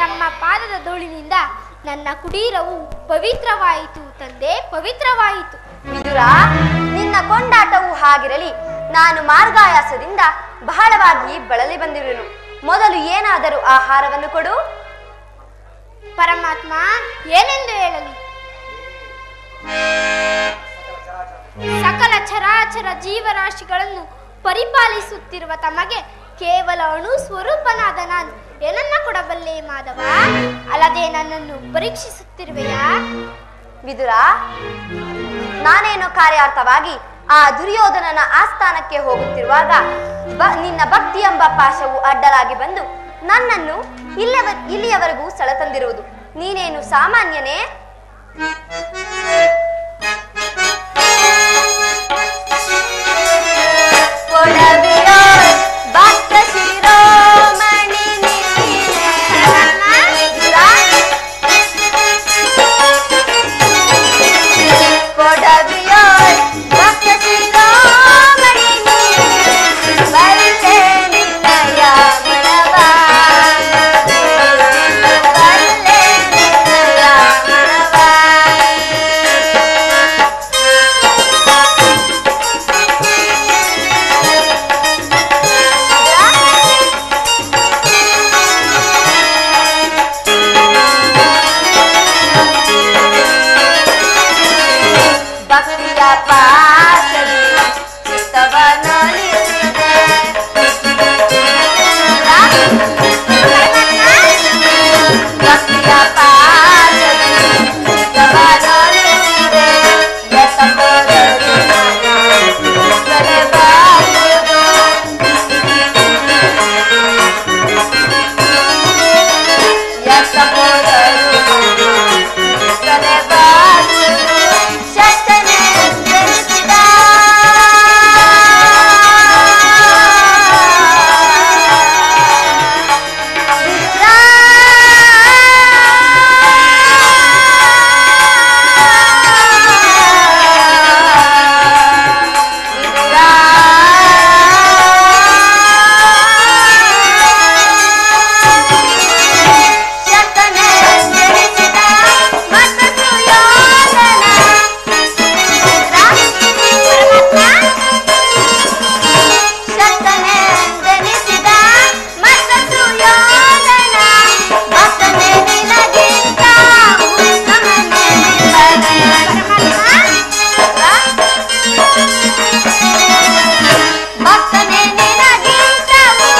ತಮ್ಮ ಪಾದದ ಧೂಳಿನಿಂದ ನನ್ನ ಕುಟೀರವು ಪವಿತ್ರವಾಯಿತು ತಂದೆ ಪವಿತ್ರವಾಯಿತು ವಿದುರ ನಿನ್ನ ಕೊಂಡಾಟವು ಹಾಗಿರಲಿ ನಾನು ಮಾರ್ಗಾಯಾಸದಿಂದ ಬಹಳವಾಗಿ ಬಳಲಿ ಬಂದಿರುವೆನು ಮೊದಲು ಏನಾದರೂ ಆಹಾರವನ್ನು ಕೊಡು ಪರಮಾತ್ಮ ಏನೆಂದು ಹೇಳಲಿ ಸಕಲ ಚರಾಚರ ಜೀವರಾಶಿಗಳನ್ನು ಪರಿಪಾಲಿಸುತ್ತಿರುವ ತಮಗೆ ಕೇವಲ ಅಣು ಸ್ವರೂಪನಾದ ನಾನು ಏನನ್ನ ಕೊಡಬಲ್ಲೆ ಮಾಧವ ಅಲ್ಲದೆ ನನ್ನನ್ನು ಪರೀಕ್ಷಿಸುತ್ತಿರುವೆಯಾ ವಿದುರ ನಾನೇನೋ ಕಾರ್ಯಾರ್ಥವಾಗಿ ಆ ದುರ್ಯೋಧನನ ಆಸ್ಥಾನಕ್ಕೆ ಹೋಗುತ್ತಿರುವಾಗ ಬ- ನಿನ್ನ ಭಕ್ತಿ ಎಂಬ ಪಾಶವು ಅಡ್ಡಲಾಗಿ ಬಂದು ನನ್ನನ್ನು ಇಲ್ಲವ ಇಲ್ಲಿಯವರೆಗೂ ಸೆಳೆತಂದಿರುವುದು ನೀನೇನು ಸಾಮಾನ್ಯನೇ ಕೊಡವಿರೋ ಭಕ್ತ ಶಿರೋಮಣಿ ನೀನೇ. ವಿದುರ, ಕೊಡವಿಯೋಳ್ ಭಕ್ತ ಶಿರೋಮಣಿ ನೀನೆ, ಬಲ್ಲೆ ನಿನ್ನಯ ಮನವ. ಬಲ್ಲೆ ನಿನ್ನಯ ಮನವ. ಭಕ್ತಿಯ ಪಾಸಲಿ ಚಿತ್ತವನೊಲಿಸಿದೆ ಭಕ್ತಿಯ ಪಾಸಲಿ ಚಿತ್ತವನೊಲಿಸಿದೆ ಎತ್ತಪದರು ಕಡೆ ಬಾಗುವುದು ಎತ್ತಪದರು ಕಡೆ ಬಾಗುವುದು ಶಕ್ತನೇ ಬೆಳೆಸಿದ ಶಕ್ತನೇ ಬೆಳೆಸಿದ ಮತ್ತು ಸುಯೋಧನ ಶಕ್ತನೆಂದೆನಿಸಿದ ಮತ್ತ ಸುಯೋಧನ ಭಕ್ತನೇ ನಿನಗಿಂತ ಉತ್ತಮನೆನಿಸದೆ. ಭಕ್ತನೇ ನಿನಗಿಂತ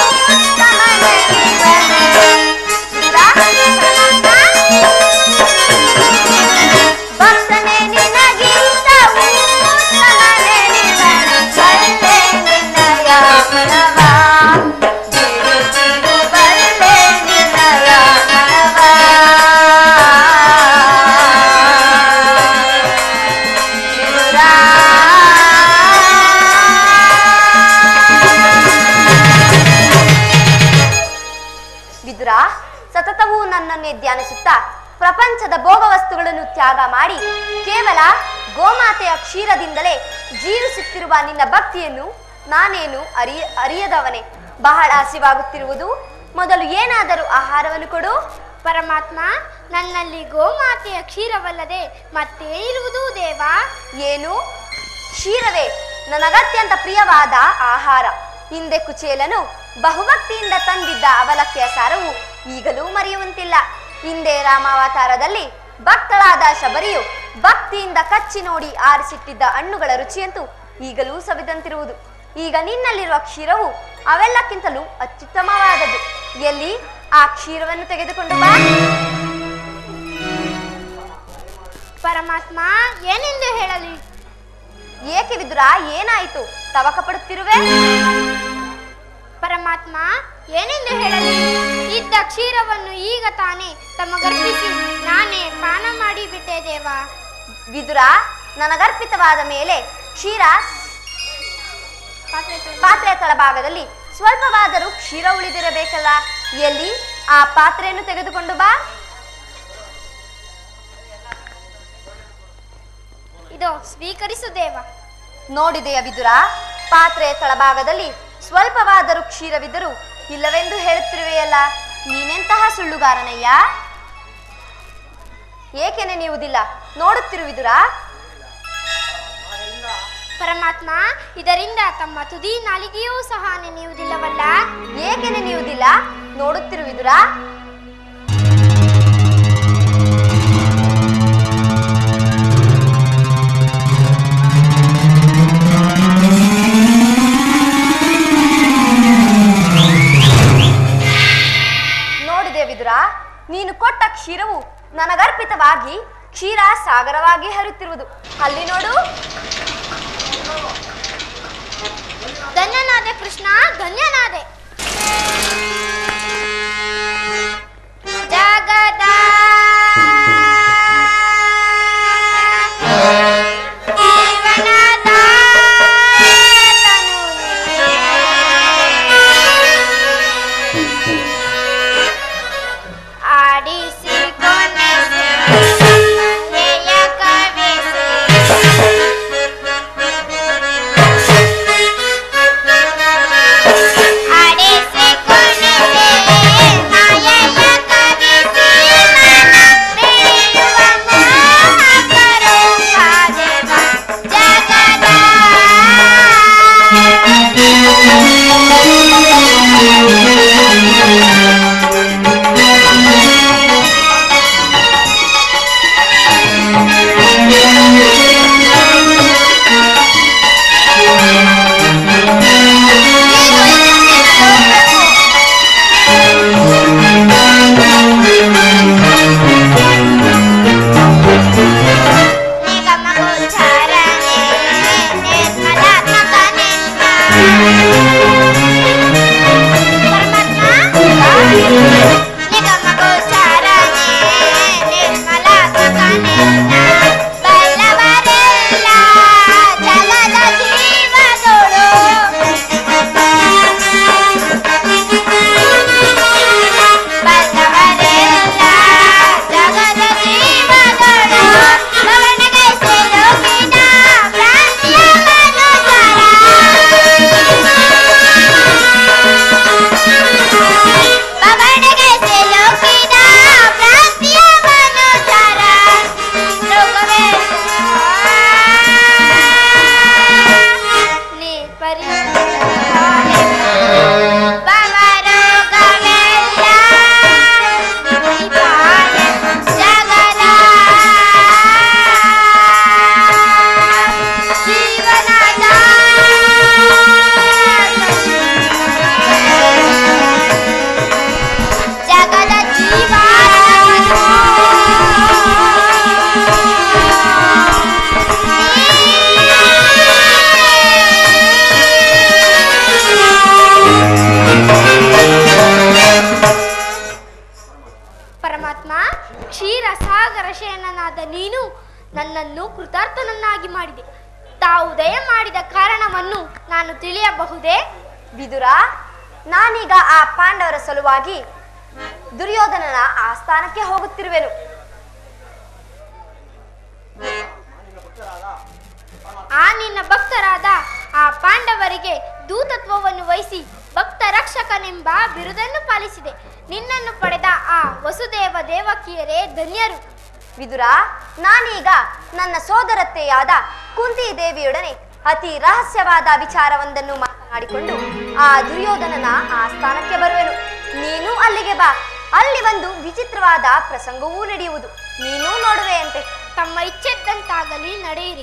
ಉತ್ತಮನೆನಿಸದೆ. ಭಕ್ತನೇ ನಿನಗಿಂತ ಉತ್ತಮನೆನಿಸದೆ. ಬಲ್ಲೆ ನಿನ್ನಯ ಮನವ. ಬಿಡು ಬಿಡು ಬಲ್ಲೆ ನಿನ್ನಯ ಮನವ. ಬಿಡುರಾ. ವಿದುರ ಸತತವೂ ನನ್ನನ್ನೇ ಧ್ಯಾನಿಸುತ್ತಾ ಪ್ರಪಂಚದ ಭೋಗ ವಸ್ತುಗಳನ್ನು ತ್ಯಾಗ ಮಾಡಿ ಕೇವಲ ಗೋಮಾತೆಯ ಕ್ಷೀರದಿಂದಲೇ ಜೀವಿಸುತ್ತಿರುವ ನಿನ್ನ ಭಕ್ತಿಯನ್ನು ನಾನೇನು ಅರಿಯ ಅರಿಯದವನೇ ಬಹಳ ಹಸಿವಾಗುತ್ತಿರುವುದು ಮೊದಲು ಏನಾದರೂ ಆಹಾರವನ್ನು ಕೊಡು ಪರಮಾತ್ಮ ನನ್ನಲ್ಲಿ ಗೋಮಾತೆಯ ಕ್ಷೀರವಲ್ಲದೆ ಮತ್ತೇನಿರುವುದು ದೇವ ಏನು ಕ್ಷೀರವೇ ನನಗತ್ಯಂತ ಪ್ರಿಯವಾದ ಆಹಾರ ಹಿಂದೆ ಕುಚೇಲನು ಬಹುಭಕ್ತಿಯಿಂದ ತಂದಿದ್ದ ಅವಲಕ್ಕಿಯ ಸಾರವು ಈಗಲೂ ಮರೆಯುವಂತಿಲ್ಲ ಹಿಂದೆ ರಾಮಾವತಾರದಲ್ಲಿ ಭಕ್ತಳಾದ ಶಬರಿಯು ಭಕ್ತಿಯಿಂದ ಕಚ್ಚಿ ನೋಡಿ ಆರಿಸಿಟ್ಟಿದ್ದ ಹಣ್ಣುಗಳ ರುಚಿಯಂತೂ ಈಗಲೂ ಸವಿದಂತಿರುವುದು ಈಗ ನಿನ್ನಲ್ಲಿರುವ ಕ್ಷೀರವು ಅವೆಲ್ಲಕ್ಕಿಂತಲೂ ಅತ್ಯುತ್ತಮವಾದದ್ದು ಎಲ್ಲಿ ಆ ಕ್ಷೀರವನ್ನು ತೆಗೆದುಕೊಂಡು ಬಾ ಪರಮಾತ್ಮ ಏನೆಂದು ಹೇಳಲಿ ಏಕೆ ವಿದುರ ಏನಾಯಿತು ತವಕ ಪಡುತ್ತಿರುವೆ ಪರಮಾತ್ಮ ಏನೆಂದು ಹೇಳಲಿ ಇದ್ದ ಕ್ಷೀರವನ್ನು ಈಗ ತಾನೇ ತಮಗರ್ಪಿಸಿ ನಾನೇ ಪಾನ ಮಾಡಿಬಿಟ್ಟೆ ದೇವ ವಿದುರ ನನಗರ್ಪಿತವಾದ ಮೇಲೆ ಕ್ಷೀರ ಪಾತ್ರೆ ತೊಳೆದು- ಪಾತ್ರೆಯ ತಳಭಾಗದಲ್ಲಿ ಸ್ವಲ್ಪವಾದರೂ ಕ್ಷೀರ ಉಳಿದಿರಬೇಕಲ್ಲ ಎಲ್ಲಿ ಆ ಪಾತ್ರೆಯನ್ನು ತೆಗೆದುಕೊಂಡು ಬಾ ಇದೋ ಸ್ವೀಕರಿಸು ದೇವ ನೋಡಿದೆಯ ವಿದುರ ಪಾತ್ರೆಯ ತಳಭಾಗದಲ್ಲಿ ಸ್ವಲ್ಪವಾದರೂ ಕ್ಷೀರವಿದ್ದರೂ ಇಲ್ಲವೆಂದು ಹೇಳುತ್ತಿರುವೆಯಲ್ಲ ನೀನೆಂತಹ ಸುಳ್ಳುಗಾರನಯ್ಯ ಏಕೆ ನೆನೆಯುವುದಿಲ್ಲ ನೋಡುತ್ತಿರುವಿದುರಾ ಪರಮಾತ್ಮ ಇದರಿಂದ ತಮ್ಮ ತುದಿ ನಾಲಿಗೆಯೂ ಸಹ ನೆನೆಯುವುದಿಲ್ಲವಲ್ಲ ಏಕೆ ನೆನೆಯುವುದಿಲ್ಲ ನೋಡುತ್ತಿರುವಿದುರಾ ನೋಡಿದೆ ವಿದುರ ನೀನು ಕೊಟ್ಟ ಕ್ಷೀರವು ನನಗರ್ಪಿತವಾಗಿ ಕ್ಷೀರ ಸಾಗರವಾಗಿ ಹರಿಯುತ್ತಿರುವುದು ಅಲ್ಲಿ ನೋಡು ಧನ್ಯನಾದೆ ಕೃಷ್ಣ ಧನ್ಯನಾದೆ ಜಗದ ಜೀವನದ ತನು ಆಡಿಸಿ ಕೊನೆಸಿ ಮನೆಯ ಕವಿಸಿ ಆಡಿಸಿ ಕೊನೆಸಿ ಮಾಯೆಯ ಕವಿಸಿ ಮನ ಬೆಳೆಯುವ ಮಹಾಕರು ಪಾದೆವ ಜಗದ ನಿಗಮಗೋಚರನೆ ನಿರ್ಮಲಾತ್ಮಕನೆ ನಿಗಮಗೋಚರನೆ ನಿರ್ಮಲಾತ್ಮಕನೆ ಬಲ್ಲವರೆಲ್ಲ ಜಗದ ಜೀವದೊಳು ಬಲ್ಲವರೆಲ್ಲ ಜಗದ ಜೀವದೊಳು ಪವನಗೈಸೆ ಲೋಕಿನ ಭ್ರಾಂತಿಯ ಮನುಜರ ಪವನಗೈಸೆ ಲೋಕಿನ ಭ್ರಾಂತಿಯ ಮನುಜರ ರೋಗವೇ ನೀ ಪರಿ ಭವರೋಗವೆಲ್ಲ ನಿಪಾಯ ಜಗದ ಜೀವನದ ಜಗದ ಪರಮಾತ್ಮ ಕ್ಷೀರ ಸಾಗರ ಶಯನನಾದ ನೀನು ನನ್ನನ್ನು ಕೃತಾರ್ಥನನ್ನಾಗಿ ಮಾಡಿದೆ ತಾವು ದಯ ಮಾಡಿದ ಕಾರಣವನ್ನು ನಾನು ತಿಳಿಯಬಹುದೇ ವಿದುರ ನಾನೀಗ ಆ ಪಾಂಡವರ ಸಲುವಾಗಿ ದುರ್ಯೋಧನನ ಆಸ್ಥಾನಕ್ಕೆ ಹೋಗುತ್ತಿರುವೆನು ಆ ನಿನ್ನ ಭಕ್ತರಾದ ಆ ಪಾಂಡವರಿಗೆ ದೂತತ್ವವನ್ನು ವಹಿಸಿ ಭಕ್ತ ರಕ್ಷಕನೆಂಬ ಬಿರುದನ್ನು ಪಾಲಿಸಿದೆ ನಿನ್ನನ್ನು ಪಡೆದ ಆ ವಸುದೇವ ದೇವಕಿಯರೇ ಧನ್ಯರು ವಿದುರ ನಾನೀಗ ನನ್ನ ಸೋದರತ್ತೆಯಾದ ಕುಂತಿ ದೇವಿಯೊಡನೆ ಅತಿ ರಹಸ್ಯವಾದ ವಿಚಾರವೊಂದನ್ನು ಮಾತನಾಡಿಕೊಂಡು ಆ ದುರ್ಯೋಧನನ ಆಸ್ಥಾನಕ್ಕೆ ಬರುವೆನು ನೀನು ಅಲ್ಲಿಗೆ ಬಾ ಅಲ್ಲಿ ಒಂದು ವಿಚಿತ್ರವಾದ ಪ್ರಸಂಗವೂ ನಡೆಯುವುದು ನೀನು ನೋಡುವೆಯಂತೆ ತಮ್ಮ ಇಚ್ಛೆದ್ದಂತಾಗಲಿ ನಡೆಯಿರಿ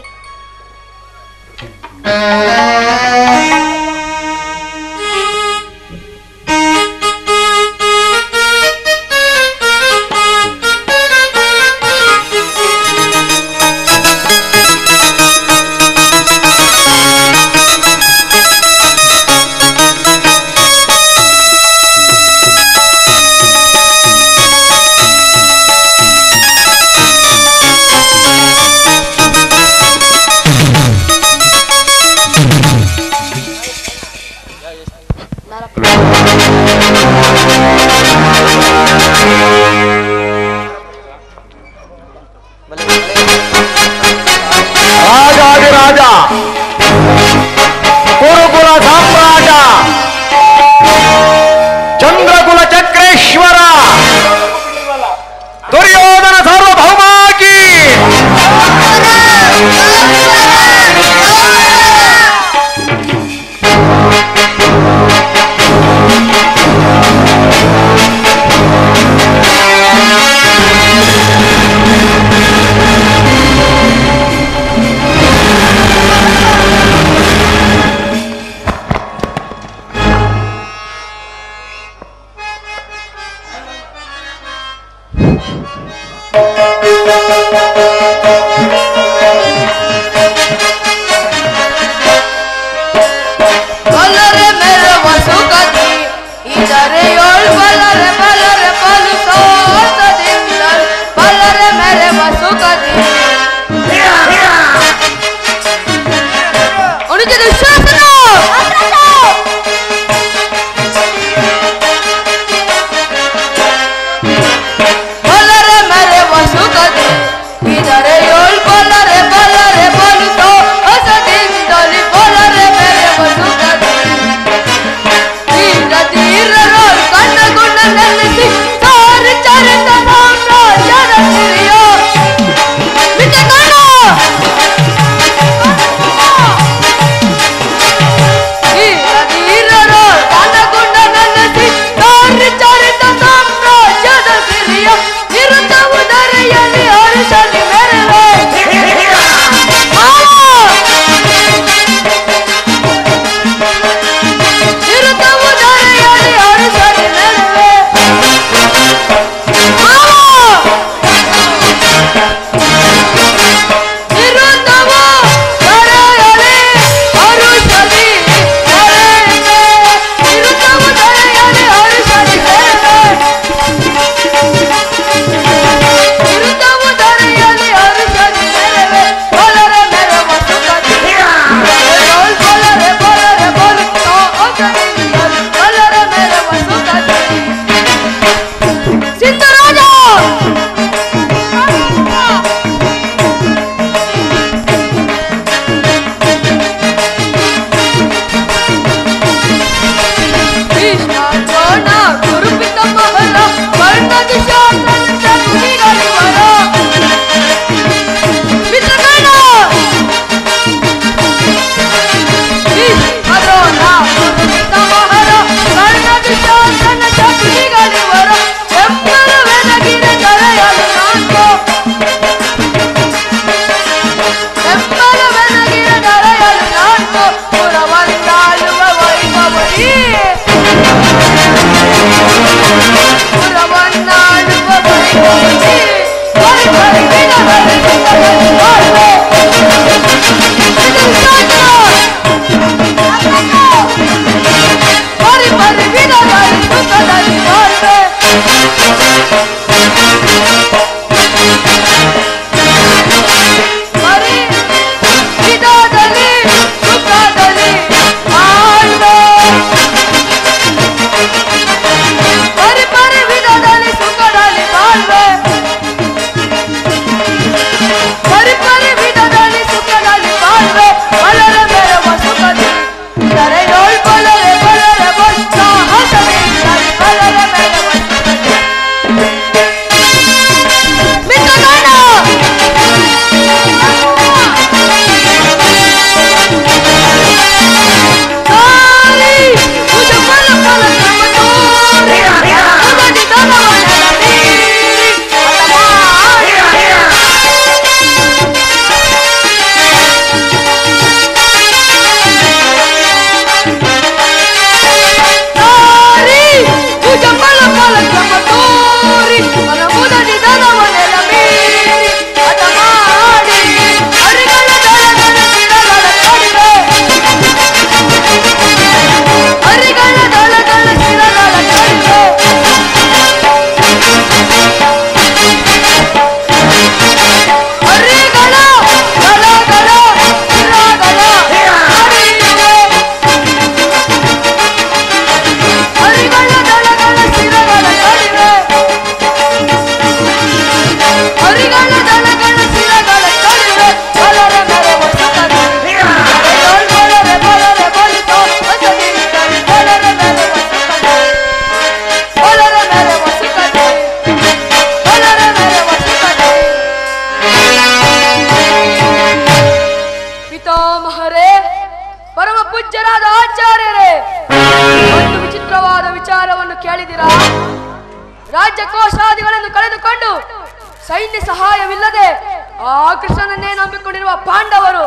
ವಿಚಾರವನ್ನು ಕೇಳಿದಿರಾ ರಾಜ್ಯ ಕೋಶಾದಿಗಳನ್ನು ಕಳೆದುಕೊಂಡು ಸೈನ್ಯ ಸಹಾಯವಿಲ್ಲದೆ ಆ ಕೃಷ್ಣನನ್ನೇ ನಂಬಿಕೊಂಡಿರುವ ಪಾಂಡವರು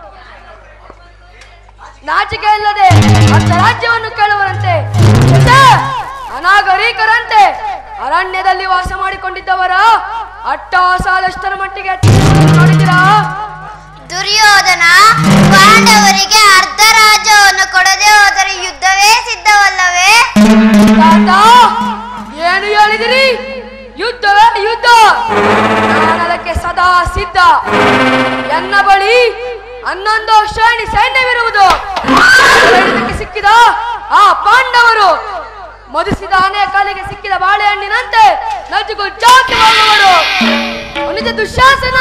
ನಾಚಿಕೆ ಇಲ್ಲದೆ ಅರ್ಧ ರಾಜ್ಯವನ್ನು ಕೇಳುವರಂತೆ ಛೆ! ಅನಾಗರಿಕರಂತೆ ಅರಣ್ಯದಲ್ಲಿ ವಾಸ ಮಾಡಿಕೊಂಡಿದ್ದವರ ಅಟ್ಟಹಾಸಾದಷ್ಟರ ಮಟ್ಟಿಗೆ ಅತ್ತಿರುವುದನ್ನು ನೋಡಿದಿರಾ ದುರ್ಯೋಧನ ಪಾಂಡವರಿಗೆ ಅರ್ಧ ರಾಜ್ಯವನ್ನು ಕೊಡದೆ ಹೋದರೆ ಯುದ್ಧವೇ ಸಿದ್ಧವಲ್ಲವೇ ತಾತ ಏನು ಹೇಳಿದಿರಿ ಯುದ್ಧವೇ ಯುದ್ಧ ನಾನದಕ್ಕೆ ಸದಾ ಸಿದ್ಧ ಎನ್ನ ಬಳಿ ಹನ್ನೊಂದು ಶ್ರೇಣಿ ಸೈನ್ಯವಿರುವುದು ಇದಕ್ಕೆ ಸಿಕ್ಕಿದ ಆ ಪಾಂಡವರು ಮದಿಸಿದ ಆನೆಯ ಕಾಲಿಗೆ ಸಿಕ್ಕಿದ ಬಾಳೆಹಣ್ಣಿನಂತೆ ನಜುಗು ಜಾತಿ ಮಾಡುವರು ನಿಜ ದುಶ್ಯಾಸನ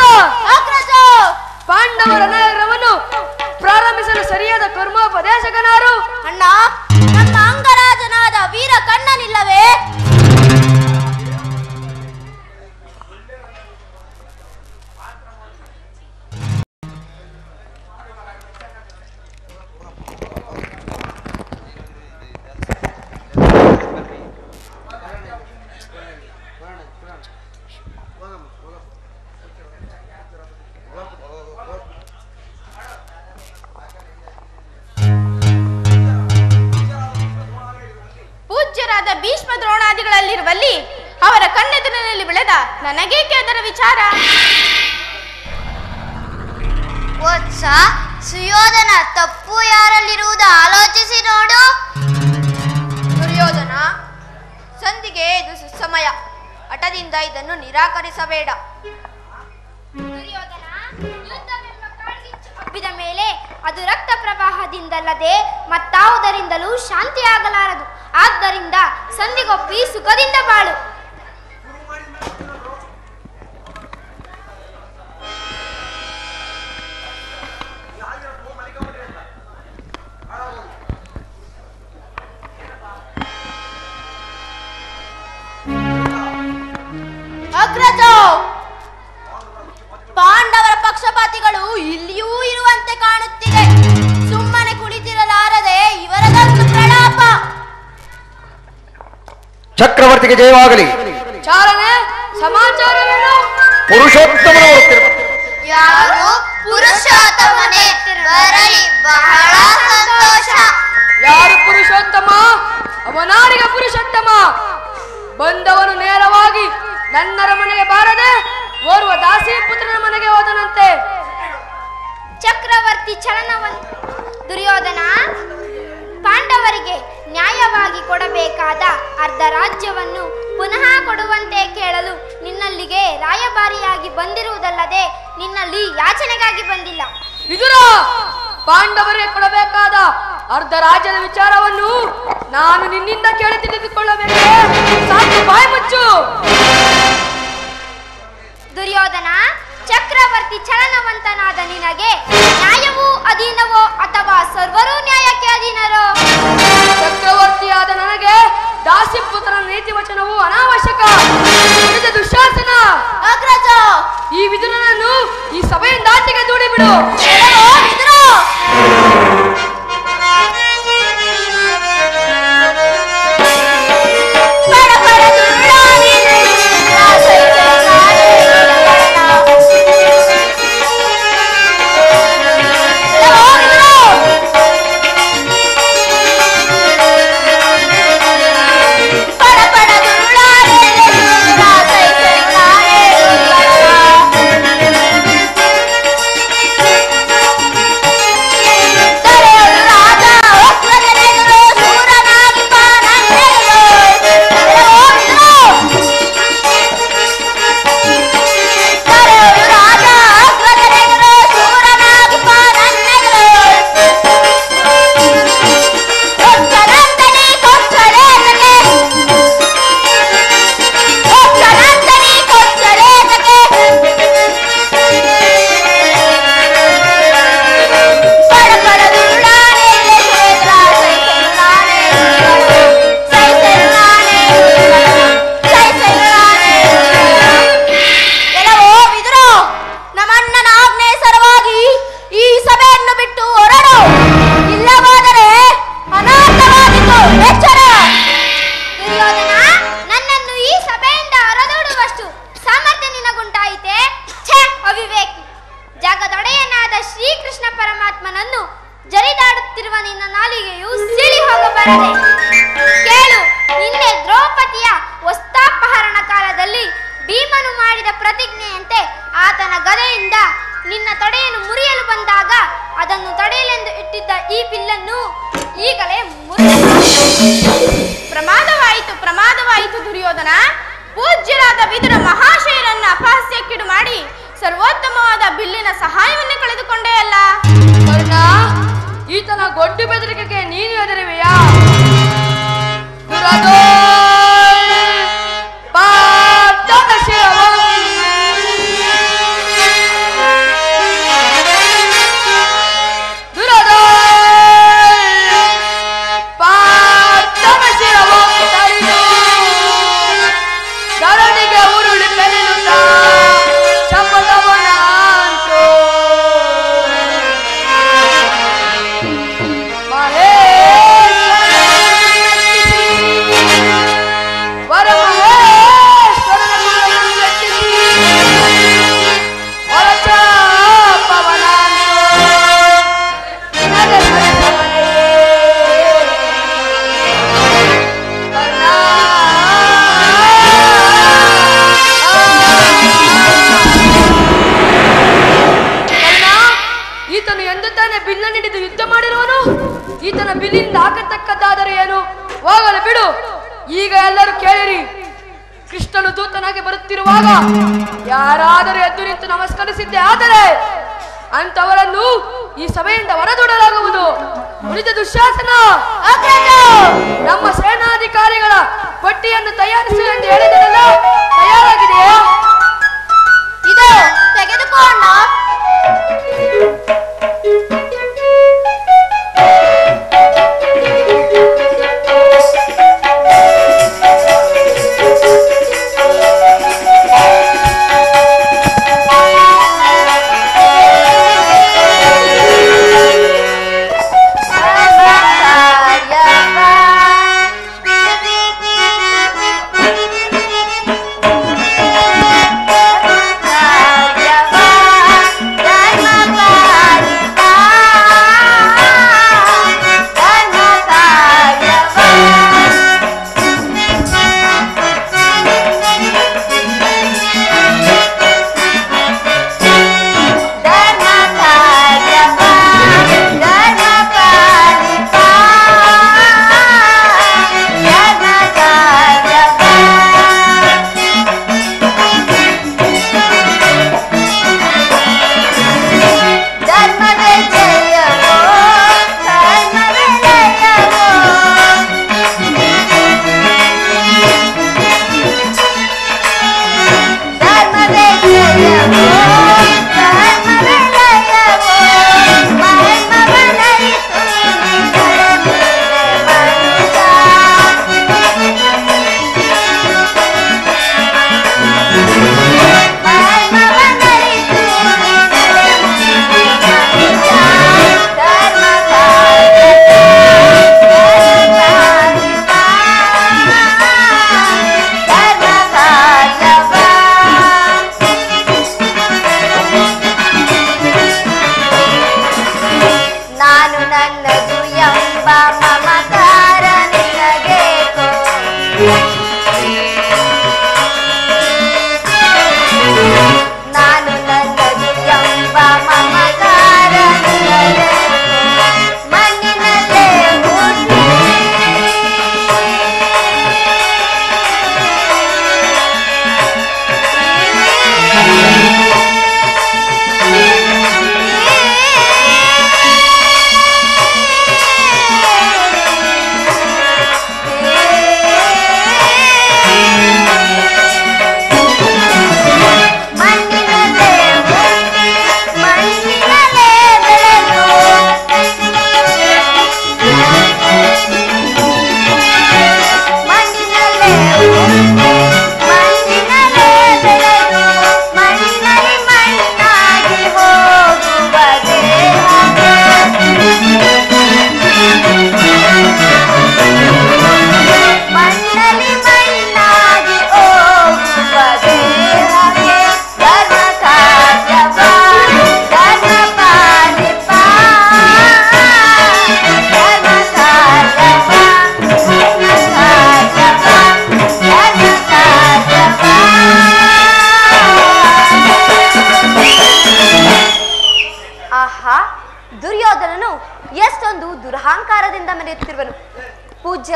ಪಾಂಡವರ ನಗರವನ್ನು ಪ್ರಾರಂಭಿಸಲು ಸರಿಯಾದ ಕರ್ಮೋಪದೇಶಕನಾರು ಅಣ್ಣ ನಮ್ಮ ಅಂಗರಾಜನಾದ ವೀರ ಕಣ್ಣನಿಲ್ಲವೇ ಪೂಜ್ಯರಾದ ಭೀಷ್ಮ ದ್ರೋಣಾದಿಗಳಲ್ಲಿರುವಲ್ಲಿ ಅವರ ಕಣ್ಣೆದುರಿನಲ್ಲಿ ಬೆಳೆದ ನನಗೇಕೆ ಅದರ ವಿಚಾರ ವತ್ಸ ಸುಯೋಧನ ತಪ್ಪು ಯಾರಲ್ಲಿರುವುದು ಆಲೋಚಿಸಿ ನೋಡು ದುರ್ಯೋಧನ ಸಂಧಿಗೆ ಇದು ಸುಸಮಯ ಹಠದಿಂದ ಇದನ್ನು ನಿರಾಕರಿಸಬೇಡ ದುರ್ಯೋಧನ ಯುದ್ಧವೆಂಬ ಕಾಳ್ಗಿಚ್ಚು ಹಬ್ಬಿದ ಮೇಲೆ ಅದು ರಕ್ತ ಪ್ರವಾಹದಿಂದಲ್ಲದೆ ಮತ್ತಾವುದರಿಂದಲೂ ಶಾಂತಿಯಾಗಲಾರದು ಆದ್ದರಿಂದ ಸಂಧಿಗೊಪ್ಪಿ ಸುಖದಿಂದ ಬಾಳು ಅಗ್ರಜ ಪಾಂಡವರ ಪಕ್ಷಪಾತಿಗಳು ಇಲ್ಲಿಯೂ ಇರುವಂತೆ ಕಾಣುತ್ತಿದೆ ಸುಮ್ಮನೆ ಕುಳಿತಿರಲಾರದೆ ಇವರದೊಂದು ಪ್ರಲಾಪ ಚಕ್ರವರ್ತಿಗೆ ಜಯವಾಗಲಿ ಚಾಲನೆ ಸಮಾಚಾರವೇನು ಪುರುಷೋತ್ತಮನ ಬರುತ್ತಿರುವ ಯಾರು ಪುರುಷೋತ್ತಮನೇ ಬರಲಿ ಬಹಳ ಸಂತೋಷ ಯಾರು ಪುರುಷೋತ್ತಮ ಅವನಾರಿಗ ಪುರುಷೋತ್ತಮ ಬಂದವನು ನೇರವಾಗಿ ನನ್ನರ ಮನೆಗೆ ಬಾರದೆ ಓರ್ವ ದಾಸಿ ಪುತ್ರನ ಮನೆಗೆ ಹೋದನಂತೆ ಚಕ್ರವರ್ತಿ ಚಲನವನ್ನು ದುರ್ಯೋಧನ ಪಾಂಡವರಿಗೆ ನ್ಯಾಯವಾಗಿ ಕೊಡಬೇಕಾದ ಅರ್ಧ ರಾಜ್ಯವನ್ನು ಪುನಃ ಕೊಡುವಂತೆ ಕೇಳಲು ನಿನ್ನಲ್ಲಿಗೆ ರಾಯಭಾರಿಯಾಗಿ ಬಂದಿರುವುದಲ್ಲದೆ ನಿನ್ನಲ್ಲಿ ಯಾಚನೆಗಾಗಿ ಬಂದಿಲ್ಲ ವಿದುರ ಪಾಂಡವರಿಗೆ ಕೊಡಬೇಕಾದ ಅರ್ಧ ರಾಜ್ಯದ ವಿಚಾರವನ್ನು ನಾನು ನಿನ್ನಿಂದ ಕೇಳಿ ತಿಳಿದುಕೊಳ್ಳಬೇಕೆ ಸಾಕು ಬಾಯಿ ಮುಚ್ಚು ದುರ್ಯೋಧನ ಚಕ್ರವರ್ತಿ ಚಲನವಂತನಾದ ನಿನಗೆ ನ್ಯಾಯವೂ ಅಧೀನವೋ ಅಥವಾ ಸರ್ವರೂ ನ್ಯಾಯಕ್ಕೆ ಅಧೀನರೋ ಚಕ್ರವರ್ತಿಯಾದ ನನಗೆ ದಾಸಿ ಪುತ್ರನ ನೀತಿ ವಚನವು ಅನಾವಶ್ಯಕ ನಿಜ ದುಶ್ಯಾಸನ ಅಗ್ರಜ ಈ ವಿದುರನನ್ನು ಈ ಸಭೆಯಿಂದ ಆಚೆಗೆ ದೂಡಿಬಿಡು ಎಲವೋ ವಿದುರ! ಪಡ ಪಡ ದುರ್ಯೋಧನ, ದಾಸಯ್ಯ ನಾನೇ ನಿನ್ನ. ಎಲವೋ ವಿದುರ! ಪಡ ಪಡ ದುರ್ಯೋಧನ, ಜಗದೊಡೆಯನಾದ ಶ್ರೀಕೃಷ್ಣ ಪರಮಾತ್ಮನನ್ನು ಜರಿದಾಡುತ್ತಿರುವ ನಿನ್ನ ನಾಲಿಗೆಯು ಸಿಳಿ ಹೋಗಬಾರದೆ ಕೇಳು ನಿನ್ನೆ ದ್ರೌಪದಿಯ ವಸ್ತಾಪಹರಣ ಕಾಲದಲ್ಲಿ ಭೀಮನು ಮಾಡಿದ ಪ್ರತಿಜ್ಞೆಯಂತೆ ಆತನ ಗದೆಯಿಂದ ನಿನ್ನ ತಡೆಯನ್ನು ಮುರಿಯಲು ಬಂದಾಗ ಅದನ್ನು ತಡೆಯಲೆಂದು ಇಟ್ಟಿದ್ದ ಈ ಬಿಲ್ಲನ್ನು ಈಗಲೇ ಮುರಿದು ಪ್ರಮಾದವಾಯಿತು ಪ್ರಮಾದವಾಯಿತು ದುರ್ಯೋಧನ ಪೂಜ್ಯರಾದ ವಿದುರ ಮಹಾಶಯರನ್ನ ಅಪಹಾಸ್ಯಕ್ಕಿಡು ಮಾಡಿ ಸರ್ವೋತ್ತಮವಾದ ಬಿಲ್ಲಿನ ಸಹಾಯವನ್ನೇ ಕಳೆದುಕೊಂಡೇ ಅಲ್ಲ ಕರ್ಣ ಈತನ ಗೊಡ್ಡು ಬೆದರಿಕೆಗೆ ನೀನು ಹೆದರುವೆಯಾ ದುರದೋ ಪಾರ್ಥನ ಶಿರವಂ. ದುರದೋ ಪಾರ್ಥನ ಶಿರವಂ ತರಿದು ಧರಣಿಗೆ ಉರುಳಿ ಬೆಳೆಯುತ್ತಾ ಶಪಥವನಾಂತು ವರ ಮಹೇಶ್ವರನನ್ನು ಮೆಚ್ಚಿಸಿ ವರಚಾಪವನಾಂತು ನಿನಗೆ ಸರಿಸಮನೇ. ಕರ್ಣ, ಈತನು ಎಂದು ತಾನೇ ಬಿಲ್ಲ ಹಿಡಿದು ಯುದ್ಧ ಮಾಡಿರುವನು ಈತನ ಬಿಲ್ಲಿನಿಂದ ಹಾಕತಕ್ಕದ್ದಾದರೆ ಏನು ಹೋಗಲು ಬಿಡು ಈಗ ಎಲ್ಲರೂ ಕೇಳಿರಿ ಕೃಷ್ಣನು ದೂತನಾಗಿ ಬರುತ್ತಿರುವಾಗ ಯಾರಾದರೂ ಎದ್ದು ನಿಂತು ನಮಸ್ಕರಿಸಿದ್ದೆ ಆದರೆ ಅಂತವರನ್ನು ಈ ಸಭೆಯಿಂದ ಹೊರದೂಡಲಾಗುವುದು ಉಳಿದ ದುಶ್ಯಾಸನ ನಮ್ಮ ಸೇನಾಧಿಕಾರಿಗಳ ಪಟ್ಟಿಯನ್ನು ತಯಾರಿಸು ಎಂದು ಹೇಳಿದರಲ್ಲ ತಯಾರಾಗಿದೆಯಾ ಇದು ತೆಗೆದುಕೋಣ ಿ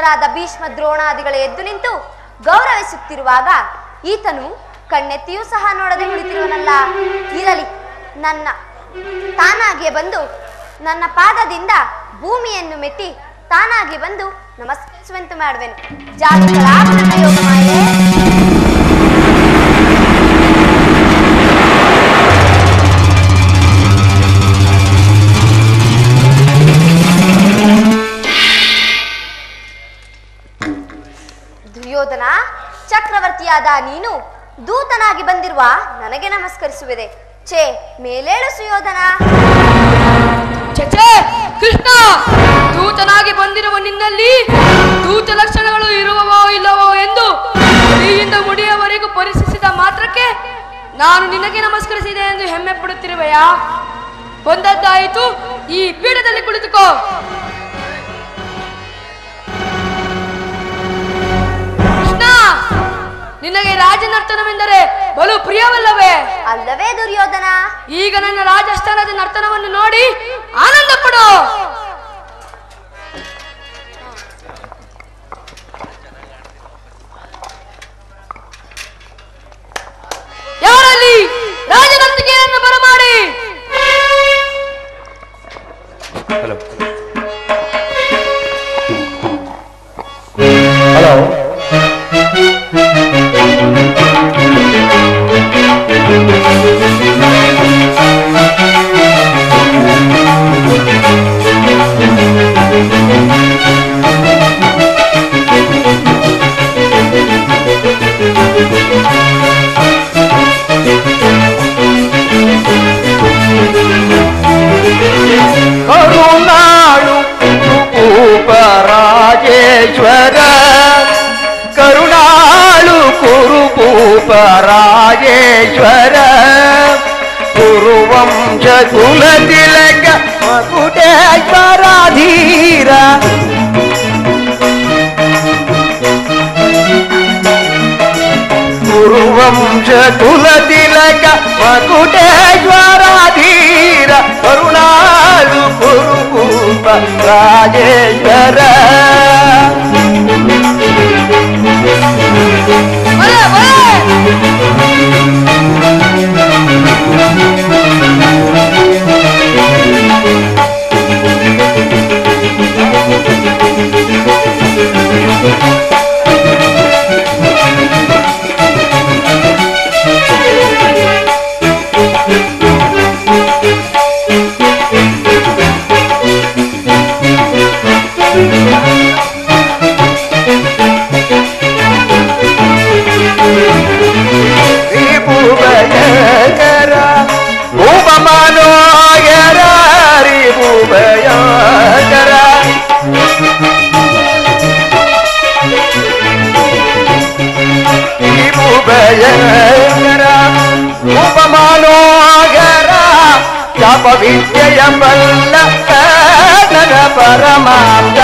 ಹಿರಿಯರಾದ ಭೀಷ್ಮ ದ್ರೋಣಾದಿಗಳು ಎದ್ದು ನಿಂತು ಗೌರವಿಸುತ್ತಿರುವಾಗ ಈತನು ಕಣ್ಣೆತ್ತಿಯೂ ಸಹ ನೋಡದೆ ಕುಳಿತಿರುವನಲ್ಲ ಇರಲಿ ನನ್ನ ತಾನಾಗಿಯೇ ಬಂದು ನನ್ನ ಪಾದದಿಂದ ಭೂಮಿಯನ್ನು ಮೆಟ್ಟಿ ತಾನಾಗಿ ಬಂದು ನಮಸ್ಕರಿಸುವಂತೆ ಮಾಡುವೆನು ಜಾತಿಗಳಾಗ ನನ್ನ ಯೋಗ ಮಾಯೆ ದುರ್ಯೋಧನ ಚಕ್ರವರ್ತಿಯಾದ ನೀನು ದೂತನಾಗಿ ಬಂದಿರುವ ನನಗೆ ನಮಸ್ಕರಿಸುವಿದೆ ಛೇ ಮೇಲೇಳು ಸುಯೋಧನ ಚಚೆ ಕೃಷ್ಣ ದೂತನಾಗಿ ಬಂದಿರುವ ನಿನ್ನಲ್ಲಿ ದೂತ ಲಕ್ಷಣಗಳು ಇರುವವೋ ಇಲ್ಲವೋ ಎಂದು ಮುಡಿಯಿಂದ ಮುಡಿಯವರೆಗೂ ಪರಿಶೀಲಿಸಿದ ಮಾತ್ರಕ್ಕೆ ನಾನು ನಿನಗೆ ನಮಸ್ಕರಿಸಿದೆ ಎಂದು ಹೆಮ್ಮೆ ಪಡುತ್ತಿರುವೆಯಾ ಬಂದದ್ದಾಯಿತು ಈ ಪೀಠದಲ್ಲಿ ಕುಳಿತುಕೋ ಕೃಷ್ಣ ನಿನಗೆ ರಾಜನರ್ತನವೆಂದರೆ ಬಲು ಪ್ರಿಯವಲ್ಲವೇ ಅಲ್ಲವೇ ದುರ್ಯೋಧನ ಈಗ ನನ್ನ ರಾಜಸ್ಥಾನದ ನರ್ತನವನ್ನು ನೋಡಿ ಆನಂದ ಪಡು ಯಾರಲ್ಲಿ ರಾಜನರ್ತಿಕೆಯನ್ನು ಬರಮಾಡಿ ಹಲೋ ಹಲೋ ಕರುಣಾಳು ರಾಜೇಶ್ವರ ಕರುಣಾಳು ಕುರುಭೂಪ ರಾಜೇಶ್ವರ ಕುರುವಂಶ ಕುಲ ತಿಲಕ ಮಕುಟೇಶ್ವರ ಧೀರ ಕುರುವಂಶ ಕುಲ ತಿಲಕ ಮಕುಟೇಶ್ವರ ಧೀರ ಕರುಣಾಳು ಕುರುಭೂಪ ರಾಜೇಶ್ವರ ಬಲೆ, ಬಲೆ! ರಿಭುಭಯಕರ ಭೂಪ ಮನೋಯರ ರಿಭುಭಯಕರ ರಿಭುಭಯಕರ ಭೂಪ ಮನೋಗರ ಜಪ ವಿದ್ಯೆಯ ಬಲ್ಲ ನನ್ನ ಪರಮಾಂತ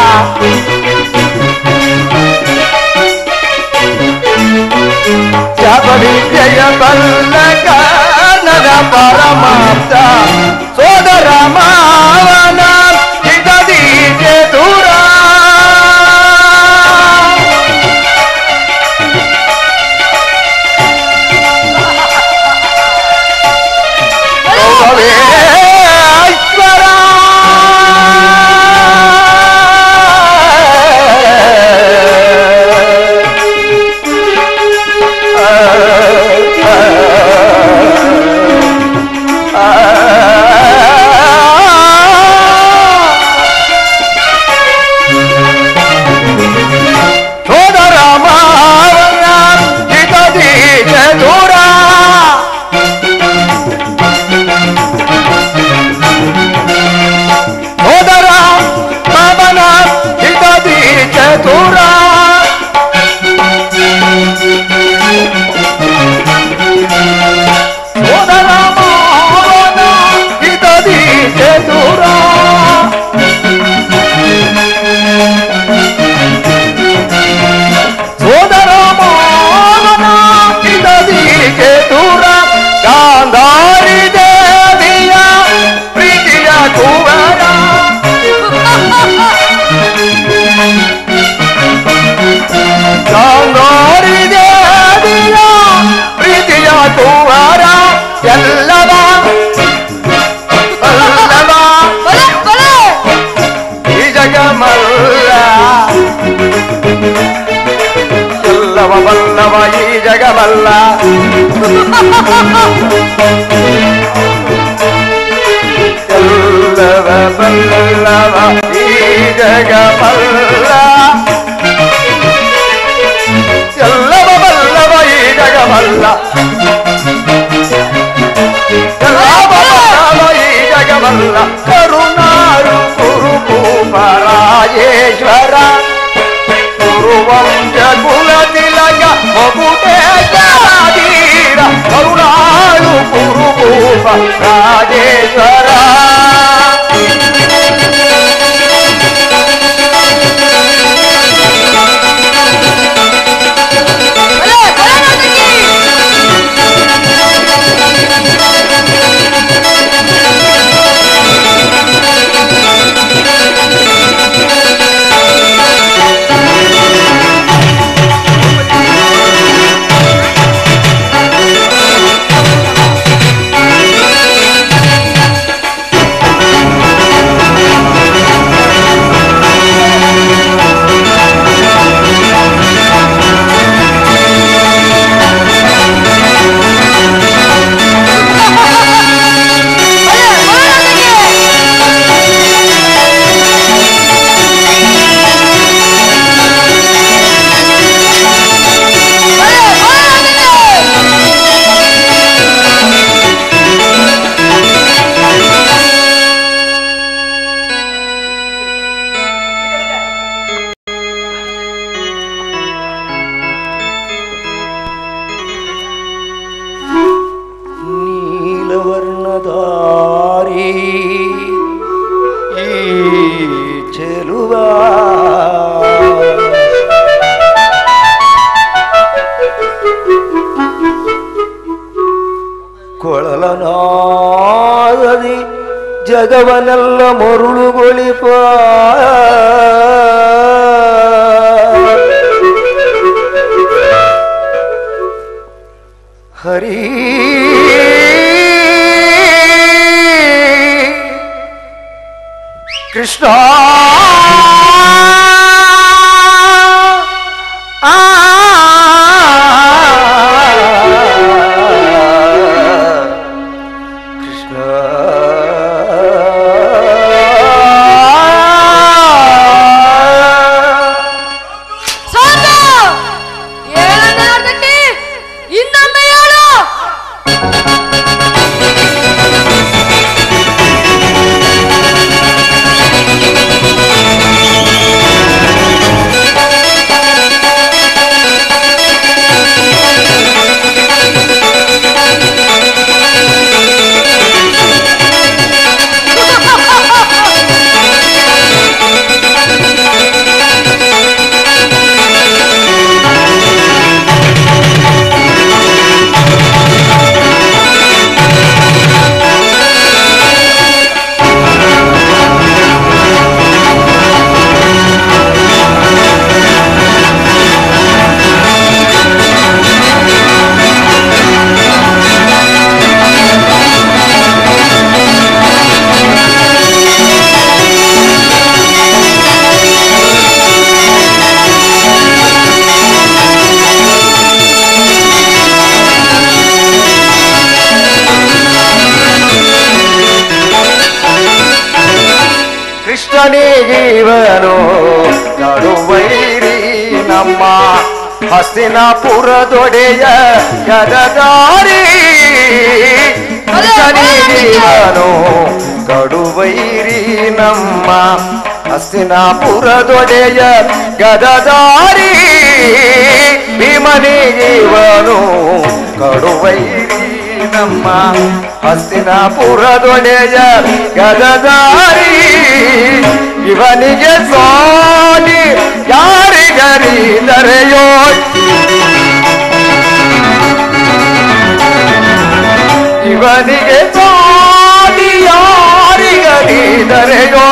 ಜಪ ವಿದ್ಯೆಯ ಬಲ್ಲ ಕಾನದ ಪರಮಾಪ್ತ ಸೋದರ ಮಾವನ ಹಿತದೀಗೆ ದೂರ ಯೋಗವೇಶ್ವರ ಬಲ್ಲವ ಈ ಜಗವಲ್ಲ ಎಲ್ಲವ ಬಲ್ಲವ ಈ ಜಗವಲ್ಲ ಎಲ್ಲವ ಬಲ್ಲವ ಈ ಜಗವಲ್ಲ ಎಲ್ಲವ ಬಲ್ಲವ ಈ ಜಗವಲ್ಲ ಕರುಣಾಳು ಕುರುಭೂಪರಾಯೇಶ್ವರ ಕುರುವಂಶ ಕುಲ ತಿಲಕ ಮಗುಟೇಶೀರ ಕರುಣಾಳು ಕುರುಭೂಪ ರಾಜೇಶ್ವರ ನೀಲವರ್ಣಧಾರಿ ಈ ಚೆಲುವ ಕೊಳಲನಾದದಿ ಜಗವನೆಲ್ಲ ಮರುಳುಗೊಳಿಪ ಹರಿ ಕೃಷ್ಣ ಆ ಕೃಷ್ಣ ಸಾಕು ಏಳನೇ ಅರ್ಧಕ್ಕೆ ಇನ್ನೊಮ್ಮೆ ಹೇಳು ಕೃಷ್ಣನೇ ಜೀವನು ನಡುವೈರಿ ನಮ್ಮ ಹಸ್ತಿನಾಪುರದೊಡೆಯ ಗದದಾರಿ ಕೃಷ್ಣನೇ ಜೀವನು ಕಡುವೈರಿ ನಮ್ಮ ಹಸ್ತಿನಾಪುರದೊಡೆಯ ಗದದಾರಿ ಭೀಮನೇ ಜೀವನು ಕಡುವೈರಿ ನಮ್ಮ ಹಸ್ತಿನಾಪುರದೊಡೆಯ ಗದದಾರಿ ಇವನಿಗೆ ಸ್ವಾಮಿ ಯಾರಿಗರಿದರೆಯೋ ಇವನಿಗೆ ಸ್ವಾಮಿ ಯಾರಿಗರಿದರೆಯೋ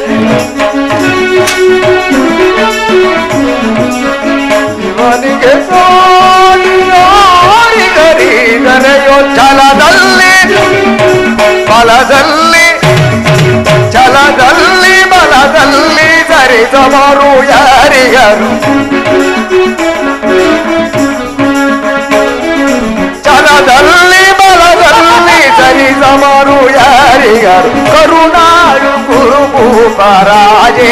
ಇವನಿಗೆ ಸ್ವಾಮಿ ಯಾರಿಗರಿದರೆಯೋ ಛಲದಲ್ಲಿ ಫಲದಲ್ಲಿ ಛಲದಲ್ಲಿ ಬಲದಲ್ಲಿ ಸರಿಸವರು ಯಾರಿಗರು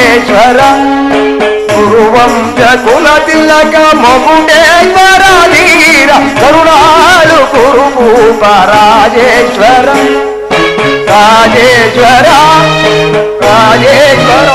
ರಾಜೇಶ್ವರ ಗುರುವಂಶ ಕುಲತಿಲಕ ಮಗುಟೇಶ್ವರ ಧೀರ ಕರುಣಾಳು ಕುರುಭೂಪ ರಾಜೇಶ್ವರ ರಾಜೇಶ್ವರ ರಾಜೇಶ್ವರ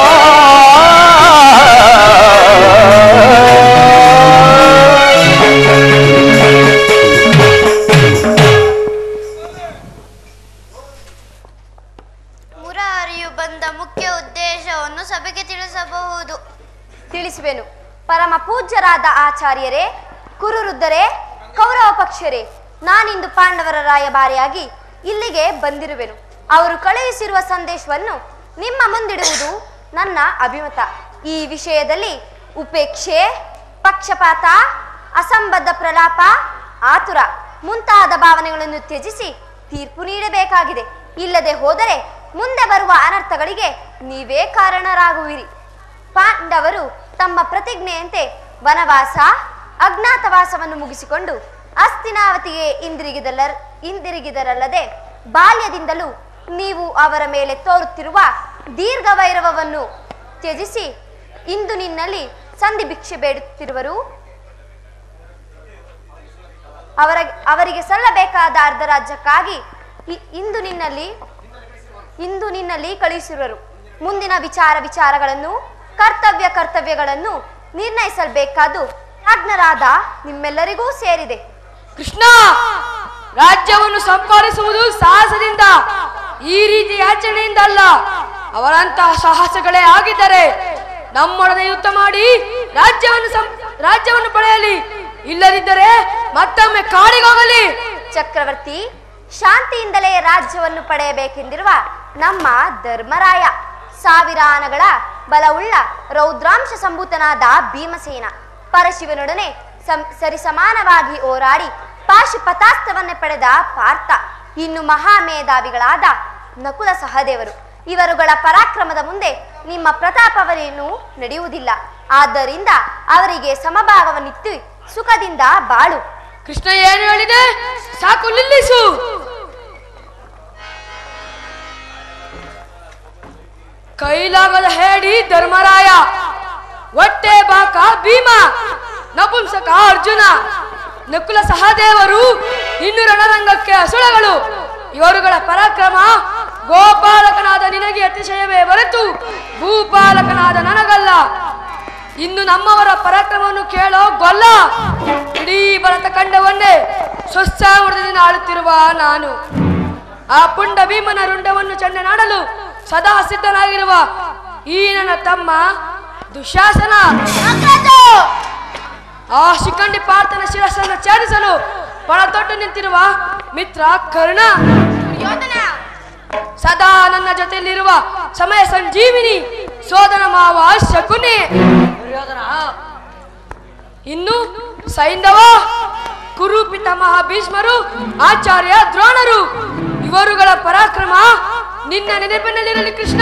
ಮುರಾರಿಯು ಬಂದ ಮುಖ್ಯ ಉದ್ದೇಶವನ್ನು ಸಭೆಗೆ ತಿಳಿಸಬಹುದು ತಿಳಿಸುವೆನು ಪರಮ ಪೂಜ್ಯರಾದ ಆಚಾರ್ಯರೇ ಕುರುರುದ್ಧರೇ ಕೌರವ ಪಕ್ಷರೇ ನಾನಿಂದು ಪಾಂಡವರ ರಾಯಭಾರಿಯಾಗಿ ಇಲ್ಲಿಗೆ ಬಂದಿರುವೆನು ಅವರು ಕಳುಹಿಸಿರುವ ಸಂದೇಶವನ್ನು ನಿಮ್ಮ ಮುಂದಿಡುವುದು ನನ್ನ ಅಭಿಮತ ಈ ವಿಷಯದಲ್ಲಿ ಉಪೇಕ್ಷೆ ಪಕ್ಷಪಾತ ಅಸಂಬದ್ಧ ಪ್ರಲಾಪ ಆತುರ ಮುಂತಾದ ಭಾವನೆಗಳನ್ನು ತ್ಯಜಿಸಿ ತೀರ್ಪು ನೀಡಬೇಕಾಗಿದೆ ಇಲ್ಲದೆ ಹೋದರೆ ಮುಂದೆ ಬರುವ ಅನರ್ಥಗಳಿಗೆ ನೀವೇ ಕಾರಣರಾಗುವಿರಿ ಪಾಂಡವರು ತಮ್ಮ ಪ್ರತಿಜ್ಞೆಯಂತೆ ವನವಾಸ ಅಜ್ಞಾತವಾಸವನ್ನು ಮುಗಿಸಿಕೊಂಡು ಅಸ್ತಿನಾವತಿಗೆ ಹಿಂದಿರುಗಿದಲ್ಲ ಹಿಂದಿರುಗಿದರಲ್ಲದೆ ಬಾಲ್ಯದಿಂದಲೂ ನೀವು ಅವರ ಮೇಲೆ ತೋರುತ್ತಿರುವ ದೀರ್ಘ ವೈರವವನ್ನು ತ್ಯಜಿಸಿ ಇಂದು ನಿನ್ನಲ್ಲಿ ಸಂಧಿ ಭಿಕ್ಷೆ ಬೇಡುತ್ತಿರುವರು ಅವರ ಅವರಿಗೆ ಸಲ್ಲಬೇಕಾದ ಅರ್ಧ ರಾಜ್ಯಕ್ಕಾಗಿ ಇ- ಇಂದು ನಿನ್ನಲ್ಲಿ ಇಂದು ನಿನ್ನಲ್ಲಿ ಕಳುಹಿಸಿರುವರು ಮುಂದಿನ ವಿಚಾರ ವಿಚಾರಗಳನ್ನು ಕರ್ತವ್ಯ ಕರ್ತವ್ಯಗಳನ್ನು ನಿರ್ಣಯಿಸಬೇಕಾದ್ದು ರಾಜ್ಞರಾದ ನಿಮ್ಮೆಲ್ಲರಿಗೂ ಸೇರಿದೆ ಕೃಷ್ಣ ರಾಜ್ಯವನ್ನು ಸಂಪಾದಿಸುವುದು ಸಾಹಸದಿಂದ ಈ ರೀತಿ ಯಾಚನೆಯಿಂದ ಅಲ್ಲ ಅವರಂತಹ ಸಾಹಸಗಳೇ ಆಗಿದ್ದರೆ ನಮ್ಮೊಡನೆ ಯುದ್ಧ ಮಾಡಿ ರಾಜ್ಯವನ್ನು ಸಂ- ರಾಜ್ಯವನ್ನು ಪಡೆಯಲಿ ಇಲ್ಲದಿದ್ದರೆ ಮತ್ತೊಮ್ಮೆ ಕಾಡಿಗೋಗಲಿ ಚಕ್ರವರ್ತಿ ಶಾಂತಿಯಿಂದಲೇ ರಾಜ್ಯವನ್ನು ಪಡೆಯಬೇಕೆಂದಿರುವ ನಮ್ಮ ಧರ್ಮರಾಯ ಸಾವಿರಾನಗಳ ಬಲವುಳ್ಳ ರೌದ್ರಾಂಶ ಸಂಭೂತನಾದ ಭೀಮಸೇನ ಪರಶಿವನೊಡನೆ ಸಂ- ಸರಿಸಮಾನವಾಗಿ ಹೋರಾಡಿ ಪಾಶುಪತಾಸ್ತ್ರವನ್ನೇ ಪಡೆದ ಪಾರ್ಥ ಇನ್ನು ಮಹಾಮೇಧಾವಿಗಳಾದ ನಕುಲ ಸಹದೇವರು ಇವರುಗಳ ಪರಾಕ್ರಮದ ಮುಂದೆ ನಿಮ್ಮ ಪ್ರತಾಪವನೇನು ನಡೆಯುವುದಿಲ್ಲ ಆದ್ದರಿಂದ ಅವರಿಗೆ ಸಮಭಾಗವನ್ನಿತ್ತು ಸುಖದಿಂದ ಬಾಳು ಕೃಷ್ಣ ಏನು ಹೇಳಿದೆ ಸಾಕು ನಿಲ್ಲಿಸು ಕೈಲಾಗದ ಹೇಳಿ ಧರ್ಮರಾಯ ಹೊಟ್ಟೆ ಬಾಕ ಭೀಮ ನಪುಂಸಕ ಅರ್ಜುನ ನಕುಲ ಸಹದೇವರು ಇನ್ನು ರಣರಂಗಕ್ಕೆ ಅಸುಳಗಳು ಇವರುಗಳ ಪರಾಕ್ರಮ ಗೋಪಾಲಕನಾದ ನಿನಗೆ ಅತಿಶಯವೇ ಹೊರತು ಭೂಪಾಲಕನಾದ ನನಗಲ್ಲ ಇನ್ನು ನಮ್ಮವರ ಪರಾಕ್ರಮವನ್ನು ಕೇಳೋ ಗೊಲ್ಲ ಇಡೀ ಭರತ ಖಂಡವನ್ನೇ ಸ್ವಸ್ಸಾಮೃತದಿಂದ ಆಳುತ್ತಿರುವ ನಾನು ಆ ಪುಂಡ ಭೀಮನ ರುಂಡವನ್ನು ಚೆಂಡನಾಡಲು ಸದಾ ಸಿದ್ಧನಾಗಿರುವ ಈ ನನ್ನ ತಮ್ಮ ದುಶಾಸನ ಆ ಶಿಖಂಡಿ ಪಾರ್ಥನ ಶಿರಸ್ಸನ್ನು ಛೇದಿಸಲು ಪಣತೊಟ್ಟು ನಿಂತಿರುವ ಮಿತ್ರ ಕರ್ಣ ದುರ್ಯೋಧನ ಸದಾ ನನ್ನ ಜೊತೆಯಲ್ಲಿರುವ ಸಮಯ ಸಂಜೀವಿನಿ ಸೋದರ ಮಾವ ಶಕುನಿ ಇನ್ನು ಸೈಂಧವ ಕುರು ಪಿತಾಮಹ ಭೀಷ್ಮರು ಆಚಾರ್ಯ ದ್ರೋಣರು ಇವರುಗಳ ಪರಾಕ್ರಮ ನಿನ್ನ ನೆನಪಿನಲ್ಲಿರಲಿ ಕೃಷ್ಣ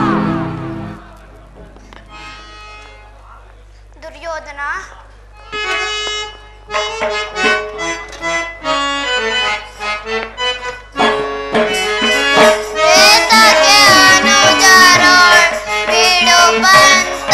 ದುರ್ಯೋಧನ ಏತಕ್ಕೆ ಅನುಜರೋಳ್ ಬಿಡು ಪಂಥ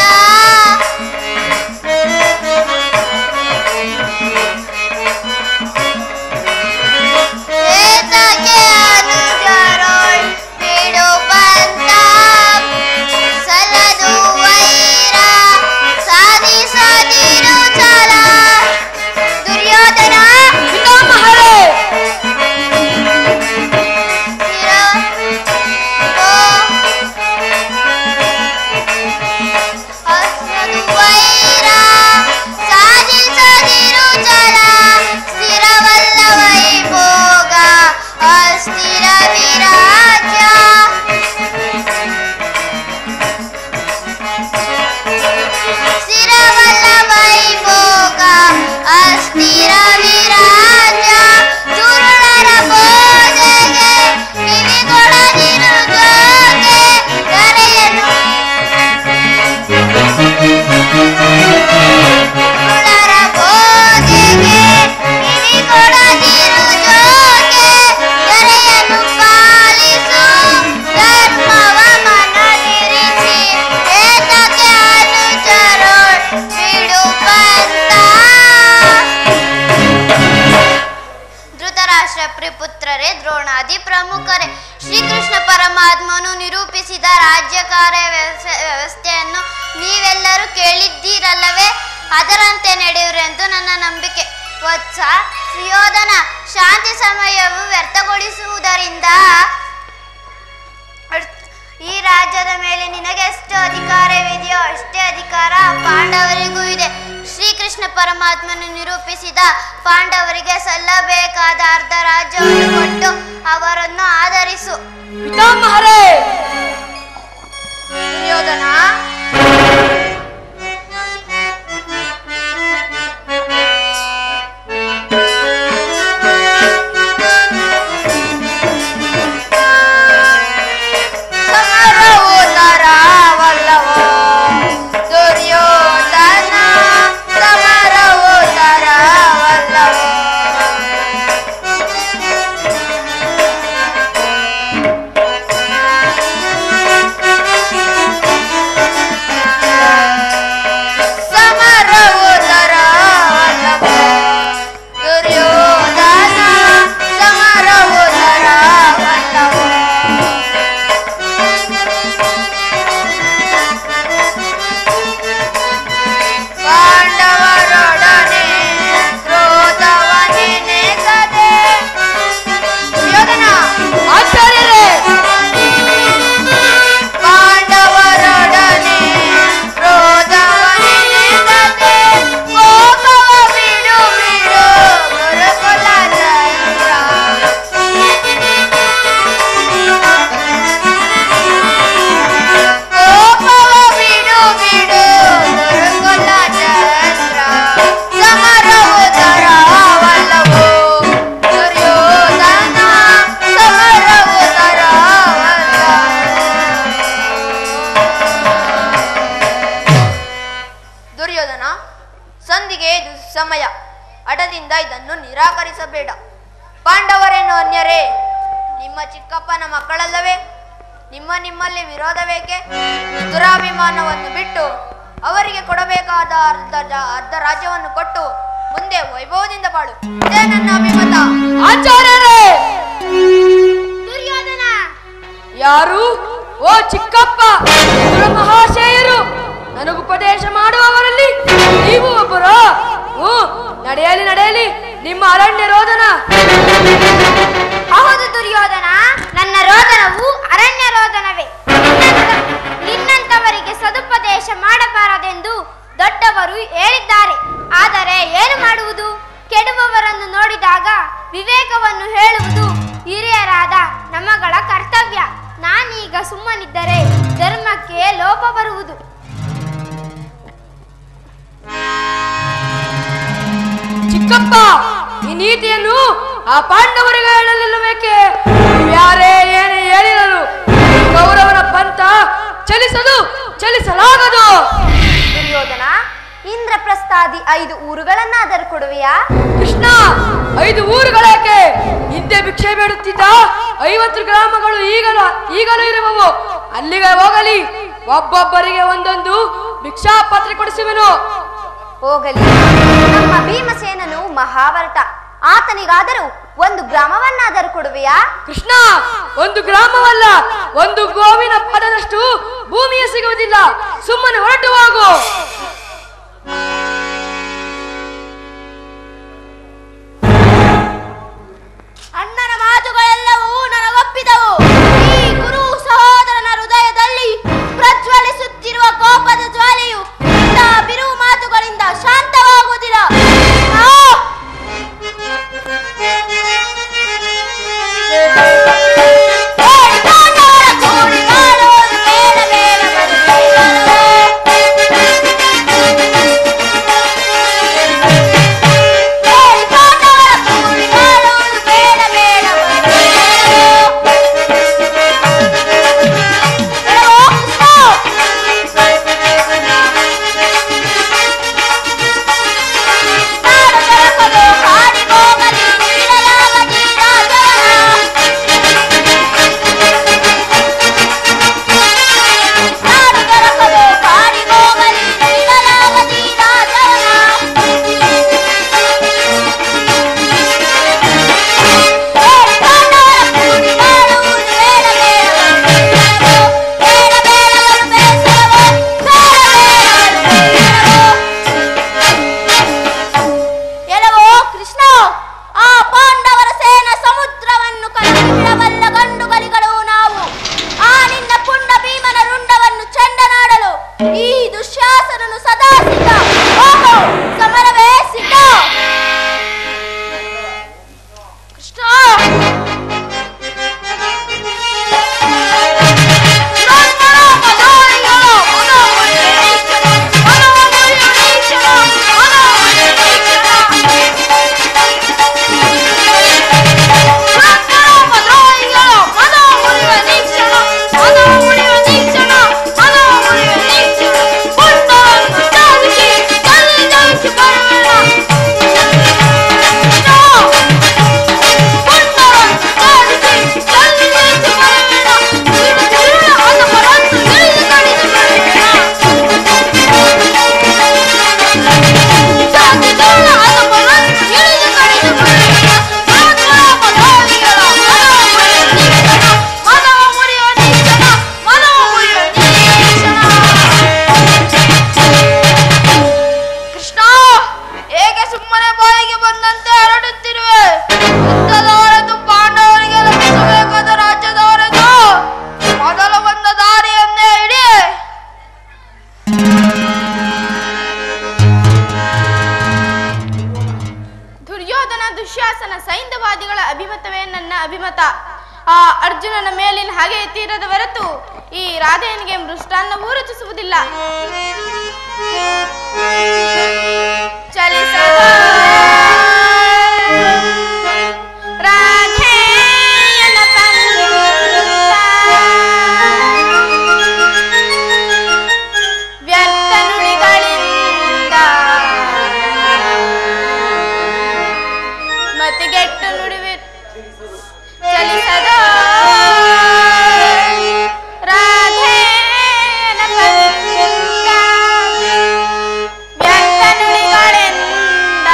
ಏತಕ್ಕೆ ಅನುಜರೋಳ್ ಬಿಡು ಪಂಥ ಸಲದು ವೈರ ಸಾಧಿಸದಿರು ಪುತ್ರರೇ ದ್ರೋಣಾದಿ ಪ್ರಮುಖರೇ ಶ್ರೀಕೃಷ್ಣ ಪರಮಾತ್ಮನು ನಿರೂಪಿಸಿದ ರಾಜ್ಯಕಾರ್ಯ ವ್ಯವಸ್ಥೆ- ವ್ಯವಸ್ಥೆಯನ್ನು ನೀವೆಲ್ಲರೂ ಕೇಳಿದ್ದೀರಲ್ಲವೇ ಅದರಂತೆ ನಡೆಯುವರೆಂದು ನನ್ನ ನಂಬಿಕೆ ವತ್ಸ ಸುಯೋಧನ ಶಾಂತಿ ಸಮಯವು ವ್ಯರ್ಥಗೊಳಿಸುವುದರಿಂದ ಈ ರಾಜ್ಯದ ಮೇಲೆ ನಿನಗೆ ಎಷ್ಟು ಅಧಿಕಾರವಿದೆಯೋ ಅಷ್ಟೇ ಅಧಿಕಾರ ಪಾಂಡವರಿಗೂ ಇದೆ ಶ್ರೀಕೃಷ್ಣ ಪರಮಾತ್ಮನು ನಿರೂಪಿಸಿದ ಪಾಂಡವರಿಗೆ ಸಲ್ಲಬೇಕಾದ ಅರ್ಧ ರಾಜ್ಯವನ್ನು ಕೊಟ್ಟು ಅವರನ್ನು ಆಧರಿಸು ಪಿತಾಮಹರೇ ದುರ್ಯೋಧನ ಸಮರವು ತರವಲ್ಲವೋ ದುರ್ಯೋಧನ ಸಮರವು ತರವಲ್ಲವೋ ಸಮರವು ತರವಲ್ಲವೋ ದುರ್ಯೋಧನ ಸಮರವು ತರವಲ್ಲವೋ ಪಾಂಡವರೊಡನೆ ಕ್ರೋಧವನ್ನೇ ನೆನೆಸದೆ ದುರ್ಯೋಧನ ಆಚಾರ್ಯರೇ ಪಾಂಡವರೊಡನೆ ಕ್ರೋಧವನ್ನೇ ನೆನೆಸದೆ ಕೋಪವ ಬಿಡು ಬಿಡು ಗುರುಕುಲ ಚಂದ್ರ ಕೋಪವ ಬಿಡು ಬಿಡು ಗುರುಕುಲ ಚಂದ್ರ ಸಮರವು ತರವಲ್ಲವೋ ದುರ್ಯೋಧನ ಸಮರವು ದುರ್ಯೋಧನ ಸಂಧಿಗೆ ಇದು ಸಮಯ ಹಠದಿಂದ ಇದನ್ನು ನಿರಾಕರಿಸಬೇಡ ಪಾಂಡವರೇನು ಅನ್ಯರೇ ನಿಮ್ಮ ಚಿಕ್ಕಪ್ಪನ ಮಕ್ಕಳಲ್ಲವೇ ನಿಮ್ಮ ನಿಮ್ಮಲ್ಲಿ ವಿರೋಧವೇಕೆ ದುರಾಭಿಮಾನವನ್ನು ಬಿಟ್ಟು ಅವರಿಗೆ ಕೊಡಬೇಕಾದ ಅರ್ಧ ಜ- ಅರ್ಧ ರಾಜ್ಯವನ್ನು ಕೊಟ್ಟು ಮುಂದೆ ವೈಭವದಿಂದ ಬಾಳು ಇದೇ ನನ್ನ ಅಭಿಮತ ಆಚಾರ್ಯರೇ ದುರ್ಯೋಧನ ಯಾರು ಓ ಚಿಕ್ಕಪ್ಪ ಗುರು ಮಹಾಶಯರು ನನಗುಪದೇಶ ಮಾಡುವವರಲ್ಲಿ ನೀವು ಒಬ್ಬರು ಹ್ಞೂ ನಡೆಯಲಿ ನಡೆಯಲಿ ನಿಮ್ಮ ಅರಣ್ಯ ರೋದನ ಹೌದು ದುರ್ಯೋಧನ ನನ್ನ ರೋದನವು ಅರಣ್ಯ ರೋದನವೇ ನಿನ್ನಂತವರಿಗೆ ಸದುಪದೇಶ ಮಾಡಬಾರದೆಂದು ದೊಡ್ಡವರು ಹೇಳಿದ್ದಾರೆ ಆದರೆ ಏನು ಮಾಡುವುದು ಕೆಡುವವರನ್ನು ನೋಡಿದಾಗ ವಿವೇಕವನ್ನು ಹೇಳುವುದು ಹಿರಿಯರಾದ ನಮಗಳ ಕರ್ತವ್ಯ ನಾನೀಗ ಸುಮ್ಮನಿದ್ದರೆ ಧರ್ಮಕ್ಕೆ ಲೋಪ ಬರುವುದು ಚಿಕ್ಕಪ್ಪ ಈ ನೀತಿಯನ್ನು ಆ ಪಾಂಡವರಿಗೆ ಹೇಳಲಿಲ್ಲಬೇಕೆ ಯಾರೇ ಏನೇ ಹೇಳಿರಲು ಗೌರವನ ಪಂಥ ಚಲಿಸದು ಚಲಿಸಲಾಗದು ದುರ್ಯೋಧನ ಇಂದ್ರಪ್ರಸ್ಥಾದಿ ಐದು ಊರುಗಳನ್ನಾದರೂ ಕೊಡುವೆಯಾ ಕೃಷ್ಣ ಐದು ಊರುಗಳೇಕೆ ಹಿಂದೆ ಭಿಕ್ಷೆ ಬೇಡುತ್ತಿದ್ದ ಐವತ್ತು ಗ್ರಾಮಗಳು ಈಗಲೂ ಈಗಲೂ ಇರುವವು ಅಲ್ಲಿಗೆ ಹೋಗಲಿ ಒಬ್ಬೊಬ್ಬರಿಗೆ ಒಂದೊಂದು ಭಿಕ್ಷಾ ಪತ್ರ ಕೊಡಿಸುವೆನು ಹೋಗಲಿ ನಮ್ಮ ಭೀಮಸೇನನು ಮಹಾಭರತ ಆತನಿಗಾದರೂ ಒಂದು ಗ್ರಾಮವನ್ನಾದರೂ ಕೊಡುವೆಯಾ ಕೃಷ್ಣ ಒಂದು ಗ್ರಾಮವಲ್ಲ ಒಂದು ಗೋವಿನ ಪಾದದಷ್ಟು ಭೂಮಿಯೇ ಸಿಗುವುದಿಲ್ಲ ಸುಮ್ಮನೆ ಹೊರಟು ಹೋಗು ಅಣ್ಣನ ಮಾತುಗಳೆಲ್ಲವೂ ನನಗೊಪ್ಪಿದವು ಈ ಗುರು ಸಹೋದರನ ಹೃದಯದಲ್ಲಿ ಪ್ರಜ್ವಲಿಸುತ್ತಿರುವ ಕೋಪದ ಜ್ವಾಲೆಯು ಇಂಥ ಬಿರುವು ಮಾತುಗಳಿಂದ ಶಾಂತವಾಗುವುದಿಲ್ಲ ಆ! ಓಡಿಕೊಂಡವರ ಕೂಡಿ ಬಾಳೋದು ಬೇಡ ಬೇಡ ಬದುಕೇಳಲು. ದುರ್ಯೋಧನ ದುಶ್ಯಾಸನ ಸೈಂಧವಾದಿಗಳ ಅಭಿಮತವೇ ನನ್ನ ಅಭಿಮತ ಆ ಅರ್ಜುನನ ಮೇಲಿನ ಹಾಗೆ ತೀರದ ಹೊರತು ಈ ರಾಧೆಯನಿಗೆ ಮೃಷ್ಟಾನ್ನವೂ ರುಚಿಸುವುದಿಲ್ಲ ಚಲಿಸದ ರಾಧೆಯನ ಪಂಥ. ವ್ಯರ್ಥ ನುಡಿಗಳಿಂದ ಮತಿಗೆಟ್ಟು ನುಡಿವಿ ಚಲಿಸದ ರಾಧೇನ ಪಂಥ. ವ್ಯರ್ಥ ನುಡಿಗಳಿಂದ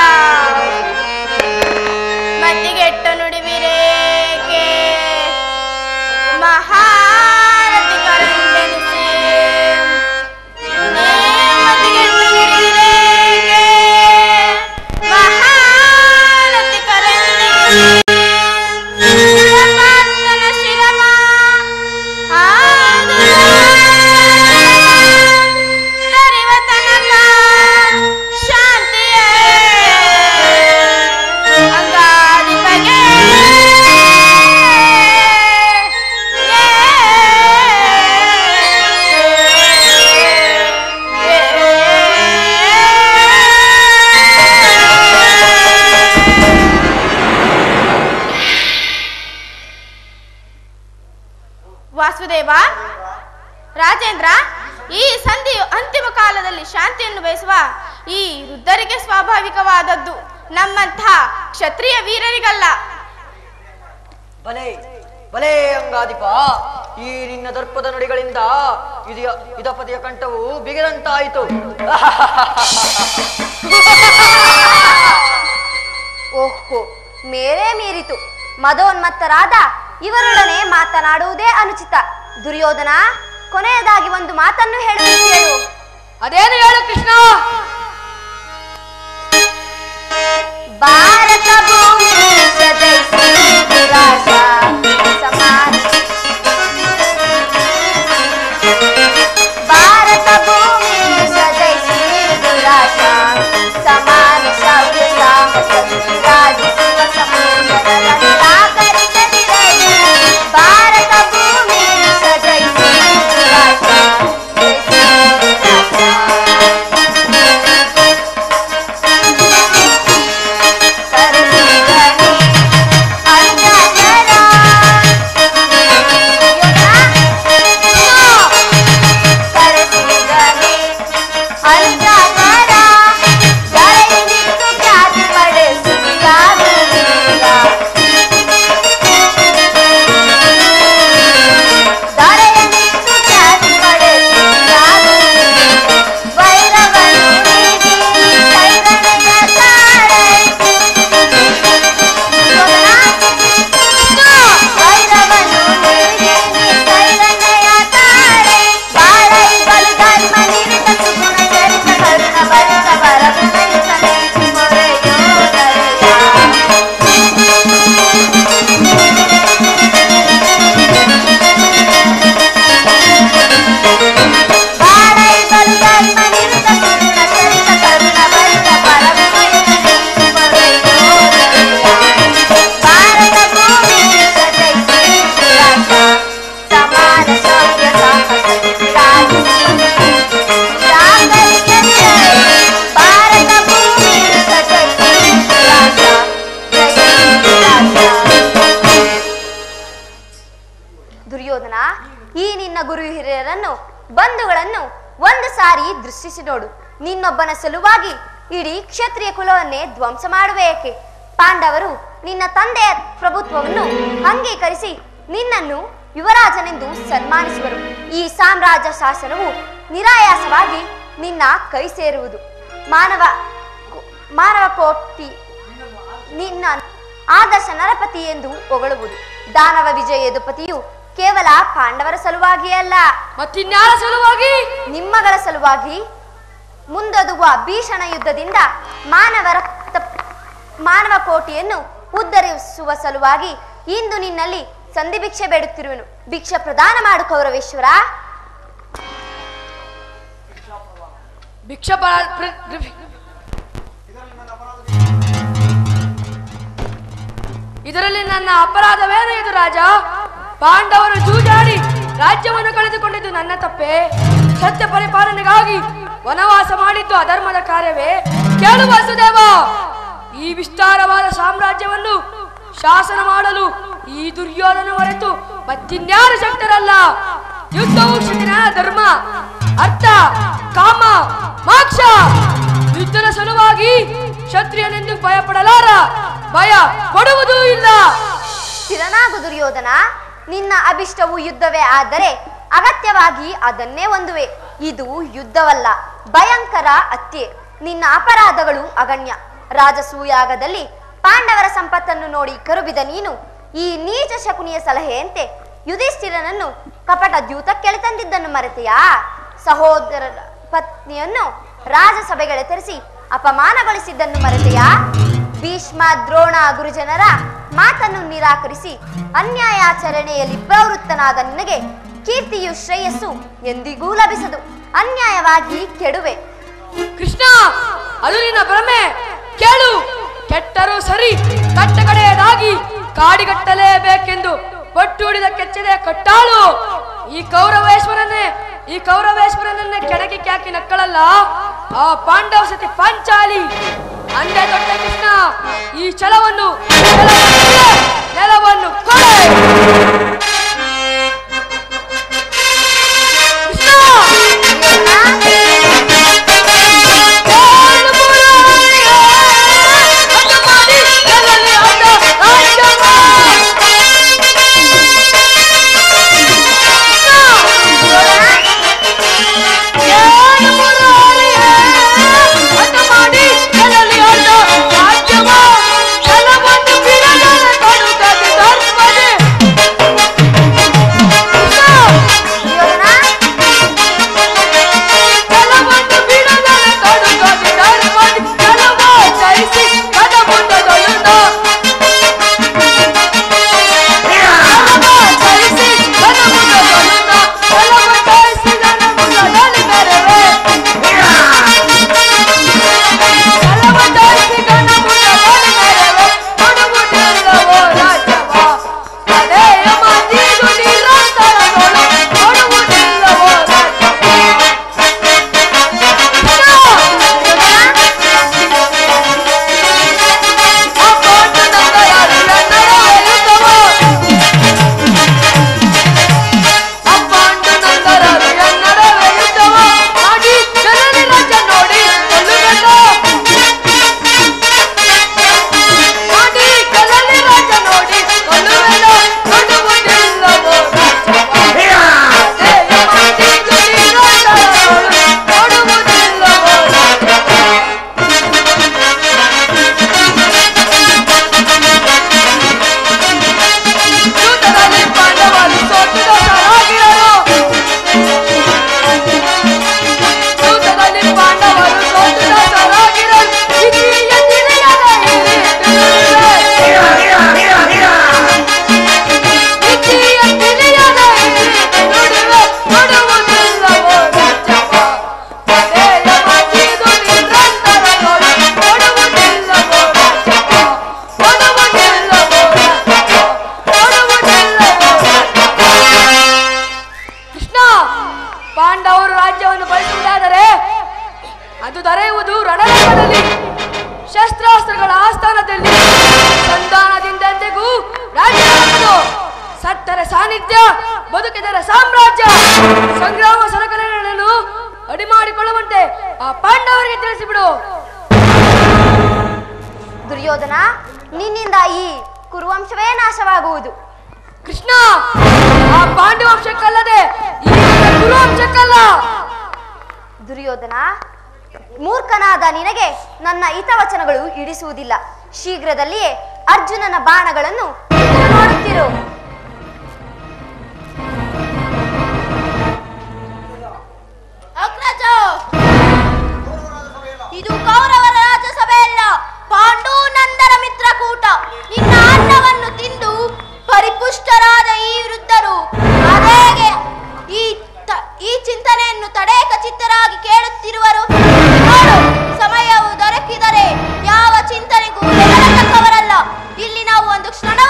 ಮತಿಗೆಟ್ಟು ನುಡಿವಿರೇಕೆ ಮಹಾರಥಿ ಕರಂದೆನಿಸಿ ಮತಿಗೆಟ್ಟು ನುಡಿವಿರೇಕೆ ಮಹಾರಥಿ ಕರಂದೆನಿಸಿ ಶಿವಪಾರ್ಥನ ಶಿರಮ ತರಿವ ತನಕ ಶಾಂತಿಯೇ ಅಂಗಾದಿ ಬಗೆ ವಾಸುದೇವ ರಾಜೇಂದ್ರ ಈ ಸಂಧಿಯು ಅಂತಿಮ ಕಾಲದಲ್ಲಿ ಶಾಂತಿಯನ್ನು ಬಯಸುವ ಈ ವೃದ್ಧರಿಗೆ ಸ್ವಾಭಾವಿಕವಾದದ್ದು ನಮ್ಮಂಥ ಕ್ಷತ್ರಿಯ ವೀರರಿಗಲ್ಲ ಬಲೆ ಬಲೆ ಅಂಗಾಧಿಪ ಈ ನಿನ್ನ ದರ್ಪದ ನುಡಿಗಳಿಂದ ಇದು ಇದಪತಿಯ ಕಂಠವು ಬಿಗಿದಂತಾಯಿತು ಓಹೋ ಮೇರೇ ಮೀರಿತು ಮದೋನ್ಮತ್ತರಾದ ಇವರೊಡನೆ ಮಾತನಾಡುವುದೇ ಅನುಚಿತ ದುರ್ಯೋಧನ ಕೊನೆಯದಾಗಿ ಒಂದು ಮಾತನ್ನು ಹೇಳುವುದು ಕೇಳು ಅದೇನು ಹೇಳು ಕೃಷ್ಣ ಭಾರತ ಭೂಮಿ ಸದೈಸಿ ವಿಲಾಸ ಸಮಾನ ಭಾರತ ಭೂಮಿ ಸದೈಸಿ ವಿಲಾಸ ಸಮಾನ ಸೌರ್ಯ ಸಾಮ ರಾಜ ಶಿವ ಸಮೂಹಗಳ ನಿರಾಕರಿಸದಿರಲಿ. ಭಾರತ ಭೂಮಿ ಸದೈಸಿ ವಿಲಾಸ ಸದೈಸಿ ವಿಲಾಸ. ಭಾರತ ಭೂಮಿ ದುರ್ಯೋಧನ ಈ ನಿನ್ನ ಗುರು ಹಿರಿಯರನ್ನು ಬಂಧುಗಳನ್ನು ಒಂದು ಸಾರಿ ದೃಷ್ಟಿಸಿ ನೋಡು ನಿನ್ನೊಬ್ಬನ ಸಲುವಾಗಿ ಇಡೀ ಕ್ಷತ್ರಿಯ ಕುಲವನ್ನೇ ಧ್ವಂಸ ಮಾಡುವ ಏಕೆ ಪಾಂಡವರು ನಿನ್ನ ತಂದೆಯ ಪ್ರಭುತ್ವವನ್ನು ಅಂಗೀಕರಿಸಿ ನಿನ್ನನ್ನು ಯುವರಾಜನೆಂದು ಸನ್ಮಾನಿಸುವರು ಈ ಸಾಮ್ರಾಜ್ಯ ಶಾಸನವು ನಿರಾಯಾಸವಾಗಿ ನಿನ್ನ ಕೈ ಸೇರುವುದು ಮಾನವ ಮಾನವ ಕೋಟಿ ನಿನ್ನ ಆದರ್ಶ ನರಪತಿ ಎಂದು ಹೊಗಳುವುದು ದಾನವ ವಿಜಯ ಯದುಪತಿಯು ಕೇವಲ ಪಾಂಡವರ ಸಲುವಾಗಿಯೇ ಅಲ್ಲ ಮತ್ತಿನ್ಯಾರ ಸಲುವಾಗಿ ನಿಮ್ಮಗಳ ಸಲುವಾಗಿ ಮುಂದೊದುಗುವ ಭೀಷಣ ಯುದ್ಧದಿಂದ ಮಾನವರ ತಪ್- ಮಾನವ ಕೋಟಿಯನ್ನು ಉದ್ಧರಿಸುವ ಸಲುವಾಗಿ ಇಂದು ನಿನ್ನಲ್ಲಿ ಸಂಧಿ ಭಿಕ್ಷೆ ಬೇಡುತ್ತಿರುವೆನು ಭಿಕ್ಷೆ ಪ್ರದಾನ ಮಾಡು ಕೌರವೇಶ್ವರ ಭಿಕ್ಷ ಪ್ರ- ಪ್ರ- ಪ್ರ- ಇದರಲ್ಲಿ ನನ್ನ ಅಪರಾಧವೇನು ಇದು ರಾಜ ಪಾಂಡವರು ಜೂಜಾಡಿ ರಾಜ್ಯವನ್ನು ಕಳೆದುಕೊಂಡಿದ್ದು ನನ್ನ ತಪ್ಪೇ ಸತ್ಯ ಪರಿಪಾಲನೆಗಾಗಿ ವನವಾಸ ಮಾಡಿದ್ದು ಅಧರ್ಮದ ಕಾರ್ಯವೇ ಕೇಳು ವಾಸುದೇವ ಈ ವಿಸ್ತಾರವಾದ ಸಾಮ್ರಾಜ್ಯವನ್ನು ಶಾಸನ ಮಾಡಲು ಈ ದುರ್ಯೋಧನ ಹೊರತು ಮತ್ತಿನ್ಯಾರು ಶಕ್ತರಲ್ಲ ಯುದ್ಧವು ಶಿಕ್ಷಣ ಧರ್ಮ ಅರ್ಥ ಕಾಮ ಮೋಕ್ಷ ಯುದ್ಧದ ಸಲುವಾಗಿ ಕ್ಷತ್ರಿಯನೆಂದು ಭಯಪಡಲಾರ ಭಯ ಪಡುವುದೂ ಇಲ್ಲ ಸ್ಥಿರನಾಗು ದುರ್ಯೋಧನ ನಿನ್ನ ಅಭಿಷ್ಟವು ಯುದ್ಧವೇ ಆದರೆ ಅಗತ್ಯವಾಗಿ ಅದನ್ನೇ ಹೊಂದುವೆ ಇದು ಯುದ್ಧವಲ್ಲ ಭಯಂಕರ ಹತ್ಯೆ ನಿನ್ನ ಅಪರಾಧಗಳು ಅಗಣ್ಯ ರಾಜಸೂಯಾಗದಲ್ಲಿ ಪಾಂಡವರ ಸಂಪತ್ತನ್ನು ನೋಡಿ ಕರುಬಿದ ನೀನು ಈ ನೀಚ ಶಕುನಿಯ ಸಲಹೆಯಂತೆ ಯುಧಿಷ್ಠಿರನನ್ನು ಕಪಟ ದ್ಯೂತ ಕೆಳೆತಂದಿದ್ದನ್ನು ಮರೆತೆಯಾ ಸಹೋದರರ ಪತ್ನಿಯನ್ನು ರಾಜಸಭೆಗೆ ತರಿಸಿ ಅಪಮಾನಗೊಳಿಸಿದ್ದನ್ನು ಮರೆತೆಯಾ ಭೀಷ್ಮ ದ್ರೋಣ ಗುರುಜನರ ಮಾತನ್ನು ನಿರಾಕರಿಸಿ ಅನ್ಯಾಯಾಚರಣೆಯಲ್ಲಿ ಪ್ರವೃತ್ತನಾದ ನಿನಗೆ ಕೀರ್ತಿಯು ಶ್ರೇಯಸ್ಸು ಎಂದಿಗೂ ಲಭಿಸದು ಅನ್ಯಾಯವಾಗಿ ಕೆಡುವೆ ಕೃಷ್ಣ ಅದು ನಿನ್ನ ಭ್ರಮೆ ಕೇಳು ಕೆಟ್ಟರೂ ಸರಿ ಕಟ್ಟ ಕಡೆಯದಾಗಿ ಕಾಡಿಗಟ್ಟಲೇಬೇಕೆಂದು ಪಟ್ಟುಡಿದ ಕೆಚ್ಚದೆ ಕಟ್ಟಾಳು ಈ ಕೌರವೇಶ್ವರನ್ನೇ ಈ ಕೌರವೇಶ್ವರನನ್ನೇ ಕೆಳಗೆ ಕ್ಯಾಕಿ ನಕ್ಕಳಲ್ಲ ಆ ಪಾಂಡವ ಸತಿ ಪಾಂಚಾಲಿ ಅಂದೆ ದೊಡ್ಡ ಕೃಷ್ಣ ಈ ಛಲವನ್ನು ನೆಲವನ್ನು ಕೊಡೆ ಕೃಷ್ಣ ಕೃಷ್ಣ ಪಾಂಡವರು ರಾಜ್ಯವನ್ನು ಬಯಸುವುದಾದರೆ ಅದು ದೊರೆಯುವುದು ರಣರಂಗದಲ್ಲಿ ಶಸ್ತ್ರಾಸ್ತ್ರಗಳ ಆಸ್ಥಾನದಲ್ಲಿ ಸಂಧಾನದಿಂದೆಂದಿಗೂ ರಾಜ್ಯ ನಮ್ಮದು. ಸತ್ತರೆ ಸಾನ್ನಿಧ್ಯ ಬದುಕಿದರೆ ಸಾಮ್ರಾಜ್ಯ ಸಂಗ್ರಾಮ ಸರಕಲೆಗಳನ್ನು ಅಡಿಮಾಡಿಕೊಳ್ಳುವಂತೆ ಆ ಪಾಂಡವರಿಗೆ ತಿಳಿಸಿಬಿಡು ದುರ್ಯೋಧನ ನಿನ್ನಿಂದ ಈ ಕುರುವಂಶವೇ ನಾಶವಾಗುವುದು ಕೃಷ್ಣ ಆ ಪಾಂಡವಂಶಕ್ಕಲ್ಲದೆ ಈ ಕುರುವಂಶಕ್ಕಲ್ಲ ದುರ್ಯೋಧನ ಮೂರ್ಖನಾದ ನಿನಗೆ ನನ್ನ ಹಿತವಚನಗಳು ಇಡಿಸುವುದಿಲ್ಲ ಶೀಘ್ರದಲ್ಲಿಯೇ ಅರ್ಜುನನ ಬಾಣಗಳನ್ನು ಎದುರು ನೋಡುತ್ತಿರು ಅಗ್ರಜ ಇದು ಕೌರವರ ರಾಜಸಭೆಯಲ್ಲ ಪಾಂಡು ನಂದರ ಮಿತ್ರಕೂಟ ನಿನ್ನ ಅನ್ನವನ್ನು ತಿಂದು ಪರಿಪುಷ್ಟರಾದ ಈ ವೃದ್ಧರು ಅದೇಗೆ ಈ ತ- ಈ ಚಿಂತನೆಯನ್ನು ತಡೇಕ ಚಿತ್ತರಾಗಿ ಕೇಳುತ್ತಿರುವರು ನೋಡು ಸಮಯವು ದೊರಕಿದರೆ ಯಾವ ಚಿಂತನೆಗೂ ಹೆದರತಕ್ಕವರಲ್ಲ ಇಲ್ಲಿ ನಾವು ಒಂದು ಕ್ಷಣ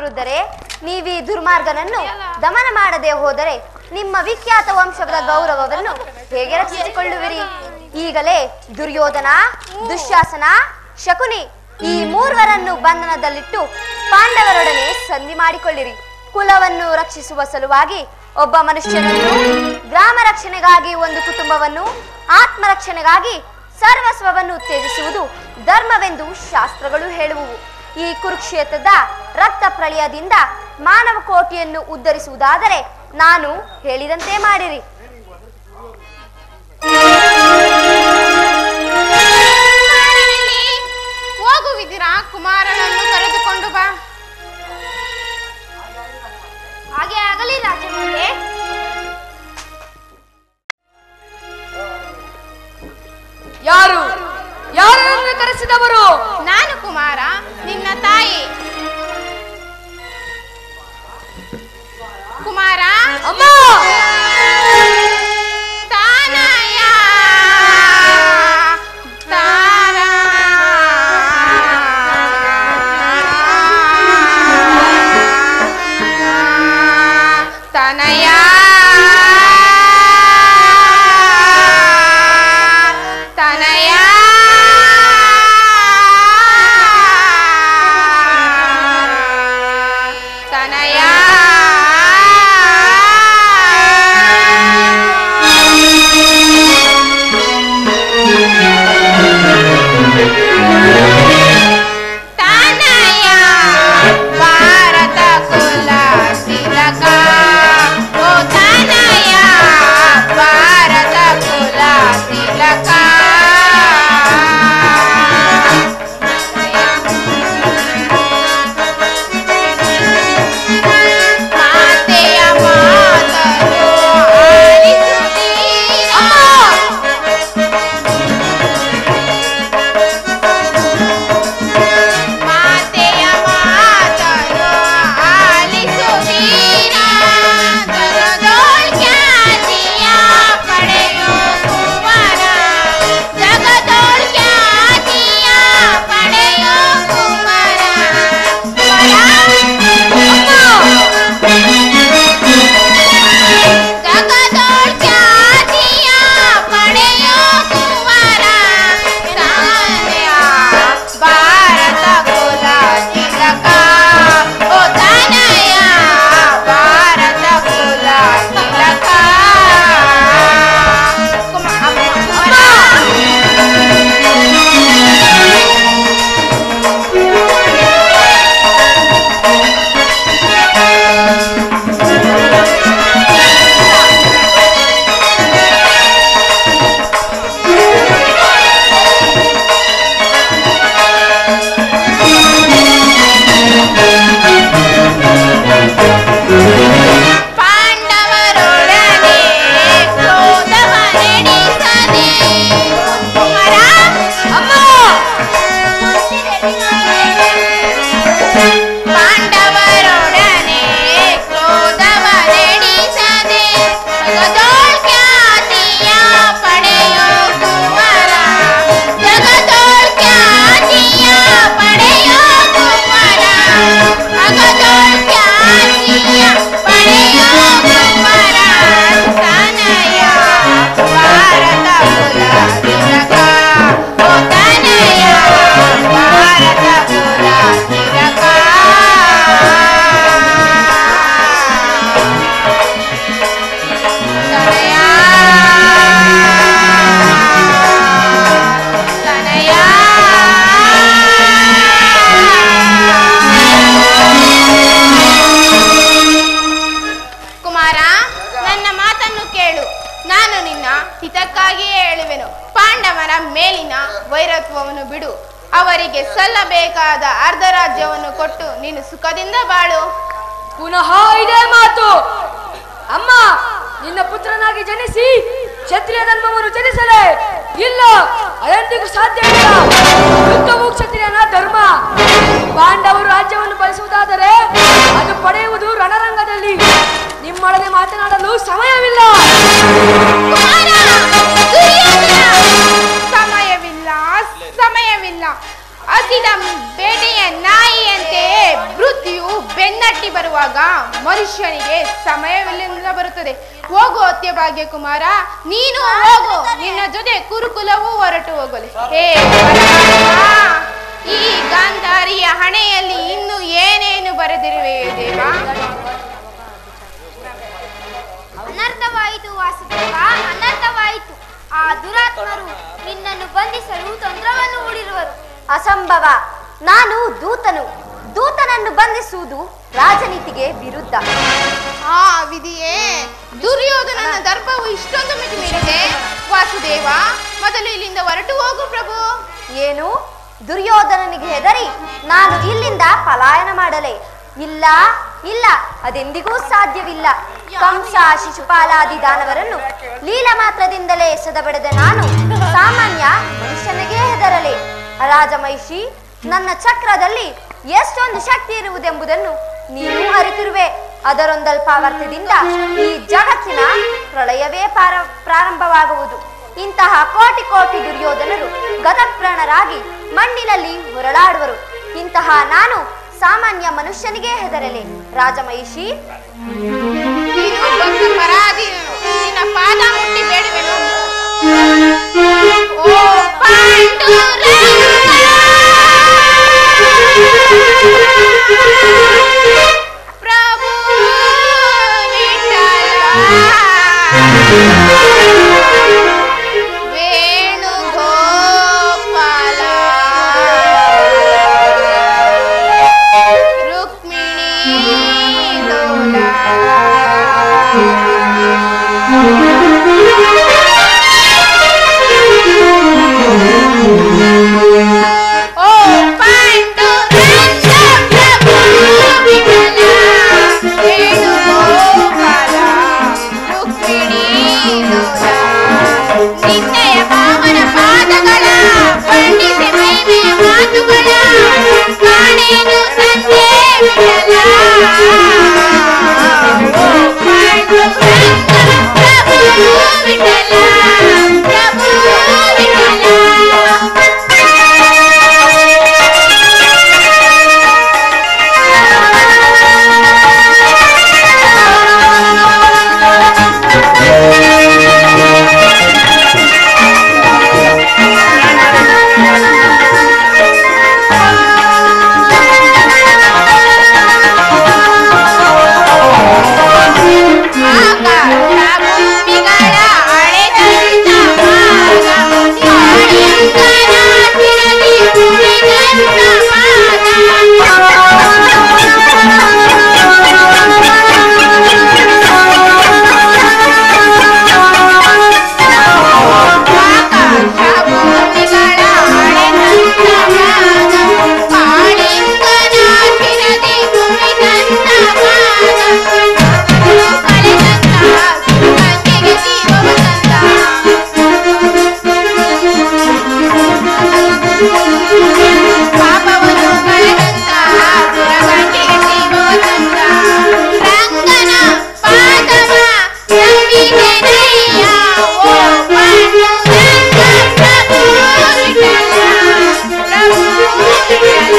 ವೃದ್ಧರೇ ನೀವೀ ದುರ್ಮಾರ್ಗನನ್ನು ದಮನ ಮಾಡದೆ ಹೋದರೆ ನಿಮ್ಮ ವಿಖ್ಯಾತ ವಂಶದ ಗೌರವವನ್ನು ಹೇಗೆ ರಕ್ಷಿಸಿಕೊಳ್ಳುವಿರಿ ಈಗಲೇ ದುರ್ಯೋಧನ ದುಶ್ಯಾಸನ ಶಕುನಿ ಈ ಮೂರ್ವರನ್ನು ಬಂಧನದಲ್ಲಿಟ್ಟು ಪಾಂಡವರೊಡನೆ ಸಂಧಿ ಮಾಡಿಕೊಳ್ಳಿರಿ ಕುಲವನ್ನು ರಕ್ಷಿಸುವ ಸಲುವಾಗಿ ಒಬ್ಬ ಮನುಷ್ಯನನ್ನು ಗ್ರಾಮ ರಕ್ಷಣೆಗಾಗಿ ಒಂದು ಕುಟುಂಬವನ್ನು ಆತ್ಮರಕ್ಷಣೆಗಾಗಿ ಸರ್ವಸ್ವವನ್ನು ತ್ಯಜಿಸುವುದು ಧರ್ಮವೆಂದು ಶಾಸ್ತ್ರಗಳು ಹೇಳುವುವು ಈ ಕುರುಕ್ಷೇತ್ರದ ರಕ್ತ ಪ್ರಳಯದಿಂದ ಮಾನವ ಕೋಟಿಯನ್ನು ಉದ್ಧರಿಸುವುದಾದರೆ ನಾನು ಹೇಳಿದಂತೆ ಮಾಡಿರಿ ಕುಮಾರನಲ್ಲಿ ಹೋಗುವಿದಿರಾ ಕುಮಾರನನ್ನು ಕರೆದುಕೊಂಡು ಬಾ ಹಾಗೆ ಆಗಲಿ ರಾಜಮಾತೆ ಯಾರು ಯಾರನ್ನು ಕರೆಸಿದವರು ನಾನು ಕುಮಾರ ನಿನ್ನ ತಾಯಿ ಕುಮಾರ ಅಮ್ಮ ತಾನಯ ತಾರ ತನಯ ತನಯ ತನಯ ತಾನಯ ಭಾರತ ಕುಲ ತಿಲಕ ಓ ತಾನಯ ಭಾರತ ಕುಲ ತಿಲಕ ಮಾತೆಯ ಮಾತನು ಆಲಿಸುತ್ತೀರಾ? ಮಾತೆಯ ಮಾತನು ಆಲಿಸುತ್ತೀರಾ? ಜಗದೋಳ್ ಖ್ಯಾತಿಯ ಪಡೆಯೋ ಕುವರ. ಜಗದೋಳ್ ಖ್ಯಾತಿಯ ಪಡೆಯೋ ಕುವರ. ಜಗದೋಳ್ ಖ್ಯಾತಿಯ ಪಡೆಯೋ ಕುವರ. ತಾನೆಯ ಭಾರತ ಕುಲ ತಿಲಕ ಓ ತಾನಯ ಭಾರತ ಕುಲ ತಿಲಕ ಕುಮ- ಅಮ್ಮ- ಅಮ್ಮ. ಪಾಂಡವರೊಡನೆ ಕ್ರೋಧವ ನಡೆಸದೆ ಕುಮಾರ ಅಮ್ಮ ಪಾಂಡವರೊಡನೆ ಕ್ರೋಧವ ನಡೆಸದೆ ಜಗದೋಳ್ ಖ್ಯಾತಿಯ ಪಡೆಯೋ ಕುವರ ಜಗದೋಳ್ ಖ್ಯಾತಿಯ ಪಡೆಯೋ ಕುವರ ಜಗದೋಳ್ ಖ್ಯಾತಿಯ ಪಡೆಯೋ ಕುವರ ತನಯ ಭಾರತ ಕುಲ ತಿಲಕ ಓ ತನಯ ಭಾರತ ಕುಲ ತಿಲಕ ತನಯ ತನಯ ಕುಮಾರ ನನ್ನ ಮಾತನ್ನು ಕೇಳು ನಾನು ನಿನ್ನ ಹಿತಕ್ಕಾಗಿಯೇ ಹೇಳುವೆನು ಪಾಂಡವರ ಮೇಲಿನ ವೈರತ್ವವನ್ನು ಬಿಡು ಅವರಿಗೆ ಸಲ್ಲಬೇಕಾದ ಅರ್ಧ ರಾಜ್ಯವನ್ನು ಕೊಟ್ಟು ನೀನು ಸುಖದಿಂದ ಬಾಳು ಪುನಃ ಇದೇ ಮಾತು ಅಮ್ಮ ನಿನ್ನ ಪುತ್ರನಾಗಿ ಜನಿಸಿ ಕ್ಷತ್ರಿಯ ಧರ್ಮವನ್ನು ಜನಿಸಲೇ ಇಲ್ಲ ಅದೆಂದಿಗೂ ಸಾಧ್ಯ ಇಲ್ಲ ಯುದ್ಧವು ಕ್ಷತ್ರಿಯನ ಧರ್ಮ ಪಾಂಡವರು ರಾಜ್ಯವನ್ನು ಬಯಸುವುದಾದರೆ ಅದು ಪಡೆಯುವುದು ರಣರಂಗದಲ್ಲಿ ನಿಮ್ಮೊಡನೆ ಮಾತನಾಡಲು ಸಮಯವಿಲ್ಲ ಕುಮಾರ, ದುರ್ಯೋಧನ! ಸಮಯವಿಲ್ಲ ಸಮಯವಿಲ್ಲ ಹಸಿದ ಬೇಟೆಯ ನಾಯಿಯಂತೆ ಮೃತ್ಯು ಬೆನ್ನ ಇರುವಾಗ ಮನುಷ್ಯನಿಗೆ ಸಮಯವಿಲ್ಲ ಬರುತ್ತದೆ ಹೋಗು ಅತ್ಯಭಾಗ್ಯ ಕುಮಾರ ನೀನು ಹೋಗು ನಿನ್ನ ಜೊತೆ ಕುರುಕುಲವೂ ಹೊರಟು ಹೋಗಲಿ ಹೇ ಪರಮಾತ್ಮ, ಈ ಗಾಂಧಾರಿಯ ಹಣೆಯಲ್ಲಿ ಇನ್ನು ಏನೇನು ಬರೆದಿರುವೆ ದೇವ ಅನರ್ಥವಾಯಿತು ವಾಸುದೇವ ಅನರ್ಥವಾಯಿತು ಆ ದುರಾತ್ಮರು ನಿನ್ನನ್ನು ಬಂಧಿಸಲು ತಂತ್ರವನ್ನು ಹೂಡಿರುವರು ಅಸಂಭವ ನಾನು ದೂತನು ದೂತನನ್ನು ಬಂಧಿಸುವುದು ರಾಜನೀತಿಗೆ ವಿರುದ್ಧ ಆ ವಿಧಿಯೇ ದುರ್ಯೋಧನನ ದರ್ಪವು ಇಷ್ಟೊಂದು ಮಿತಿ ಮೀರಿದೆ ವಾಸುದೇವ ಮೊದಲು ಇಲ್ಲಿಂದ ಹೊರಟು ಹೋಗು ಪ್ರಭು ಏನು ದುರ್ಯೋಧನನಿಗೆ ಹೆದರಿ ನಾನು ಇಲ್ಲಿಂದ ಪಲಾಯನ ಮಾಡಲೆ ಇಲ್ಲ ಇಲ್ಲ ಅದೆಂದಿಗೂ ಸಾಧ್ಯವಿಲ್ಲ ಕಂಸ ಶಿಶುಪಾಲಾದಿ ದಾನವರನ್ನು ಲೀಲ ಮಾತ್ರದಿಂದಲೇ ಎಸೆದಬಡೆದ ನಾನು ಸಾಮಾನ್ಯ ಮನುಷ್ಯನಿಗೆ ಹೆದರಲೆ ರಾಜಮಹಿಷಿ ನನ್ನ ಚಕ್ರದಲ್ಲಿ ಎಷ್ಟೊಂದು ಶಕ್ತಿ ಇರುವುದೆಂಬುದನ್ನು ನೀನು ಅರಿತಿರುವೆ ಅದರೊಂದಲ್ಪಾವರ್ತದಿಂದ ಈ ಜಗತ್ತಿನ ಪ್ರಳಯವೇ ಪಾರ ಪ್ರಾರಂಭವಾಗುವುದು ಇಂತಹ ಕೋಟಿ ಕೋಟಿ ದುರ್ಯೋಧನರು ಗತಪ್ರಾಣರಾಗಿ ಮಣ್ಣಿನಲ್ಲಿ ಹೊರಳಾಡುವರು ಇಂತಹ ನಾನು ಸಾಮಾನ್ಯ ಮನುಷ್ಯನಿಗೆ ಹೆದರಲೆ ರಾಜಮಹಿಷಿ ನೀನು ಬಂದು ಪರಾಧೀನನು ನಿನ್ನ ಪಾದ ಮುಟ್ಟಿ ಬೇಡುವೆನು ಓ ಪಾಂಡುರಂಗ ಪ್ರಭು ವಿಠಲ ವೇಣುಗೋಪಾಲ ರುಕ್ಮಿಣಿ ಲೋಲ ಓ ಪಾಂಡುರಂಗ ಪ್ರಭು ವಿಠಲ ವೇಣುಗೋಪಾಲ ರುಕ್ಮಿಣಿ ಲೋಲ ನಿನ್ನಯ ಪಾವನ ಪಾದಗಳ ಪಂಡಿತ ಮೈಮೆಯ ಮಾತುಗಳ ಕಾಣೇನು ತಂದೆ ವಿಠಲ ಓ ಪಾಂಡುರಂಗ ಪ್ರಭು ವಿಠಲ ಪ್ರಭು ಆಕಾಶಭೂಮಿಗಳ ಅಳೆದಂತ ಮಾರ್ಗ, ಗಾಳಿಯಂಗನಾಥಿರಲಿ ಕುಣಿದಂತ ಆಕಾಶಭೂಮಿಗಳ ಅಳೆದಂತ ಮಾರ್ಗ, ಗಾಳಿಯಂಗನಾಥಿರಲಿ ಕುಣಿದಂತ ಪಾಪವನ್ನು ಕಳೆದಂತ ಗುರಗಂಗೆಗೆ ಜೀವವಂತ ರಂಗನ ಪಾದವ ನಂಬಿಕೆನಯ್ಯ ಓ ಪಾಂಡುರಂಗ ಪ್ರಭು ವಿಠಲ ಪ್ರಭು ವಿಠಲ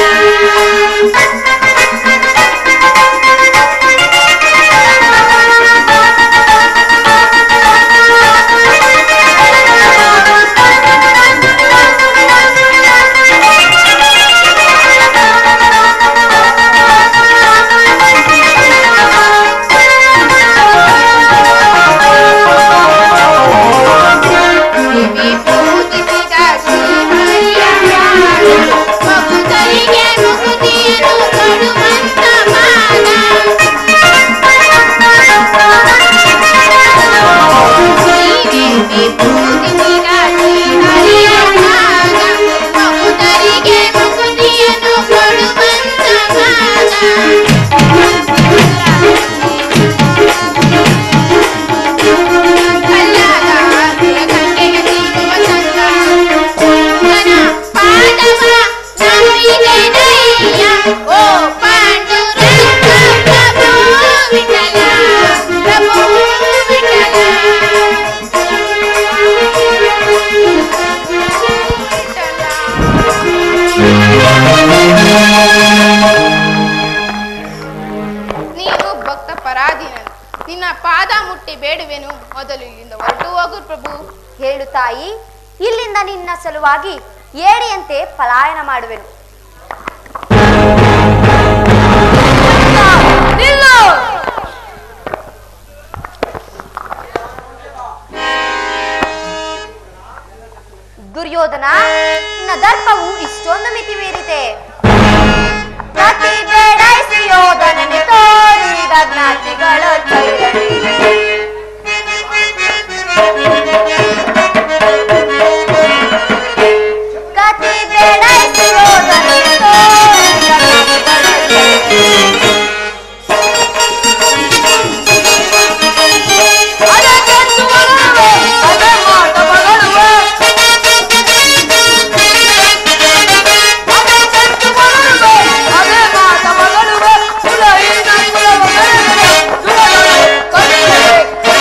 ವಿಭೂತಿಸಿದ ಶ್ರೀಹರಿಯ ಮಗುತರಿಗೆ ಮುಕುತಿಯನ್ನು ಕೊಡುವಂತ ಮಾನ ನೀವೇ ವಿಭೂತಿಸಿದ ಶ್ರೀಹರಿಯ ಮಗುತರಿಗೆ ಮುಕುತಿಯನ್ನು ಕೊಡುವಂತ ಓ ಪಾಂಡುರಂಗ ಪ್ರಭು ವಿಠಲ ಪ್ರಭು ವಿಠಲ ಮುಟ್ಟಿ ಬೇಡುವೆನು ಮೊದಲು ಇಲ್ಲಿಂದ ಹೊರಟು ಹೋಗು ಪ್ರಭು ಹೇಳು ತಾಯಿ ಇಲ್ಲಿಂದ ನಿನ್ನ ಸಲುವಾಗಿ ಏಡಿಯಂತೆ ಪಲಾಯನ ಮಾಡುವೆನು ನಿಲ್ಲು ದುರ್ಯೋಧನ ನಿನ್ನ ದರ್ಪವು ಇಷ್ಟೊಂದು ಮಿತಿ ಮೀರಿದೆ ಪ್ರತಿ ಬೇಡೈಸಿಯೋಧನನೆ ತೋರಿದ ಜ್ಞಾತಿಗಳ ಚೈತನ್ಯ. ಕತಿ ಬೇಡೈಸಿಯೋಧನನೆ ತೋರಿದ ಜ್ಞಾತಿಗಳ ಚೈತನ್ಯ. ಅದಕ್ಕೆಂದು ಒಲವೇ, ಅದೇ ಮಾತ ಮಗಳುವೆ. ಅದಕ್ಕೆಂದು ಒಲವೇ, ಅದೇ ಮಾತ ಮಗಳುವೆ. ಕುಲಹೀನ ಕುಲವ ಬೆಳೆದರೆ, ದುರಗಳು ಕಲಿಯದೆ,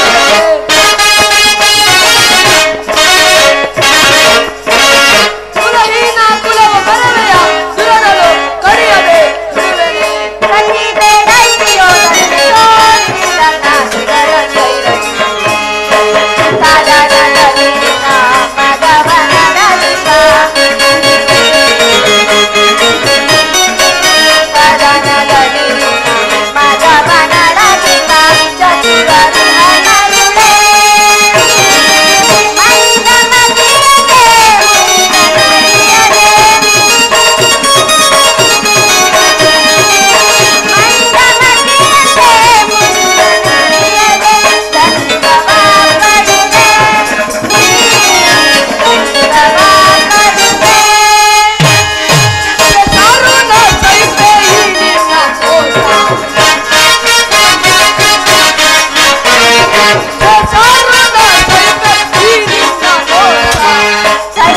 ಕುಲಹೀನ ಕುಲವ ಬೆಳೆವೆಯ, ದುರಗಳು ಕಡಿಯದೆ ಬಿಡುವೆನೆ. ಕತಿ ಬೇಡೈಸಿಯೋಧನನೆ ತೋರಿದ ಜ್ಞಾತಿಗಳ ಚೈತನ್ಯ. ತಾದನದನಿನ ಮಗವನದನಿಕ. ತಾದನದನಿನ ಮಗವನದನಿಕ. ಚತುರವಿಹನರುಳೆ. ಮೈದಮತಿಯಗೆ ಮುನಿದನರಿಯದೆ. ಸಾರುನ ಸೈತೆ ಈ ನಿನ್ನ ಮೋಸ. ಸಾರುನ ಸೈತೆ ಈ ನಿನ್ನ ಮೋಸ.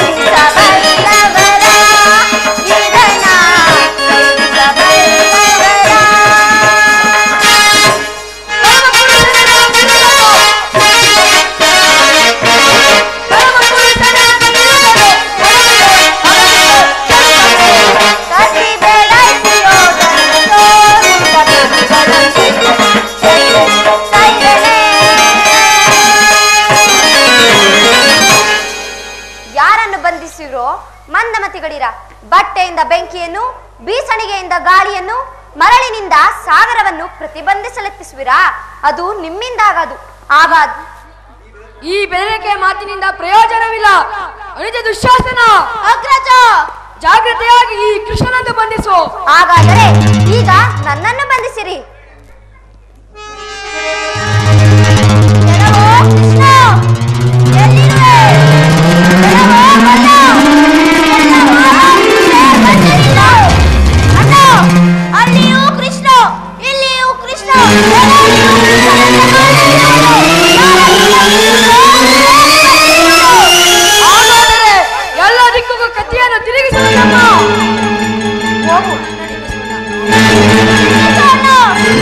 ಯಾರನ್ನು ಬಂಧಿಸಿರೋ ಮಂದಮತಿಗಳಿರ ಬಟ್ಟೆಯಿಂದ ಬೆಂಕಿಯನ್ನು ಬೀಸಣಿಗೆಯಿಂದ ಗಾಳಿಯನ್ನು ಮರಳಿನಿಂದ ಸಾಗರವನ್ನು ಪ್ರತಿಬಂಧಿಸಲೆತ್ತಿಸುವಿರಾ ಅದು ನಿಮ್ಮಿಂದಾಗದು ಆಗ ಈ ಬೆದರಿಕೆ ಮಾತಿನಿಂದ ಪ್ರಯೋಜನವಿಲ್ಲ ಅನಿಜ ದುಶ್ಯಾಸನ ಅಗ್ರಜ ಜಾಗ್ರತೆಯಾಗಿ ಈ ಕೃಷ್ಣನನ್ನು ಬಂಧಿಸು ಹಾಗಾದರೆ ಈಗ ನನ್ನನ್ನು ಬಂಧಿಸಿರಿ ಜನವೋ ಕೃಷ್ಣ, ಎಲ್ಲಿರುವೆ? ಜನವೋ ಬಲ್ಲ. ಜನವೋ ಇಲ್ಲೇ ಬಂದಿಲ್ಲ. ಅಣ್ಣ, ಅಲ್ಲಿಯೂ ಕೃಷ್ಣ ಇಲ್ಲಿಯೂ ಕೃಷ್ಣ ಎಲ್ಲೆಲ್ಲಿಯೂ ಕೃಷ್ಣ. ಹಾಗಾದರೆ ಎಲ್ಲ ದಿಕ್ಕುಗೂ ಕತ್ತಿಯನ್ನು ತಿರುಗಿಸು ನಮ್ಮ ಹೋಗು. ಕೃಷ್ಣ,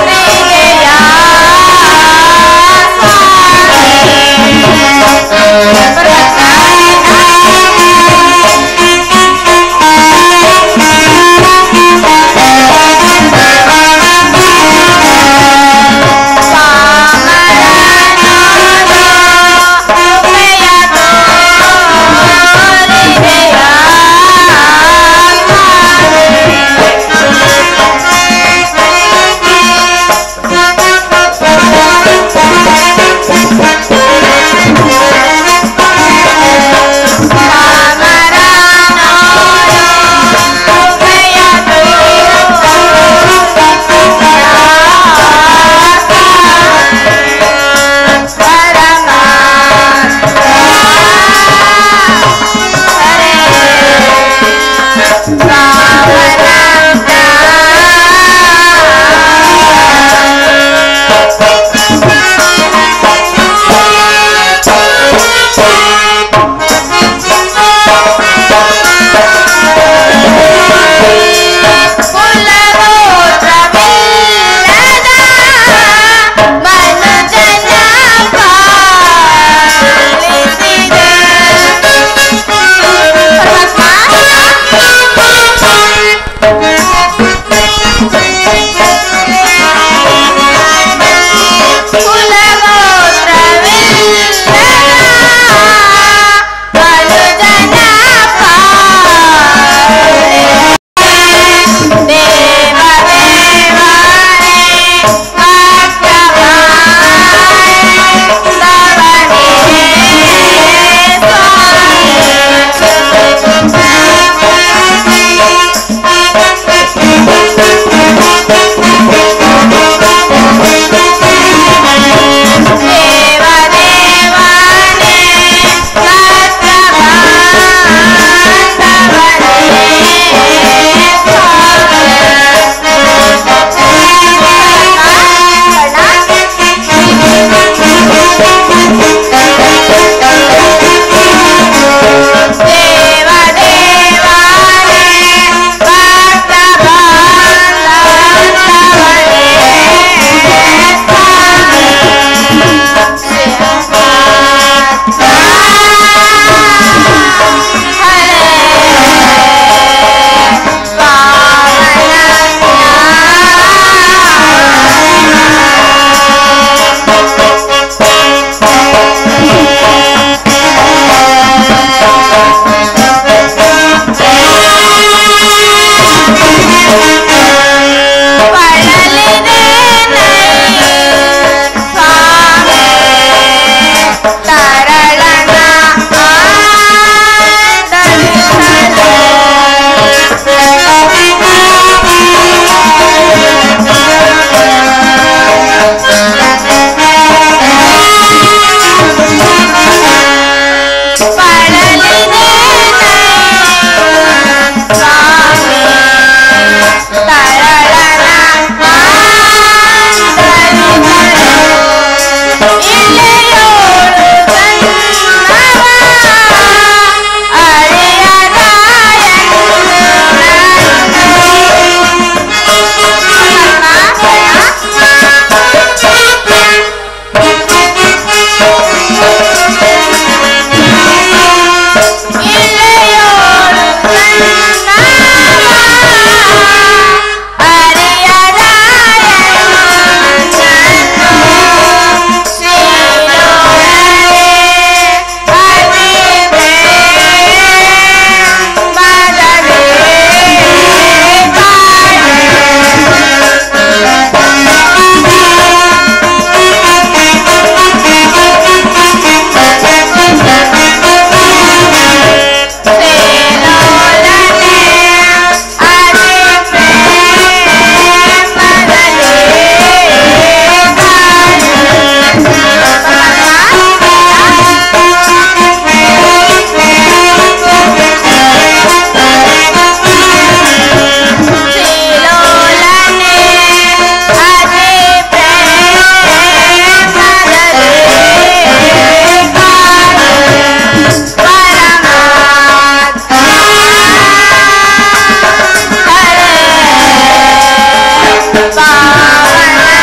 ಪಾವನ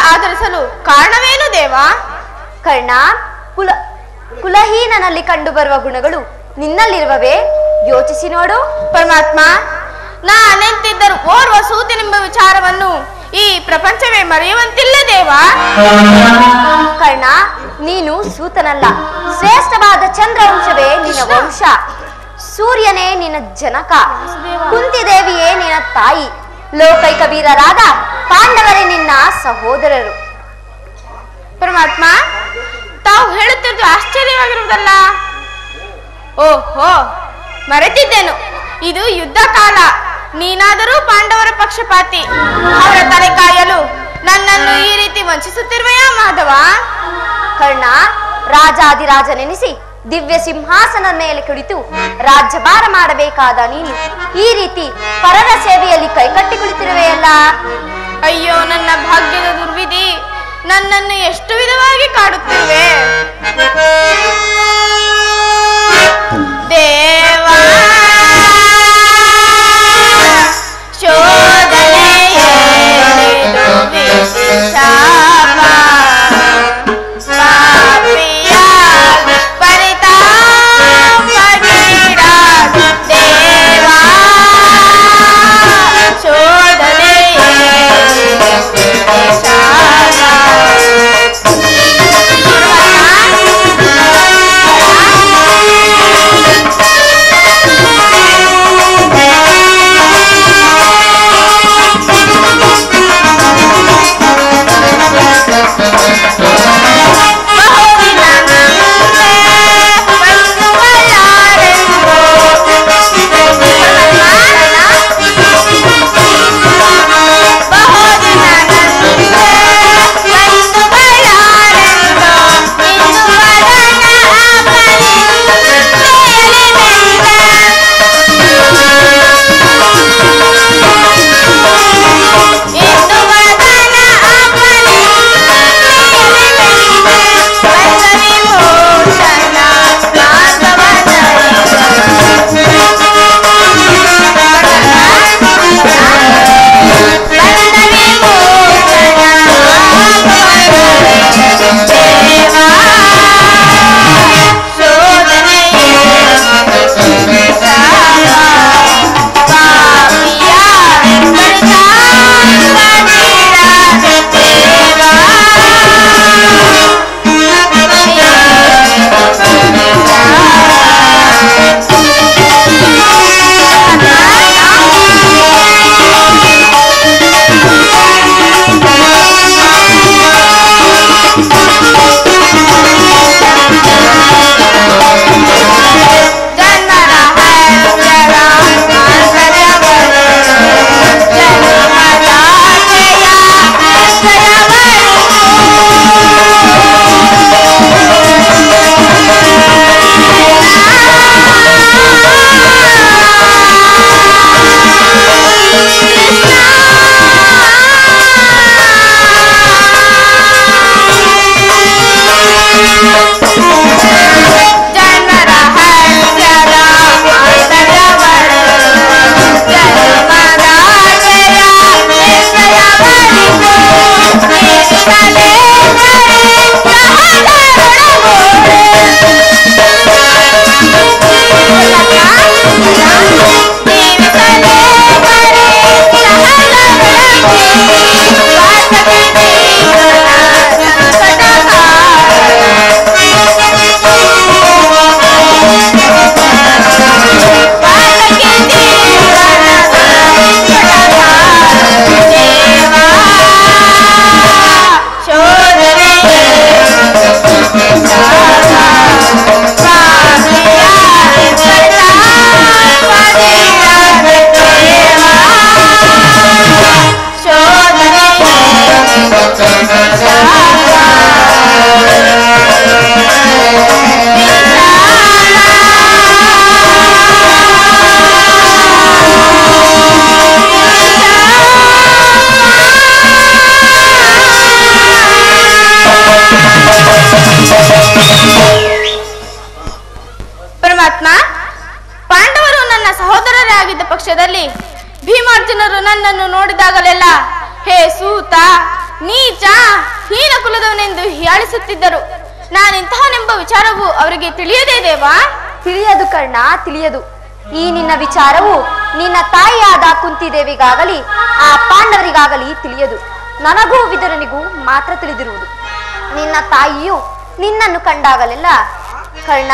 ಆಧರಿಸಲು ಕಾರಣವೇನು ದೇವಾ ಕರ್ಣ ಕುಲ ಕುಲಹೀನನಲ್ಲಿ ಕಂಡುಬರುವ ಗುಣಗಳು ನಿನ್ನಲ್ಲಿರುವವೇ ಯೋಚಿಸಿ ನೋಡು ಪರಮಾತ್ಮ ನಾನೆಂತಿದ್ದರು ಓರ್ವ ಸೂತನೆಂಬ ವಿಚಾರವನ್ನು ಈ ಪ್ರಪಂಚವೇ ಮರೆಯುವಂತಿಲ್ಲ ದೇವಾ ಕರ್ಣ ನೀನು ಸೂತನಲ್ಲ ಶ್ರೇಷ್ಠವಾದ ಚಂದ್ರವಂಶವೇ ನಿನ್ನ ವಂಶ ಸೂರ್ಯನೇ ನಿನ್ನ ಜನಕ ಕುಂತಿದೇವಿಯೇ ನಿನ್ನ ತಾಯಿ ಲೋಕೈಕ ವೀರರಾದ ಪಾಂಡವರೇ ನಿನ್ನ ಸಹೋದರರು ಪರಮಾತ್ಮ ತಾವು ಹೇಳುತ್ತಿರುವುದು ಆಶ್ಚರ್ಯವಾಗಿರುವುದಲ್ಲ ಓಹೋ ಮರೆತಿದ್ದೆನು ಇದು ಯುದ್ಧ ಕಾಲ ನೀನಾದರೂ ಪಾಂಡವರ ಪಕ್ಷಪಾತಿ ಅವರ ತಲೆ ಕಾಯಲು ನನ್ನನ್ನು ಈ ರೀತಿ ವಂಚಿಸುತ್ತಿರುವೆಯಾ ಮಾಧವ ಕರ್ಣ ರಾಜಾದಿರಾಜನೆನಿಸಿ ದಿವ್ಯ ಸಿಂಹಾಸನದ ಮೇಲೆ ಕುಳಿತು ರಾಜ್ಯಭಾರ ಮಾಡಬೇಕಾದ ನೀನು ಈ ರೀತಿ ಪರರ ಸೇವೆಯಲ್ಲಿ ಕೈಕಟ್ಟಿ ಕುಳಿತಿರುವೆಯಲ್ಲ ಅಯ್ಯೋ ನನ್ನ ಭಾಗ್ಯದ ದುರ್ವಿಧಿ ನನ್ನನ್ನು ಎಷ್ಟು ವಿಧವಾಗಿ ಕಾಡುತ್ತಿರುವೆ ದೇವಾ ಶೋಧನೆಯೇರಿದು ವಿಧಿಶಾಪ. ಪಾಪಿಯ ಪರಿತಾಪಗೀಡಾದ ದೇವಾ ಶೋಧನೆಯೇರಿದು ಪರಮಾತ್ಮ ಪಾಂಡವರು ನನ್ನ ಸಹೋದರರೇ ಆಗಿದ್ದ ಪಕ್ಷದಲ್ಲಿ ಭೀಮಾರ್ಜುನರು ನನ್ನನ್ನು ನೋಡಿದಾಗಲೆಲ್ಲ ಹೇ ಸೂತ ನೀಚ ಹೀನ ಕುಲದವನೆಂದು ಹೀಯಾಳಿಸುತ್ತಿದ್ದರು ನಾನಿಂತಹನೆಂಬ ವಿಚಾರವು ಅವರಿಗೆ ತಿಳಿಯದೇ ದೇವಾ ತಿಳಿಯದು ಕರ್ಣ ತಿಳಿಯದು ಈ ನಿನ್ನ ವಿಚಾರವು ನಿನ್ನ ತಾಯಿಯಾದ ಕುಂತಿದೇವಿಗಾಗಲಿ ಆ ಪಾಂಡವರಿಗಾಗಲಿ ತಿಳಿಯದು ನನಗೂ ವಿದುರನಿಗೂ ಮಾತ್ರ ತಿಳಿದಿರುವುದು ನಿನ್ನ ತಾಯಿಯು ನಿನ್ನನ್ನು ಕಂಡಾಗಲೆಲ್ಲ ಕರ್ಣ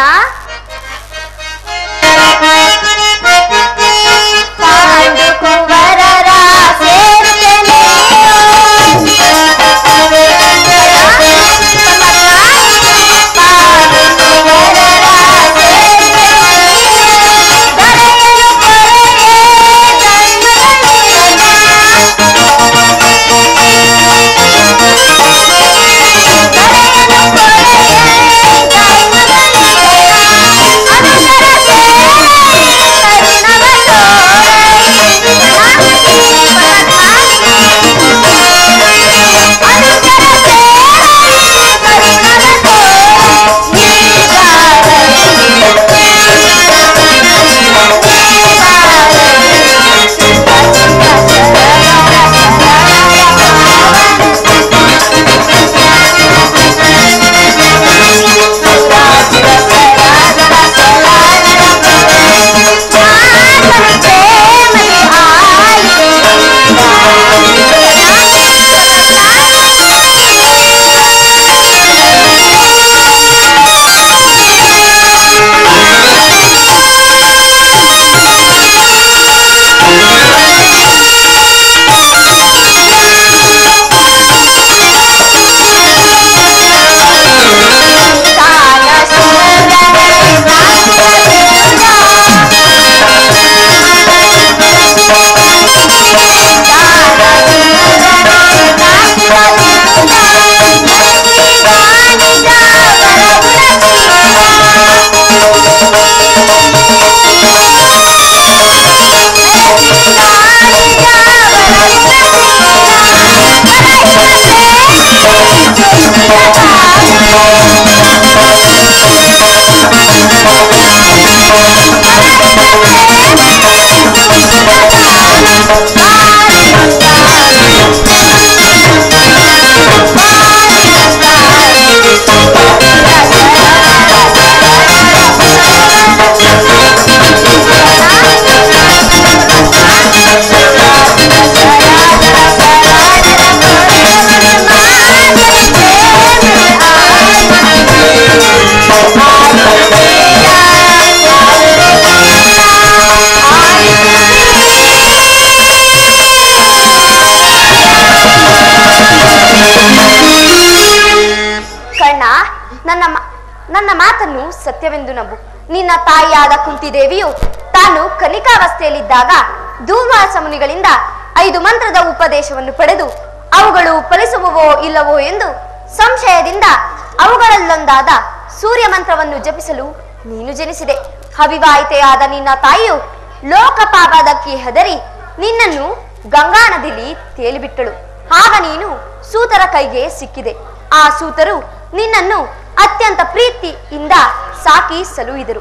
ಪಾಂಡು ಕುವರರ ಸೇರುತ್ತೇನೆ. ಕರ್ಣ ನನ್ನ ಮ- ನನ್ನ ಮಾತನ್ನು ಸತ್ಯವೆಂದು ನಂಬು ನಿನ್ನ ತಾಯಿಯಾದ ಕುಂತಿದೇವಿಯು ತಾನು ಕಲಿಕಾವಸ್ಥೆಯಲ್ಲಿದ್ದಾಗ ದೂರ್ವಾಸ ಮುನಿಗಳಿಂದ ಐದು ಮಂತ್ರದ ಉಪದೇಶವನ್ನು ಪಡೆದು ಅವುಗಳು ಫಲಿಸುವವೋ ಇಲ್ಲವೋ ಎಂದು ಸಂಶಯದಿಂದ ಅವುಗಳಲ್ಲೊಂದಾದ ಸೂರ್ಯ ಮಂತ್ರವನ್ನು ಜಪಿಸಲು ನೀನು ಜನಿಸಿದೆ ಅವಿವಾಹಿತೆಯಾದ ನಿನ್ನ ತಾಯಿಯು ಲೋಕಪಾಪದಕ್ಕೆ ಹೆದರಿ ನಿನ್ನನ್ನು ಗಂಗಾ ನದಿಲಿ ತೇಲಿಬಿಟ್ಟಳು ಆಗ ನೀನು ಸೂತರ ಕೈಗೆ ಸಿಕ್ಕಿದೆ ಆ ಸೂತರು ನಿನ್ನನ್ನು ಅತ್ಯಂತ ಪ್ರೀತಿಯಿಂದ ಸಾಕಿ ಸಲುಹಿದರು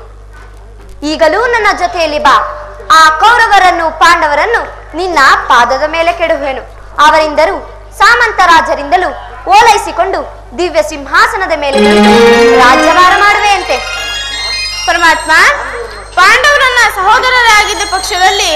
ಈಗಲೂ ನನ್ನ ಜೊತೆಯಲ್ಲಿ ಬಾ ಆ ಕೌರವರನ್ನು ಪಾಂಡವರನ್ನು ನಿನ್ನ ಪಾದದ ಮೇಲೆ ಕೆಡುವೆನು ಅವರಿಂದಲೂ ಸಾಮಂತರಾಜರಿಂದಲೂ ಓಲೈಸಿಕೊಂಡು ದಿವ್ಯ ಸಿಂಹಾಸನದ ಮೇಲೆ ನಿಂತು ರಾಜ್ಯಭಾರ ಮಾಡುವೆಯಂತೆ ಪರಮಾತ್ಮ ಪಾಂಡವರನ್ನ ಸಹೋದರರಾಗಿದ್ದ ಪಕ್ಷದಲ್ಲಿ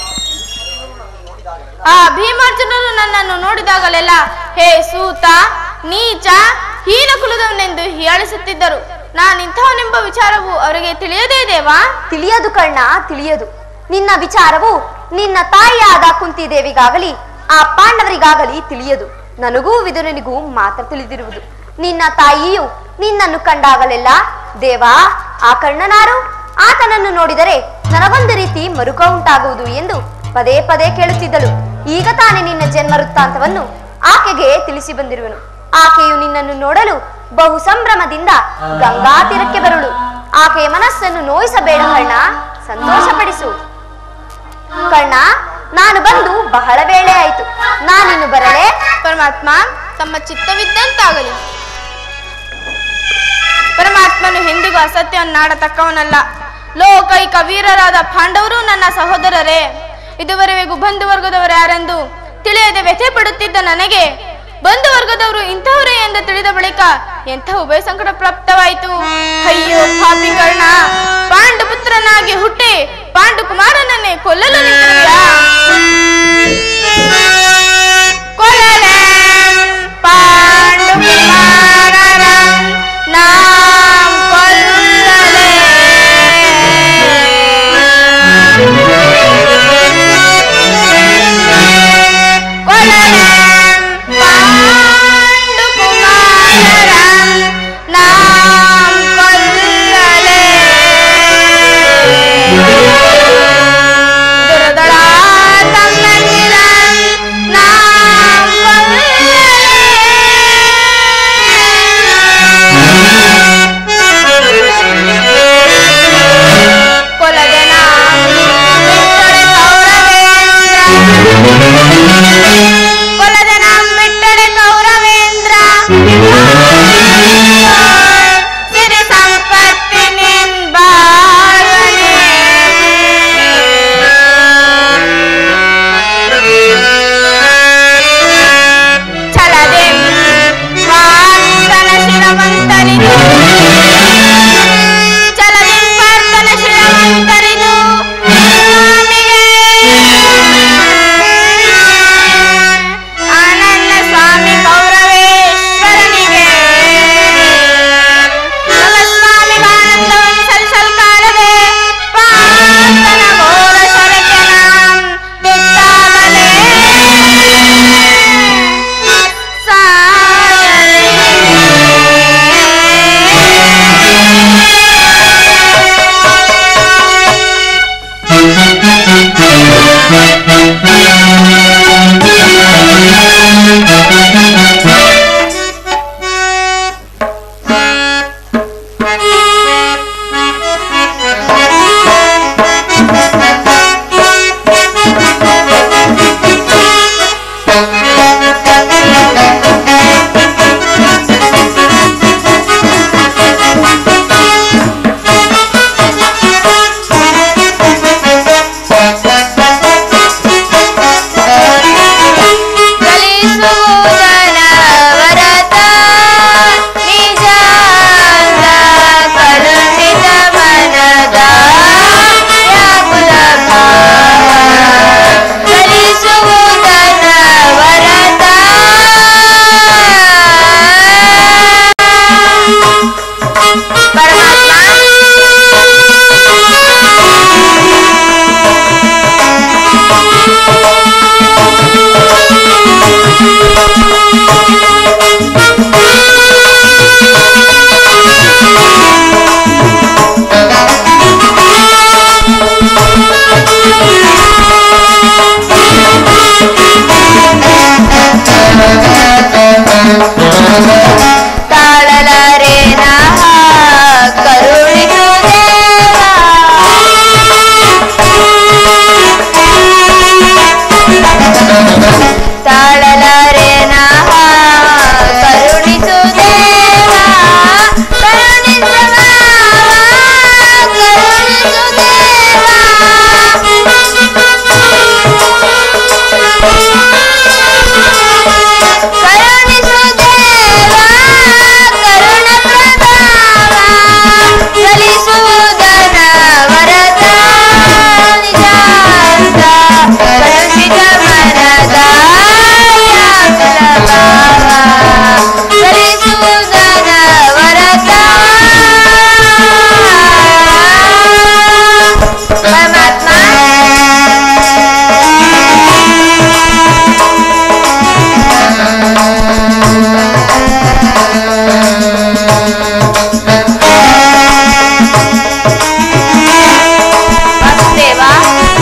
ಆ ಭೀಮಾರ್ಜುನರು ನನ್ನನ್ನು ನೋಡಿದಾಗಲೆಲ್ಲ ಹೇ ಸೂತ ನೀಚ ಹೀನ ಕುಲದವನೆಂದು ಹೀಯಾಳಿಸುತ್ತಿದ್ದರು ನಾನಿಂತಹನೆಂಬ ವಿಚಾರವು ಅವರಿಗೆ ತಿಳಿಯದೇ ದೇವಾ ತಿಳಿಯದು ಕರ್ಣ ತಿಳಿಯದು ನಿನ್ನ ವಿಚಾರವು ನಿನ್ನ ತಾಯಿಯಾದ ಕುಂತಿದೇವಿಗಾಗಲಿ ಆ ಪಾಂಡವರಿಗಾಗಲಿ ತಿಳಿಯದು ನನಗೂ ವಿದುರನಿಗೂ ಮಾತ್ರ ತಿಳಿದಿರುವುದು ನಿನ್ನ ತಾಯಿಯು ನಿನ್ನನ್ನು ಕಂಡಾಗಲೆಲ್ಲ ದೇವಾ ಆ ಕರ್ಣನಾರು ಆತನನ್ನು ನೋಡಿದರೆ ನನಗೊಂದು ರೀತಿ ಮರುಕ ಉಂಟಾಗುವುದು ಎಂದು ಪದೇ ಪದೇ ಕೇಳುತ್ತಿದ್ದಳು ಈಗ ತಾನೇ ನಿನ್ನ ಜನ್ಮ ವೃತ್ತಾಂತವನ್ನು ಆಕೆಗೆ ತಿಳಿಸಿ ಬಂದಿರುವನು ಆಕೆಯು ನಿನ್ನನ್ನು ನೋಡಲು ಬಹು ಸಂಭ್ರಮದಿಂದ ಗಂಗಾ ತೀರಕ್ಕೆ ಬರಳು ಆಕೆಯ ಮನಸ್ಸನ್ನು ನೋಯಿಸಬೇಡ ಕರ್ಣ ಸಂತೋಷಪಡಿಸು ಕರ್ಣ ನಾನು ಬಂದು ಬಹಳ ವೇಳೆ ಆಯಿತು ನಾನಿನ್ನು ಬರಲೇ ಪರಮಾತ್ಮ ತಮ್ಮ ಚಿತ್ತವಿದ್ದಂತಾಗಲಿ ಪರಮಾತ್ಮನು ಎಂದಿಗೂ ಅಸತ್ಯವನ್ನಾಡತಕ್ಕವನಲ್ಲ ಲೋಕೈಕ ವೀರರಾದ ಪಾಂಡವರು ನನ್ನ ಸಹೋದರರೇ ಇದುವರೆಗೂ ಬಂಧು ವರ್ಗದವರು ಯಾರೆಂದು ತಿಳಿಯದೆ ವ್ಯಥೆ ಪಡುತ್ತಿದ್ದ ನನಗೆ ಬಂಧು ವರ್ಗದವರು ಇಂತಹವರೇ ಎಂದು ತಿಳಿದ ಬಳಿಕ ಎಂಥ ಉಭಯ ಸಂಕಟ ಪ್ರಾಪ್ತವಾಯಿತು ಅಯ್ಯೋ ಪಾಪಿ ಕರ್ಣ ಪಾಂಡು ಪುತ್ರನಾಗಿ ಹುಟ್ಟಿ ಪಾಂಡು ಕುಮಾರನನ್ನೇ ಕೊಲ್ಲಲು ನಿಂತಿರುವೆಯಾ? ಕೊಲ್ಲಲೆ ಪಾಂಡು ಕುಮಾರರ ನಾಂ ಕೊಲ್ಲಲೆ ಕೊಲ್ಲಲೆ ಪಾಂಡು ಕುಮಾರರ ನಾಂ ಕೊಲ್ಲಲೆ ದುರದಳ ತಮ್ಮಂದಿರ ನಾಂ ಕೊಲ್ಲಲೆ ಕೊಲದೆ ನಾಂ ಬಿಟ್ಟರೆ ಕೌರವೇಂದ್ರ ಕೊಲದೆ ನಾಂ ಬಿಟ್ಟರೆ ಕೌರವೇಂದ್ರ ಸಿರಿ ಸಂಪತ್ತಿನಿಂದ ಛಲದೆ ಪಾರ್ಥನ ಶಿರವಂತರಿದು ಛಲದೆ ಪಾರ್ಥನ ಶಿರವಂತರಿದು ಆನಂದ ಸ್ವಾಮಿ ಕೌರವೇಶ್ವರನಿಗೆ ನಮ್ಮ ಸ್ವಾಮಿಗಾನಂದವನ್ನು ಸಲ್ಲಿಸಲ್ಕಾರದೆ ಪಾರ್ಥನ ಘೋರ ಶರಕ್ಕೆ ನಾಂ ತುತ್ತಾಗಲೇ ಕಲಿಸುವುದನ ವರತ ನಿಜಾಂಗ ಕಳುಹಿತ ಮನದ ವ್ಯಾಕುಲ ಭಾವ ಕಲಿಸುವುದನ ವರತ ತಾಳಲಾರೆ ನಹ ಕರುಣಿಸು ತಾಳಲಾರೆ ನಹ ಕರುಣಿಸು ದೇವ ಕರುಣಿಸು ಕರುಣಿಸು ಕರುಣಿಸು ದೇವ ಕರುಣ ಪ್ರಭಾವ ಕಲಿಸುವುದನ ವರದ ನಿಜಾಂತ ಕರುಣಿತ ಮನದ ವ್ಯಾಕುಲ ಭಾವ ಕಲಿಸುವುದನ ವರದ ವಾಸುದೇವ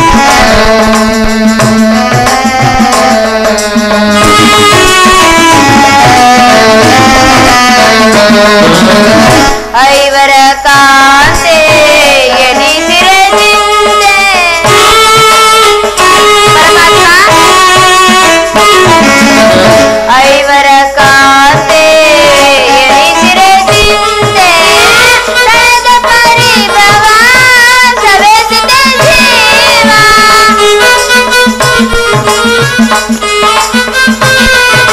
ಐವರ ಕಾಂತೆ ಎನಿಸಿರೆ ಚಿಂತೆ ಐವರ ಕಾಂತೆ ಎನಿಸಿರೆ ಚಿಂತೆ ಕಳೆದ ಪರಿಭವ ಸವೆಸಿದ ಜೀವ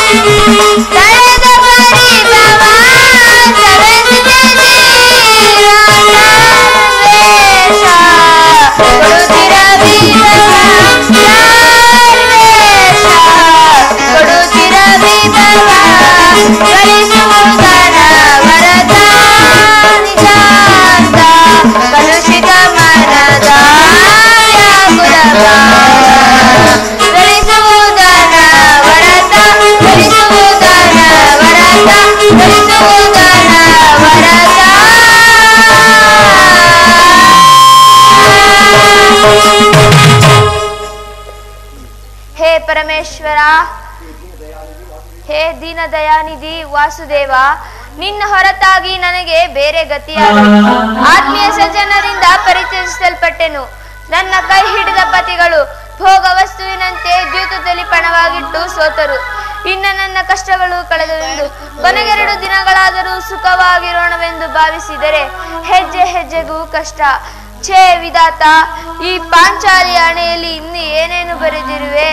ಗಳಿಸುವುದರ ವರದ ನಿಜಾಂತ ಕಲುಷಿತ ಮನದ ಯಾಗುಲಗ ಗಳಿಸುವುದರ ವರದ ಗಳಿಸುವುದರ ವರದ ಗಳಿಸುವುದರ ವರದ ಹೇ ಪರಮೇಶ್ವರ ಹೇ ದೀನ ದಯಾನಿಧಿ ವಾಸುದೇವ ನಿನ್ನ ಹೊರತಾಗಿ ನನಗೆ ಬೇರೆ ಗತಿಯಾದ ಆತ್ಮೀಯ ಸಜ್ಜನರಿಂದ ಪರಿಚಯಿಸಲ್ಪಟ್ಟೆನು ನನ್ನ ಕೈ ಹಿಡಿದ ಪತಿಗಳು ಭೋಗ ವಸ್ತುವಿನಂತೆ ದ್ಯೂತದಲ್ಲಿ ಪಣವಾಗಿಟ್ಟು ಸೋತರು ಇನ್ನ ನನ್ನ ಕಷ್ಟಗಳು ಕಳೆದವೆಂದು ಕೊನೆಗೆರಡು ದಿನಗಳಾದರೂ ಸುಖವಾಗಿರೋಣವೆಂದು ಭಾವಿಸಿದರೆ ಹೆಜ್ಜೆ ಹೆಜ್ಜೆಗೂ ಕಷ್ಟ ಛೇ ವಿಧಾತ ಈ ಪಾಂಚಾಲಿ ಹಣೆಯಲ್ಲಿ ಇನ್ನು ಏನೇನು ಬರೆದಿರುವೆ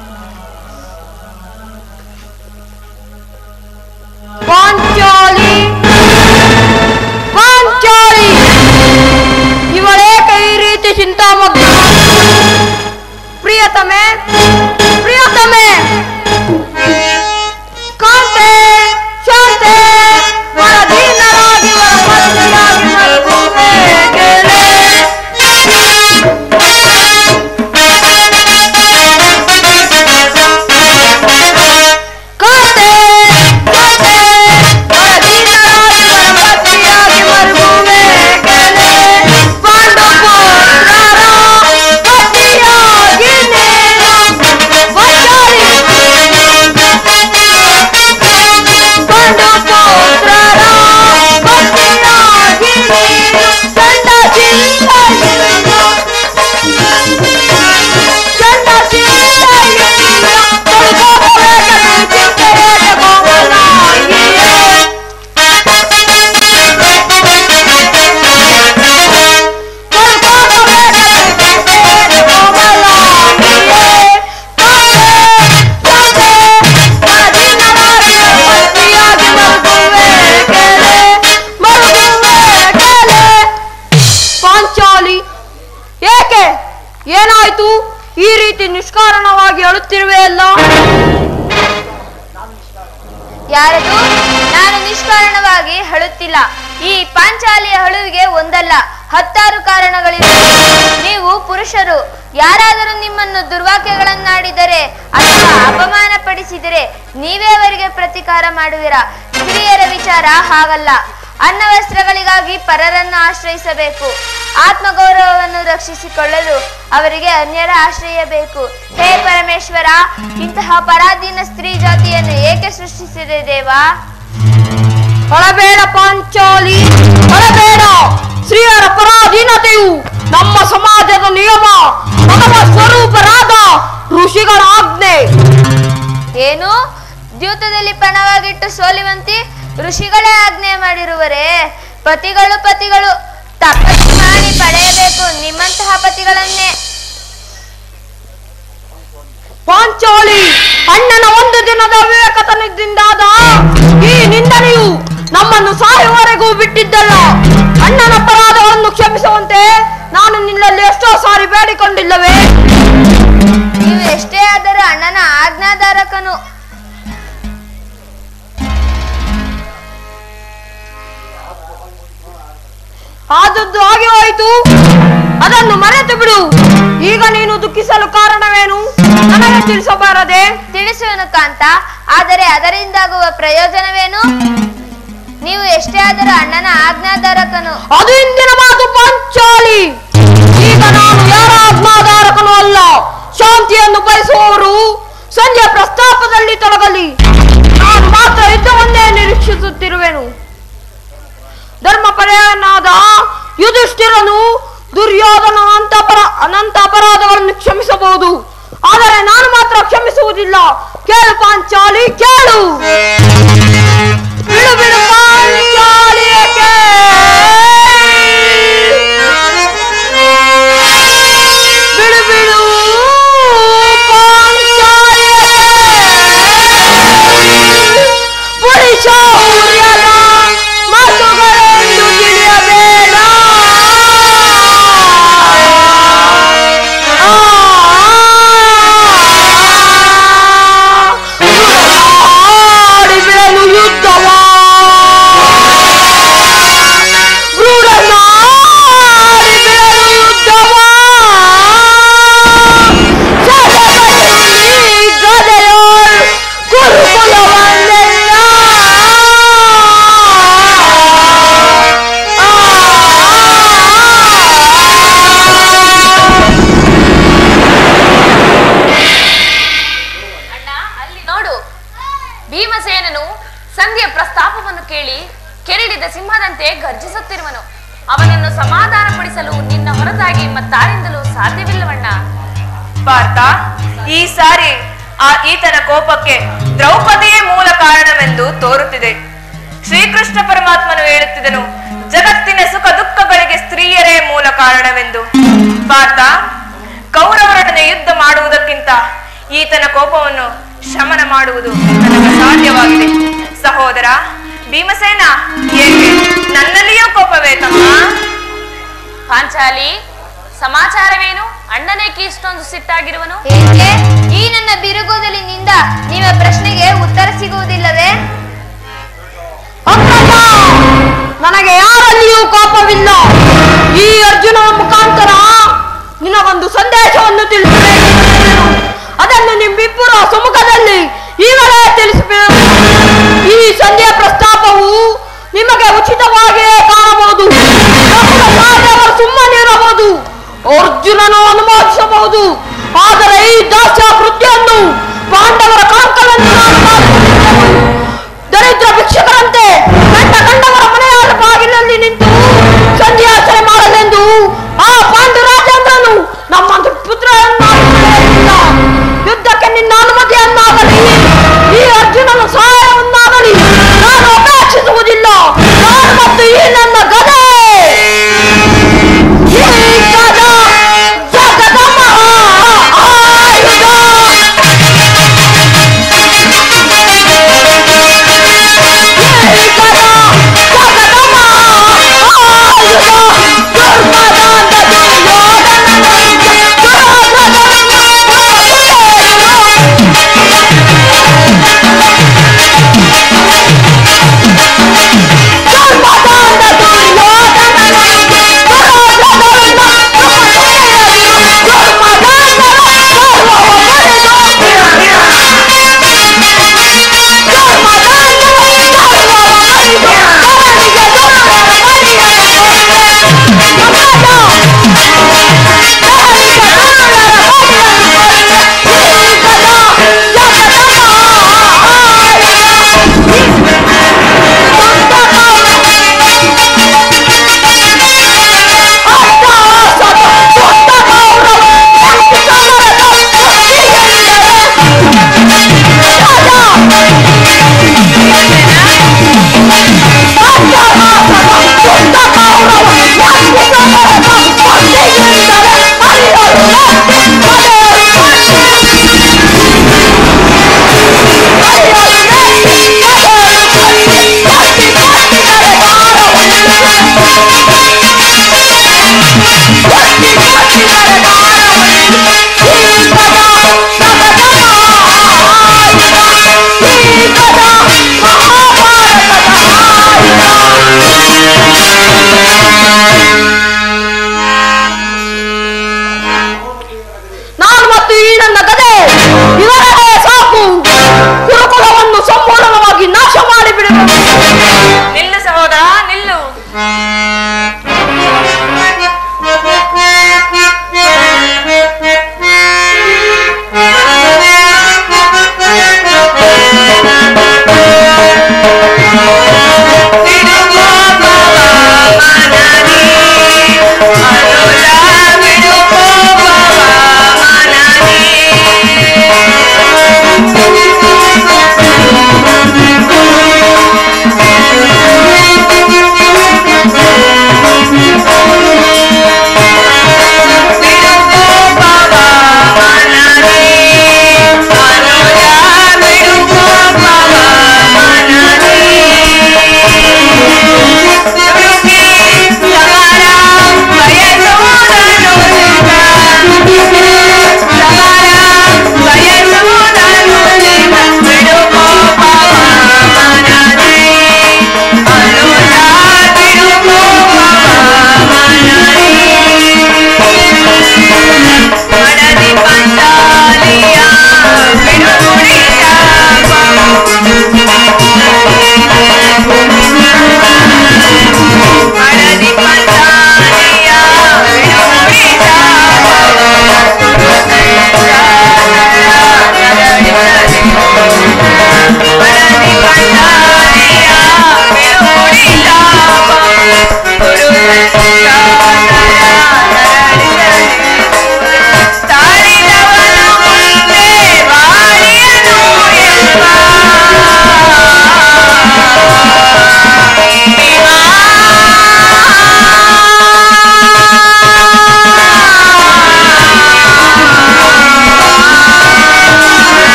ಪಾಂಚಾಲಿ ಪಾಂಚಾಲಿ ಇವಳೇಕ ಈ ರೀತಿ ಚಿಂತಾಮಗ್ನ ಪ್ರಿಯತಮೆ ಪ್ರಿಯತಮೆ ಕಾಂತೆ ಶಾಂತೆ ವರದೀನರಾಗಿ ವರಮತಿಯಾಗಿ ಮರುಗುವೆ ಗೆಳೆ. ಕಾಂತೆ ಕಾಂತೆ ವರದೀನರಾಗಿ ವರಮತಿಯಾಗಿ ಮರುಗುವೆ ಗೆಳೆ. ಪಾಂಡುಪುತ್ರರ ಪತಿಯಾಗಿ ನೀನು ವೈಚಾರಿ ಪಾಂಡುಪುತ್ರರ ಪತಿಯಾಗಿ ನೀನು ಚಂಡ ಚಿಂತೆಯನ್ನು ಚಂಡ ಚಿಂತೆಯನ್ನು ತೊಡಗಬೇಕನು ಚಿಂತೆಯ ಗೋಮನಾಗಿಯೇ ಪಾಂಚಾಲಿ ಏಕೆ ಏನಾಯ್ತು ಈ ರೀತಿ ನಿಷ್ಕಾರಣವಾಗಿ ಅಳುತ್ತಿರುವೆ ಅಲ್ಲ ಯಾರದು ನಾನು ನಿಷ್ಕಾರಣವಾಗಿ ಹಳುತ್ತಿಲ್ಲ ಈ ಪಾಂಚಾಲಿಯ ಹಳುವಿಗೆ ಒಂದಲ್ಲ ಹತ್ತಾರು ಕಾರಣಗಳಿವೆ ನೀವು ಪುರುಷರು ಯಾರಾದರೂ ನಿಮ್ಮನ್ನು ದುರ್ವಾಕ್ಯಗಳನ್ನಾಡಿದರೆ ಅಥವಾ ಅಪಮಾನ ಪಡಿಸಿದರೆ ನೀವೇ ಅವರಿಗೆ ಪ್ರತಿಕಾರ ಮಾಡುವಿರಾ ಸ್ತ್ರೀಯರ ವಿಚಾರ ಹಾಗಲ್ಲ ಅನ್ನ ವಸ್ತ್ರಗಳಿಗಾಗಿ ಪರರನ್ನು ಆಶ್ರಯಿಸಬೇಕು ಆತ್ಮಗೌರವವನ್ನು ರಕ್ಷಿಸಿಕೊಳ್ಳಲು ಅವರಿಗೆ ಅನ್ಯರ ಆಶ್ರಯ ಬೇಕು ಹೇ ಪರಮೇಶ್ವರ ಇಂತಹ ಪರಾಧೀನ ಸ್ತ್ರೀ ಜಾತಿಯನ್ನು ಏಕೆ ಸೃಷ್ಟಿಸಿದೆ ದೇವಾ ಹೊಳಬೇಡ ಪಾಂಚಾಲಿ ಹೊಳಬೇಡ ಸ್ತ್ರೀಯರ ಪರಾಧೀನತೆಯು ನಮ್ಮ ಸಮಾಜದ ನಿಯಮ ಮಾನವ ಸ್ವರೂಪರಾದ ಋಷಿಗಳ ಆಜ್ಞೆ ಏನು ದ್ಯೂತದಲ್ಲಿ ಪಣವಾಗಿಟ್ಟು ಸೋಲಿವಂತಿ ಋಷಿಗಳೇ ಆಜ್ಞೆ ಮಾಡಿರುವರೇ ಪತಿಗಳು ಪತಿಗಳು ತಪಸ್ಸು ಮಾಡಿ ಪಡೆಯಬೇಕು ನಿಮ್ಮಂತಹ ಪತಿಗಳನ್ನೇ ಪಾಂಚಾಲಿ ಅಣ್ಣನ ಒಂದು ದಿನದ ವಿವೇಕತನದಿಂದಾದ ಈ ನಿಂದನೆಯು ನಮ್ಮನ್ನು ಸಾಯುವವರೆಗೂ ಬಿಟ್ಟಿದ್ದಲ್ಲ ಅಣ್ಣನ ಅಪರಾಧವನ್ನು ಕ್ಷಮಿಸುವಂತೆ ನಾನು ನಿನ್ನಲ್ಲಿ ಎಷ್ಟೋ ಸಾರಿ ಬೇಡಿಕೊಂಡಿಲ್ಲವೇ ನೀವು ಎಷ್ಟೇ ಆದರೂ ಅಣ್ಣನ ಆಜ್ಞಾಧಾರಕನು ಆದದ್ದು ಹಾಗೆ ಹೋಯಿತು ಅದನ್ನು ಮರೆತು ಬಿಡು ಈಗ ನೀನು ದುಃಖಿಸಲು ಕಾರಣವೇನು ನನಗೆ ತಿಳಿಸಬಾರದೆ ತಿಳಿಸುವನು ಕಾಂತ ಆದರೆ ಅದರಿಂದಾಗುವ ಪ್ರಯೋಜನವೇನು ನೀವು ಎಷ್ಟೇ ಆದರೂ ಅಣ್ಣನ ಆಜ್ಞಾಧಾರಕನು ಅದು ಇಂದಿನ ಮಾತು ಪಾಂಚಾಲಿ ಈಗ ನಾನು ಯಾರ ಆಜ್ಞಾಧಾರಕನೂ ಅಲ್ಲ ಶಾಂತಿಯನ್ನು ಬಯಸುವವರು ಸಂಜೆ ಪ್ರಸ್ತಾಪದಲ್ಲಿ ತೊಡಗಲಿ ನಾನು ಮಾತ್ರ ಯುದ್ಧವನ್ನೇ ನಿರೀಕ್ಷಿಸುತ್ತಿರುವೆನು ಧರ್ಮಪರ್ಯನಾದ ಯುಧಿಷ್ಠಿರನು ದುರ್ಯೋಧನ ಅನಂತ ಅಪರ ಅನಂತ ಅಪರಾಧಗಳನ್ನು ಕ್ಷಮಿಸಬಹುದು ಆದರೆ ನಾನು ಮಾತ್ರ ಕ್ಷಮಿಸುವುದಿಲ್ಲ ಕೇಳು ಪಾಂಚಾಲಿ ಕೇಳು ಬಿಡು ಬಿಡು ಪಾಂಚಾಲಿಯಕ್ಕೆ ಬಿಡು ಬಿಡು ಪಾಂಚಾಲಿಯಕ್ಕೆ ಪುರುಷ ಊರ್ಯದ ಮಾತುಗಳೆಂದು ತಿಳಿಯಬೇಡ ಆ ಭೀಮಸೇನನು ಸಂಧಿಯ ಪ್ರಸ್ತಾಪವನ್ನು ಕೇಳಿ ಕೆರಳಿದ ಸಿಂಹದಂತೆ ಗರ್ಜಿಸುತ್ತಿರುವನು ಅವನನ್ನು ಸಮಾಧಾನಪಡಿಸಲು ನಿನ್ನ ಹೊರತಾಗಿ ಮತ್ತಾರಿಂದಲೂ ಸಾಧ್ಯವಿಲ್ಲವಣ್ಣ ಪಾರ್ಥ ಈ ಸಾರಿ ಆ ಈತನ ಕೋಪಕ್ಕೆ ದ್ರೌಪದಿಯೇ ಮೂಲ ಕಾರಣವೆಂದು ತೋರುತ್ತಿದೆ ಶ್ರೀಕೃಷ್ಣ ಪರಮಾತ್ಮನು ಹೇಳುತ್ತಿದ್ದನು ಜಗತ್ತಿನ ಸುಖ ದುಃಖಗಳಿಗೆ ಸ್ತ್ರೀಯರೇ ಮೂಲ ಕಾರಣವೆಂದು ಪಾರ್ಥ ಕೌರವರೊಡನೆ ಯುದ್ಧ ಮಾಡುವುದಕ್ಕಿಂತ ಈತನ ಕೋಪವನ್ನು ಶಮನ ಮಾಡುವುದು ನನಗೆ ಸಾಧ್ಯವಾಗಿದೆ ಸಹೋದರ ಭೀಮಸೇನ ಏಕೆ ನನ್ನಲ್ಲಿಯೂ ಕೋಪವೇ ತಮ್ಮ ಪಾಂಚಾಲಿ ಸಮಾಚಾರವೇನು ಅಣ್ಣನೇಕೆ ಇಷ್ಟೊಂದು ಸಿಟ್ಟಾಗಿರುವನು ಏಕೆ ಈ ನನ್ನ ಬಿರುಗೋದಲಿನಿಂದ ನಿಮ್ಮ ಪ್ರಶ್ನೆಗೆ ಉತ್ತರ ಸಿಗುವುದಿಲ್ಲವೇ ನನಗೆ ಯಾರಲ್ಲಿಯೂ ಕೋಪವಿಲ್ಲ ಈ ಅರ್ಜುನನ ಮುಖಾಂತರ ನಿನಗೊಂದು ಸಂದೇಶವನ್ನು ತಿಳಿಸಬೇಕು ಅದನ್ನು ನಿಮ್ಮಿಬ್ಬರ ಸಮ್ಮುಖದಲ್ಲಿ ಈಗಲೇ ತಿಳಿಸಬೇಕು ಈ ಸಂಧ್ಯಾ ಪ್ರಸ್ತಾಪವು ನಿಮಗೆ ಉಚಿತವಾಗಿಯೇ ಕಾಣಬಹುದು ಅವರು ಸುಮ್ಮನಿರಬಹುದು ಅರ್ಜುನನು ಅನುಮೋದಿಸಬಹುದು ಆದರೆ ಈ ದಾಸ್ಯ ಕೃತ್ಯವನ್ನು ಪಾಂಡವರ ಕಾಂಕಲನ್ನು ನಾನು ಮಾಡಿಕೊಂಡಿದ್ದೆನು. ದರಿದ್ರ ಭಿಕ್ಷಕರಂತೆ ಗಂಡ ಕಂಡವರ ಮನೆಯ ಬಾಗಿಲಲ್ಲಿ ನಿಂತು ಸಂಧ್ಯಾಚರಣೆ ಮಾಡಲೆಂದು ಆ ಪಾಂಡುರಾಜೇಂದ್ರನು ನಮ್ಮ ಪುತ್ರರನ್ನಾಗಿಲ್ಲ ಯುದ್ಧಕ್ಕೆ ನಿನ್ನ ಅನುಮತಿಯನ್ನಾಗಲಿ ಈ ಅರ್ಜುನನ ಸಹಾಯವನ್ನಾಗಲಿ ನಾನು ಅಪೇಕ್ಷಿಸುವುದಿಲ್ಲ ನಾನು ಮತ್ತು ಈ ನನ್ನ ಗದೆ ಈ ಗದ ಜಗದ ಮಹಾ ಆಯುಧ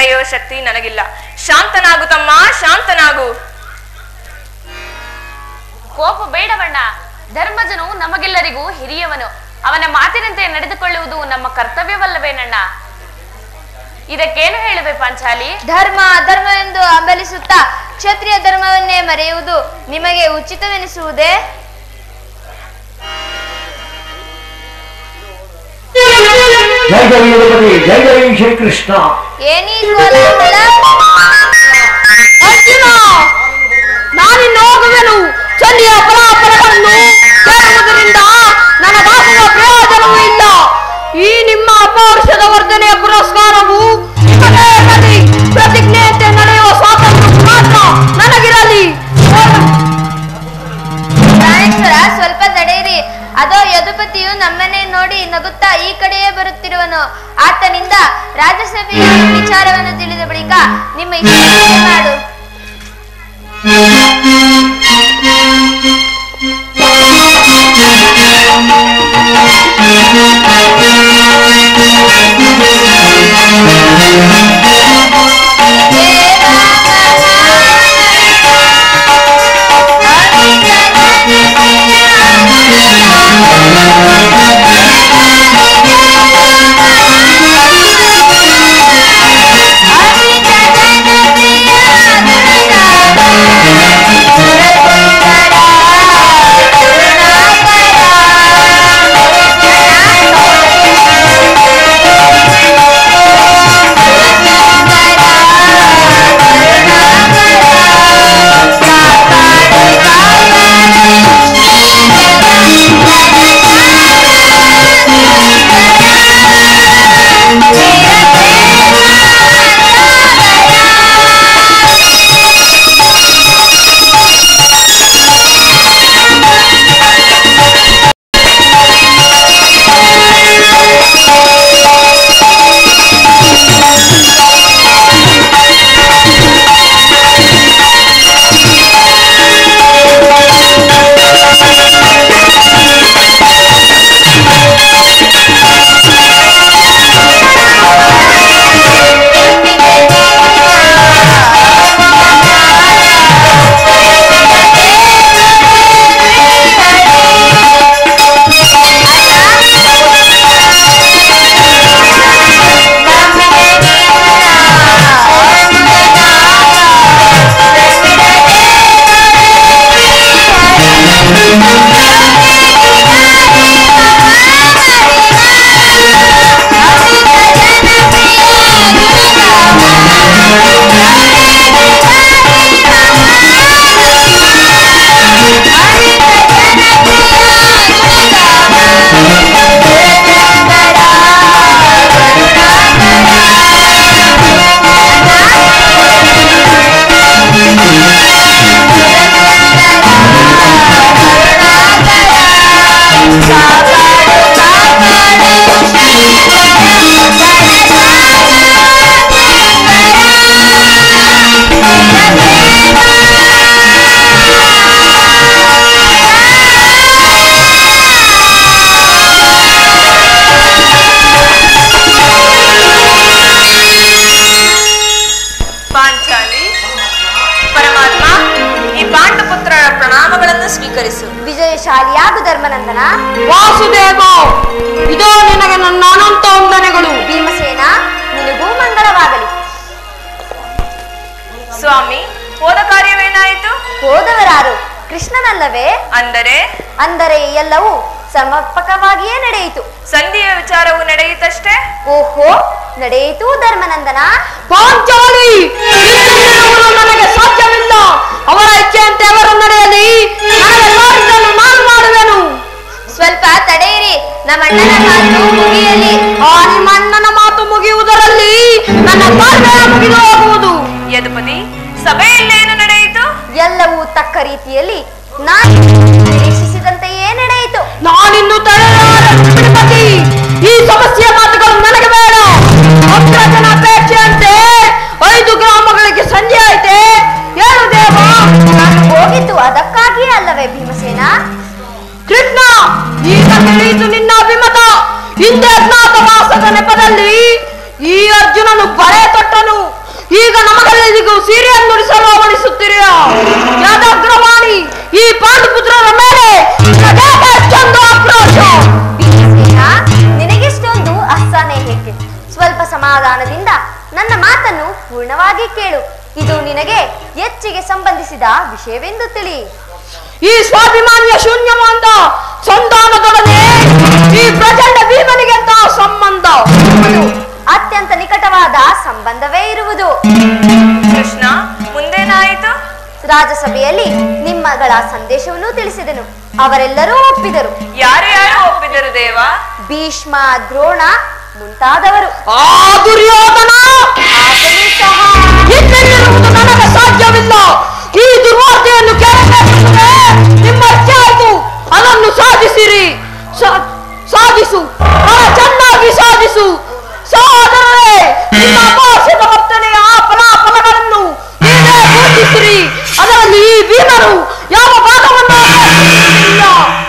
ತಡೆಯುವ ಶಕ್ತಿ ನನಗಿಲ್ಲ ಶಾಂತನಾಗು ತಮ್ಮ ಶಾಂತನಾಗು ಕೋಪ ಬೇಡವಣ್ಣ ಧರ್ಮಜನು ನಮಗೆಲ್ಲರಿಗೂ ಹಿರಿಯವನು ಅವನ ಮಾತಿನಂತೆ ನಡೆದುಕೊಳ್ಳುವುದು ನಮ್ಮ ಕರ್ತವ್ಯವಲ್ಲವೇನಣ್ಣ ಇದಕ್ಕೇನು ಹೇಳುವೆ ಪಾಂಚಾಲಿ ಧರ್ಮ ಅಧರ್ಮ ಎಂದು ಹಂಬಲಿಸುತ್ತಾ ಕ್ಷತ್ರಿಯ ಧರ್ಮವನ್ನೇ ಮರೆಯುವುದು ನಿಮಗೆ ಉಚಿತವೆನಿಸುವುದೇ ಜೈ ಜೈ ಯುವಪತಿ ಜೈ ಜೈ ಶ್ರೀಕೃಷ್ಣ ಏನೀ ಕೋಲಾಹಲ ಅರ್ಜುನ ನಾನಿನ್ನು ಹೋಗುವೆನು ಚಂಡಿಯ ಫಲಾಫಲಗಳನ್ನು ಕೇಳುವುದರಿಂದ ನನಗಾಗುವ ಪ್ರಯೋಜನವೂ ಇಲ್ಲ ಈ ನಿಮ್ಮ ಅಪೌರುಷದ ವರ್ಧನೆಯ ಪುರಸ್ಕಾರವು ನಿಮಗೇ ಇರಲಿ. ಪ್ರತಿಜ್ಞೆಯಂತೆ ನಡೆಯುವ ಸ್ವಾತಂತ್ರ್ಯ ಮಾತ್ರ ನನಗಿರಲಿ ಪ್ರಾಣೇಶ್ವರ ಸ್ವಲ್ಪ ತಡೆಯಿರಿ ಅದೋ ಯದುಪತಿಯು ನಮ್ಮನೆ ನೋಡಿ ನಗುತ್ತಾ ಈ ಕಡೆಯೇ ಬರುತ್ತಿರುವನು ಆತನಿಂದ ರಾಜ್ಯಸಭೆಯ ವಿಚಾರವನ್ನು ತಿಳಿದ ಬಳಿಕ ನಿಮ್ಮ ಇಚ್ಛೆ ಮಾಡು ಪಾಂಚಾಲಿ ಪರಮಾತ್ಮ ಈ ಪಾಂಡಪುತ್ರರ ಪ್ರಣಾಮಗಳನ್ನು ಸ್ವೀಕರಿಸು ವಿಜಯಶಾಲಿಯಾಗು ಧರ್ಮನಂದನ ವಾಸುದೇವ ಇದೋ ನಿನಗೆ ನನ್ನ ಅನಂತ ವಂದನೆಗಳು ಭೀಮಸೇನ ನಿನಗೂ ಮಂಗಳವಾಗಲಿ ಸ್ವಾಮಿ ಹೋದ ಕಾರ್ಯವೇನಾಯಿತು ಹೋದವರಾರು ಕೃಷ್ಣನಲ್ಲವೇ ಅಂದರೆ ಅಂದರೆ ಎಲ್ಲವೂ ಸಮರ್ಪಕವಾಗಿಯೇ ನಡೆಯಿತು ಸಂಧಿಯ ವಿಚಾರವು ನಡೆಯಿತಷ್ಟೇ ಓಹೋ ನಡೆಯಿತು ಧರ್ಮನಂದನ ಪಾಂಚಾಲಿ ಇಲ್ಲಿರುವುದು ನನಗೆ ಸಾಧ್ಯವಿಲ್ಲ ಅವರ ಇಚ್ಛೆಯಂತೆ ಅವರು ನಡೆಯಲಿ ನನಗೆ ತೋರಿಸಲು ನಾನು ಮಾಡುವೆನು ಸ್ವಲ್ಪ ತಡೆಯಿರಿ ನಮ್ಮಣ್ಣನ ಮಾತು ಮುಗಿಯಲಿ ಆ ನಿಮ್ಮ ಅಣ್ಣನ ಮಾತು ಮುಗಿಯುವುದರಲ್ಲಿ ನನ್ನ ಕಾರ್ಯ ಮುಗಿದು ಹೋಗುವುದು ಯದುಪತಿ ಸಭೆಯಲ್ಲೇನು ನಡೆಯಿತು ಎಲ್ಲವೂ ತಕ್ಕ ರೀತಿಯಲ್ಲಿ ನಾನು ನಿರೀಕ್ಷಿಸಿದಂತೆಯೇ ನಡೆಯಿತು ನಾನಿನ್ನು ತಡೆಯಲಾರ ಶ್ರೀಪತಿ ಈ ಸಮಸ್ಯೆಯ ಮಾತುಗಳು ನನಗೆ ಬೇಡ ಅಗ್ರಜನ ಅಪೇಕ್ಷೆಯಂತೆ ಐದು ಗ್ರಾಮಗಳಿಗೆ ಸಂಜೆ ಐತೆ ಏನು ದೇವ ನಾನು ಹೋಗಿದ್ದು ಅದಕ್ಕಾಗಿಯೇ ಅಲ್ಲವೇ ಭೀಮಸೇನ ಕೃಷ್ಣ ಈಗ ತಿಳಿಯಿತು ನಿನ್ನ ಅಭಿಮತ ಹಿಂದೆ ಅಜ್ಞಾತವಾಸದ ನೆಪದಲ್ಲಿ ಈ ಅರ್ಜುನನು ಬರೆ ತೊಟ್ಟನು ಸಮಾಧಾನದಿಂದ ನನ್ನ ಮಾತನ್ನು ಪೂರ್ಣವಾಗಿ ಕೇಳು ಇದು ನಿನಗೆ ಹೆಚ್ಚಿಗೆ ಸಂಬಂಧಿಸಿದ ವಿಷಯವೆಂದು ತಿಳಿ ಈ ಸ್ವಾಭಿಮಾನಿಯ ಶೂನ್ಯವಾದ ಸಂಧಾನದೊಡನೆ ಈ ಪ್ರಚಂಡ ಭೀಮನಿಗೆ ಎಂತ ಸಂಬಂಧ ಇದು ಅತ್ಯಂತ ನಿಕಟವಾದ ಸಂಬಂಧವೇ ಇರುವುದು ಕೃಷ್ಣ ಮುಂದೇನಾಯಿತು ರಾಜಸಭೆಯಲ್ಲಿ ನಿಮ್ಮಗಳ ಸಂದೇಶವನ್ನು ತಿಳಿಸಿದೆನು ಅವರೆಲ್ಲರೂ ಒಪ್ಪಿದರು ಯಾರು ಯಾರು ಒಪ್ಪಿದರು ದೇವ ಭೀಷ್ಮ ದ್ರೋಣ ಮುಂತಾದವರು ಆ ದುರ್ಯೋಧನ ಆತನೂ ಸಹ ಇನ್ನೆಲ್ಲಿರುವುದು ನನಗೆ ಸಾಧ್ಯವಿಲ್ಲ ಈ ದುರ್ವಾರ್ತೆಯನ್ನು ಕೇಳಬೇಕೆಂದರೆ ನಿಮ್ಮ ಇಚ್ಛೆ ಆಯ್ತು ಅದನ್ನು ಸಾಧಿಸಿರಿ ಸಾ- ಸಾಧಿಸು ಬಹಳ ಚೆನ್ನಾಗಿ ಸಾಧಿಸು ಸಹೋದರರೇ ನಿಮ್ಮ ಅಪಹಾಸ್ಯದ ವರ್ತನೆಯ ಫಲಾಫಲಗಳನ್ನು ನೀವೇ ಘೋಷಿಸಿರಿ ಅದರಲ್ಲಿ ಈ ಭೀಮರು ಯಾವ ಭಾಗವನ್ನು ಇಲ್ಲ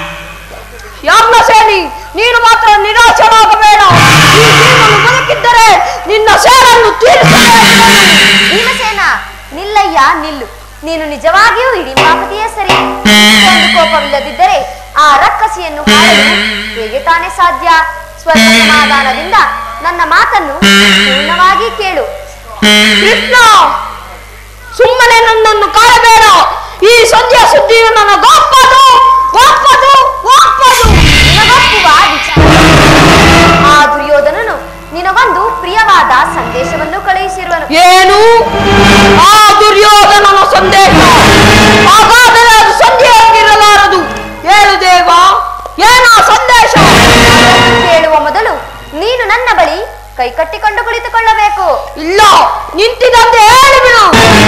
ಯಾಜ್ಞಸೇನಿ ನೀನು ಮಾತ್ರ ನಿರಾಶರಾಗಬೇಡ ಈ ಭೀಮನು ಬದುಕಿದ್ದರೆ ನಿನ್ನ ಸೇರನ್ನು ತೀರಿಸಬೇಕು ಭೀಮಸೇನ ನಿಲ್ಲಯ್ಯ ನಿಲ್ಲು ನೀನು ನಿಜವಾಗಿಯೂ ಹಿಡಿಂಬಾಪತಿಯೇ ಸರಿ ಇಷ್ಟೊಂದು ಕೋಪವಿಲ್ಲದಿದ್ದರೆ ಆ ರಕ್ಕಸಿಯನ್ನು ಹಾಡಲು ಹೇಗೆ ತಾನೇ ಸಾಧ್ಯ ಸ್ವಲ್ಪ ಸಮಾಧಾನದಿಂದ ನನ್ನ ಮಾತನ್ನು ಪೂರ್ಣವಾಗಿ ಕೇಳು ಕೃಷ್ಣ ಸುಮ್ಮನೆ ನನ್ನನ್ನು ಕಾಯಬೇಡ ಈ ಸಂಜೆಯ ಸುದ್ದಿಯು ನನಗೊಪ್ಪದು ಒಪ್ಪದು ಒಪ್ಪದು ನಿನಗೊಪ್ಪುವ ವಿಚಾರ ಆ ದುರ್ಯೋಧನನು ನಿನಗೊಂದು ಪ್ರಿಯವಾದ ಸಂದೇಶವನ್ನು ಕಳುಹಿಸಿರುವನು ಏನು ಆ ದುರ್ಯೋಧನನ ಸಂದೇಶ ಹಾಗಾದರೆ ಅದು ಸಂಜೆಯಾಗಿರಲಾರದು ಹೇಳು ದೇವ ಏನ ಸಂದೇಶ ಕೇಳುವ ಮೊದಲು ನೀನು ನನ್ನ ಬಳಿ ಕೈ ಕಟ್ಟಿಕೊಂಡು ಕುಳಿತುಕೊಳ್ಳಬೇಕು ಇಲ್ಲ ನಿಂತಿದಂತೆ ಹೇಳಿ ಬಿಡು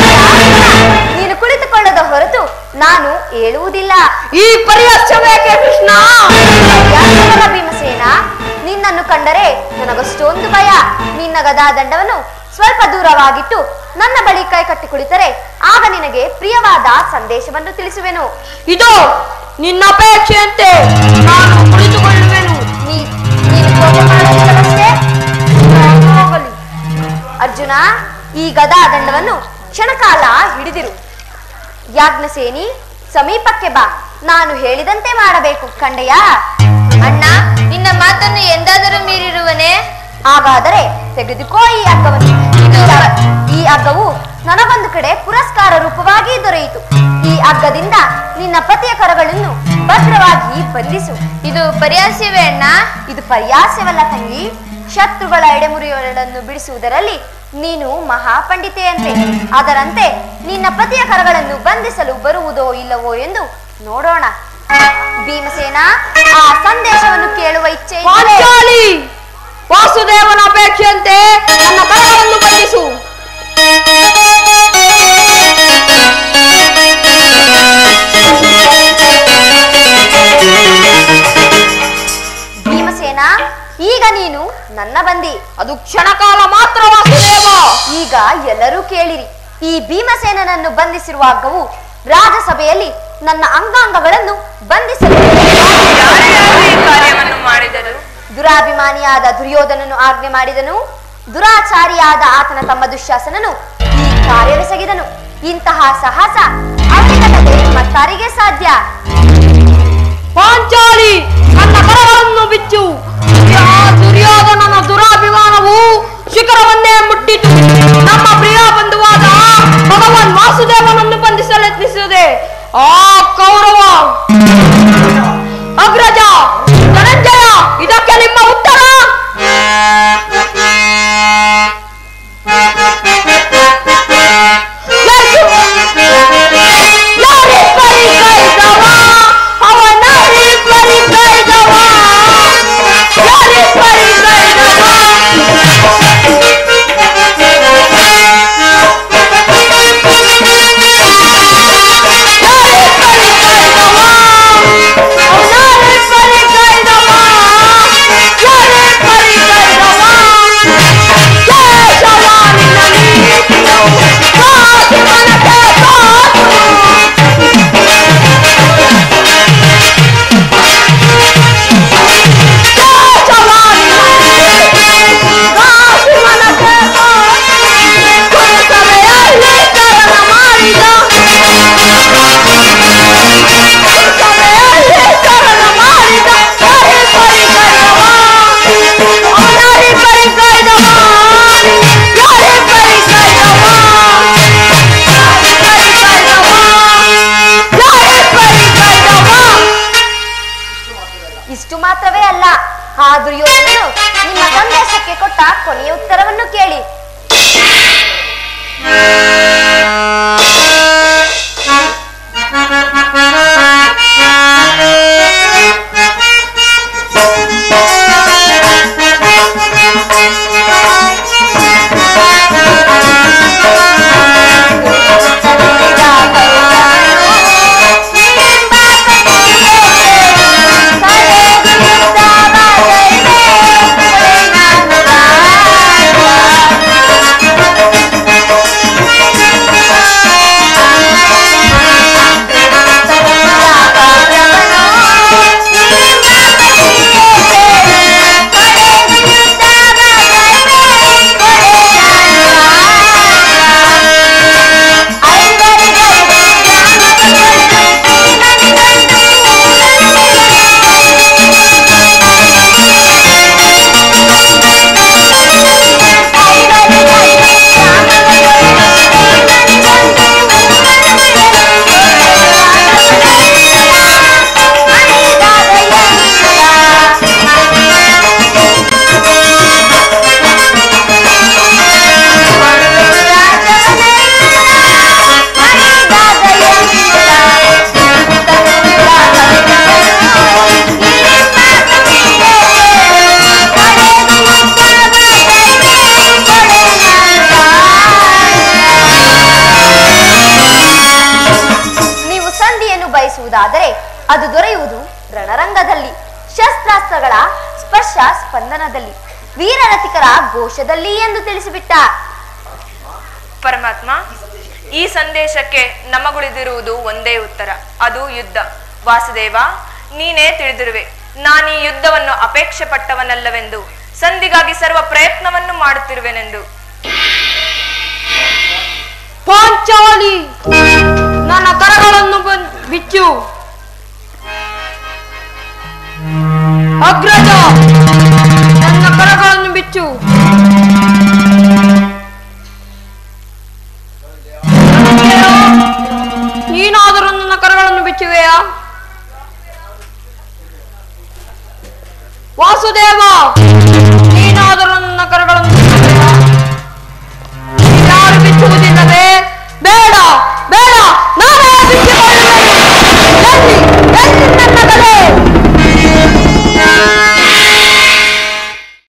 ನೀನು ಕುಳಿತುಕೊಳ್ಳದ ಹೊರತು ನಾನು ಹೇಳುವುದಿಲ್ಲ ಈ ಪರಿಹಾಸ್ಯ ಬೇಕೆ ಕೃಷ್ಣ ಯಾಕವಲ್ಲ ಭೀಮಸೇನ ನಿನ್ನನ್ನು ಕಂಡರೆ ನನಗಷ್ಟೊಂದು ಭಯ ನಿನ್ನ ಗದಾ ದಂಡವನ್ನು ಸ್ವಲ್ಪ ದೂರವಾಗಿಟ್ಟು ನನ್ನ ಬಳಿ ಕೈ ಕಟ್ಟಿ ಕುಳಿತರೆ ಆಗ ನಿನಗೆ ಪ್ರಿಯವಾದ ಸಂದೇಶವನ್ನು ತಿಳಿಸುವೆನು ಇದು ನಿನ್ನ ಅಪೇಕ್ಷೆಯಂತೆ ನಾನು ಕುಳಿತುಕೊಳ್ಳುವೆನು ನೀ ನೀನು ಕೋಪ ಮಾಡಲಿಲ್ಲವಷ್ಟೇ ಹೋಗಲಿ ಅರ್ಜುನ ಈ ಗದಾ ದಂಡವನ್ನು ಕ್ಷಣಕಾಲ ಹಿಡಿದಿರು ಯಾಜ್ಞಸೇನಿ ಸಮೀಪಕ್ಕೆ ಬಾ ನಾನು ಹೇಳಿದಂತೆ ಮಾಡಬೇಕು ಕಂಡೆಯ ಅಣ್ಣ ನಿನ್ನ ಮಾತನ್ನು ಎಂದಾದರೂ ಮೀರಿರುವನೇ ಹಾಗಾದರೆ ತೆಗೆದುಕೋ ಈ ಹಗ್ಗವನ್ನು ಈ ಹ- ಈ ಹಗ್ಗವು ನನಗೊಂದು ಕಡೆ ಪುರಸ್ಕಾರ ರೂಪವಾಗಿ ದೊರೆಯಿತು ಈ ಹಗ್ಗದಿಂದ ನಿನ್ನ ಪತಿಯ ಕರಗಳನ್ನು ಭದ್ರವಾಗಿ ಬಂಧಿಸು ಇದು ಪರಿಹಾಸ್ಯವೇ ಅಣ್ಣ ಇದು ಪರ್ಯಾಸವಲ್ಲ ತಂಗಿ ಶತ್ರುಗಳ ಎಡೆಮುರಿಗಳನ್ನು ಬಿಡಿಸುವುದರಲ್ಲಿ ನೀನು ಮಹಾಪಂಡಿತೆಯಂತೆ ಅದರಂತೆ ನಿನ್ನ ಪತಿಯ ಕರಗಳನ್ನು ಬಂಧಿಸಲು ಬರುವುದೋ ಇಲ್ಲವೋ ಎಂದು ನೋಡೋಣ ಭೀಮಸೇನ ಆ ಸಂದೇಶವನ್ನು ಕೇಳುವ ಇಚ್ಛೆ ಇದ್ದರೆ ಪಾಂಚಾಲಿ ವಾಸುದೇವನ ಅಪೇಕ್ಷೆಯಂತೆ ನನ್ನ ಕರಗಳನ್ನು ಬಂಧಿಸು ಭೀಮಸೇನ ಈಗ ನೀನು ನನ್ನ ಬಂದಿ ಅದು ಕ್ಷಣಕಾಲ ಮಾತ್ರ ವಾಸುದೇವ ಈಗ ಎಲ್ಲರೂ ಕೇಳಿರಿ ಈ ಭೀಮಸೇನನನ್ನು ಬಂಧಿಸಿರುವ ಹಗ್ಗವು ರಾಜಸಭೆಯಲ್ಲಿ ನನ್ನ ಅಂಗಾಂಗಗಳನ್ನು ಬಂಧಿಸಲು ಯಾರು ಯಾರು ಈ ಕಾರ್ಯವನ್ನು ಮಾಡಿದರು ದುರಾಭಿಮಾನಿಯಾದ ದುರ್ಯೋಧನನು ಆಜ್ಞೆ ಮಾಡಿದನು ದುರಾಚಾರಿಯಾದ ಆತನ ತಮ್ಮ ದುಶ್ಯಾಸನನು ಈ ಕಾರ್ಯವೆಸಗಿದನು ಇಂತಹ ಸಾಹಸ ಅವನಿಗಲ್ಲದೆ ಮತ್ತಾರಿಗೆ ಸಾಧ್ಯ ಪಾಂಚಾಲಿ ನನ್ನ ಕರಗಳನ್ನು ಬಿಚ್ಚು ಆ ದುರ್ಯೋಧನನ ದುರಾಭಿಮಾನವು ಶಿಖರವನ್ನೇ ಮುಟ್ಟಿತು ನಮ್ಮ ಪ್ರಿಯ ಬಂಧುವಾದ ಭಗವಾನ್ ವಾಸುದೇವನನ್ನು ಬಂಧಿಸಲು ಯತ್ನಿಸಿದೆ ಆ ಕೌರವ ಅಗ್ರಜ ಧನಂಜಯ ಇದಕ್ಕೆ ನಿಮ್ಮ ಉತ್ತರ ಯಾರಿಬ್ಬರಿಗೈದವ, ಅವನರಿಬ್ಬರಿಗೈದವ, ಯಾರಿಬ್ಬರಿಗೈದವ. ದೊರೆಯುವುದಾದರೆ ಅದು ದೊರೆಯುವುದು ರಣರಂಗದಲ್ಲಿ ಶಸ್ತ್ರಾಸ್ತ್ರಗಳ ಸ್ಪರ್ಶ ಸ್ಪಂದನದಲ್ಲಿ ವೀರರಥಿಕರ ಘೋಷದಲ್ಲಿ ಎಂದು ತಿಳಿಸಿಬಿಟ್ಟ ಪರಮಾತ್ಮ ಈ ಸಂದೇಶಕ್ಕೆ ನಮಗುಳಿದಿರುವುದು ಒಂದೇ ಉತ್ತರ ಅದು ಯುದ್ಧ ವಾಸುದೇವ ನೀನೇ ತಿಳಿದಿರುವೆ ನಾನು ಈ ಯುದ್ಧವನ್ನು ಅಪೇಕ್ಷೆ ಪಟ್ಟವನಲ್ಲವೆಂದು ಸಂಧಿಗಾಗಿ ಸರ್ವ ಪ್ರಯತ್ನವನ್ನು ಮಾಡುತ್ತಿರುವೆನೆಂದು ಪಾಂಚಾಲಿ ನನ್ನ ಕರಗಳನ್ನು ಬನ್- ಬಿಚ್ಚು ಅಗ್ರಜ ನನ್ನ ಕರಗಳನ್ನು ಬಿಚ್ಚು ತಂದೆಯೋ, ನೀನಾದರೂ ನನ್ನ ಕರಗಳನ್ನು ಬಿಚ್ಚುವೆಯಾ ವಾಸುದೇವ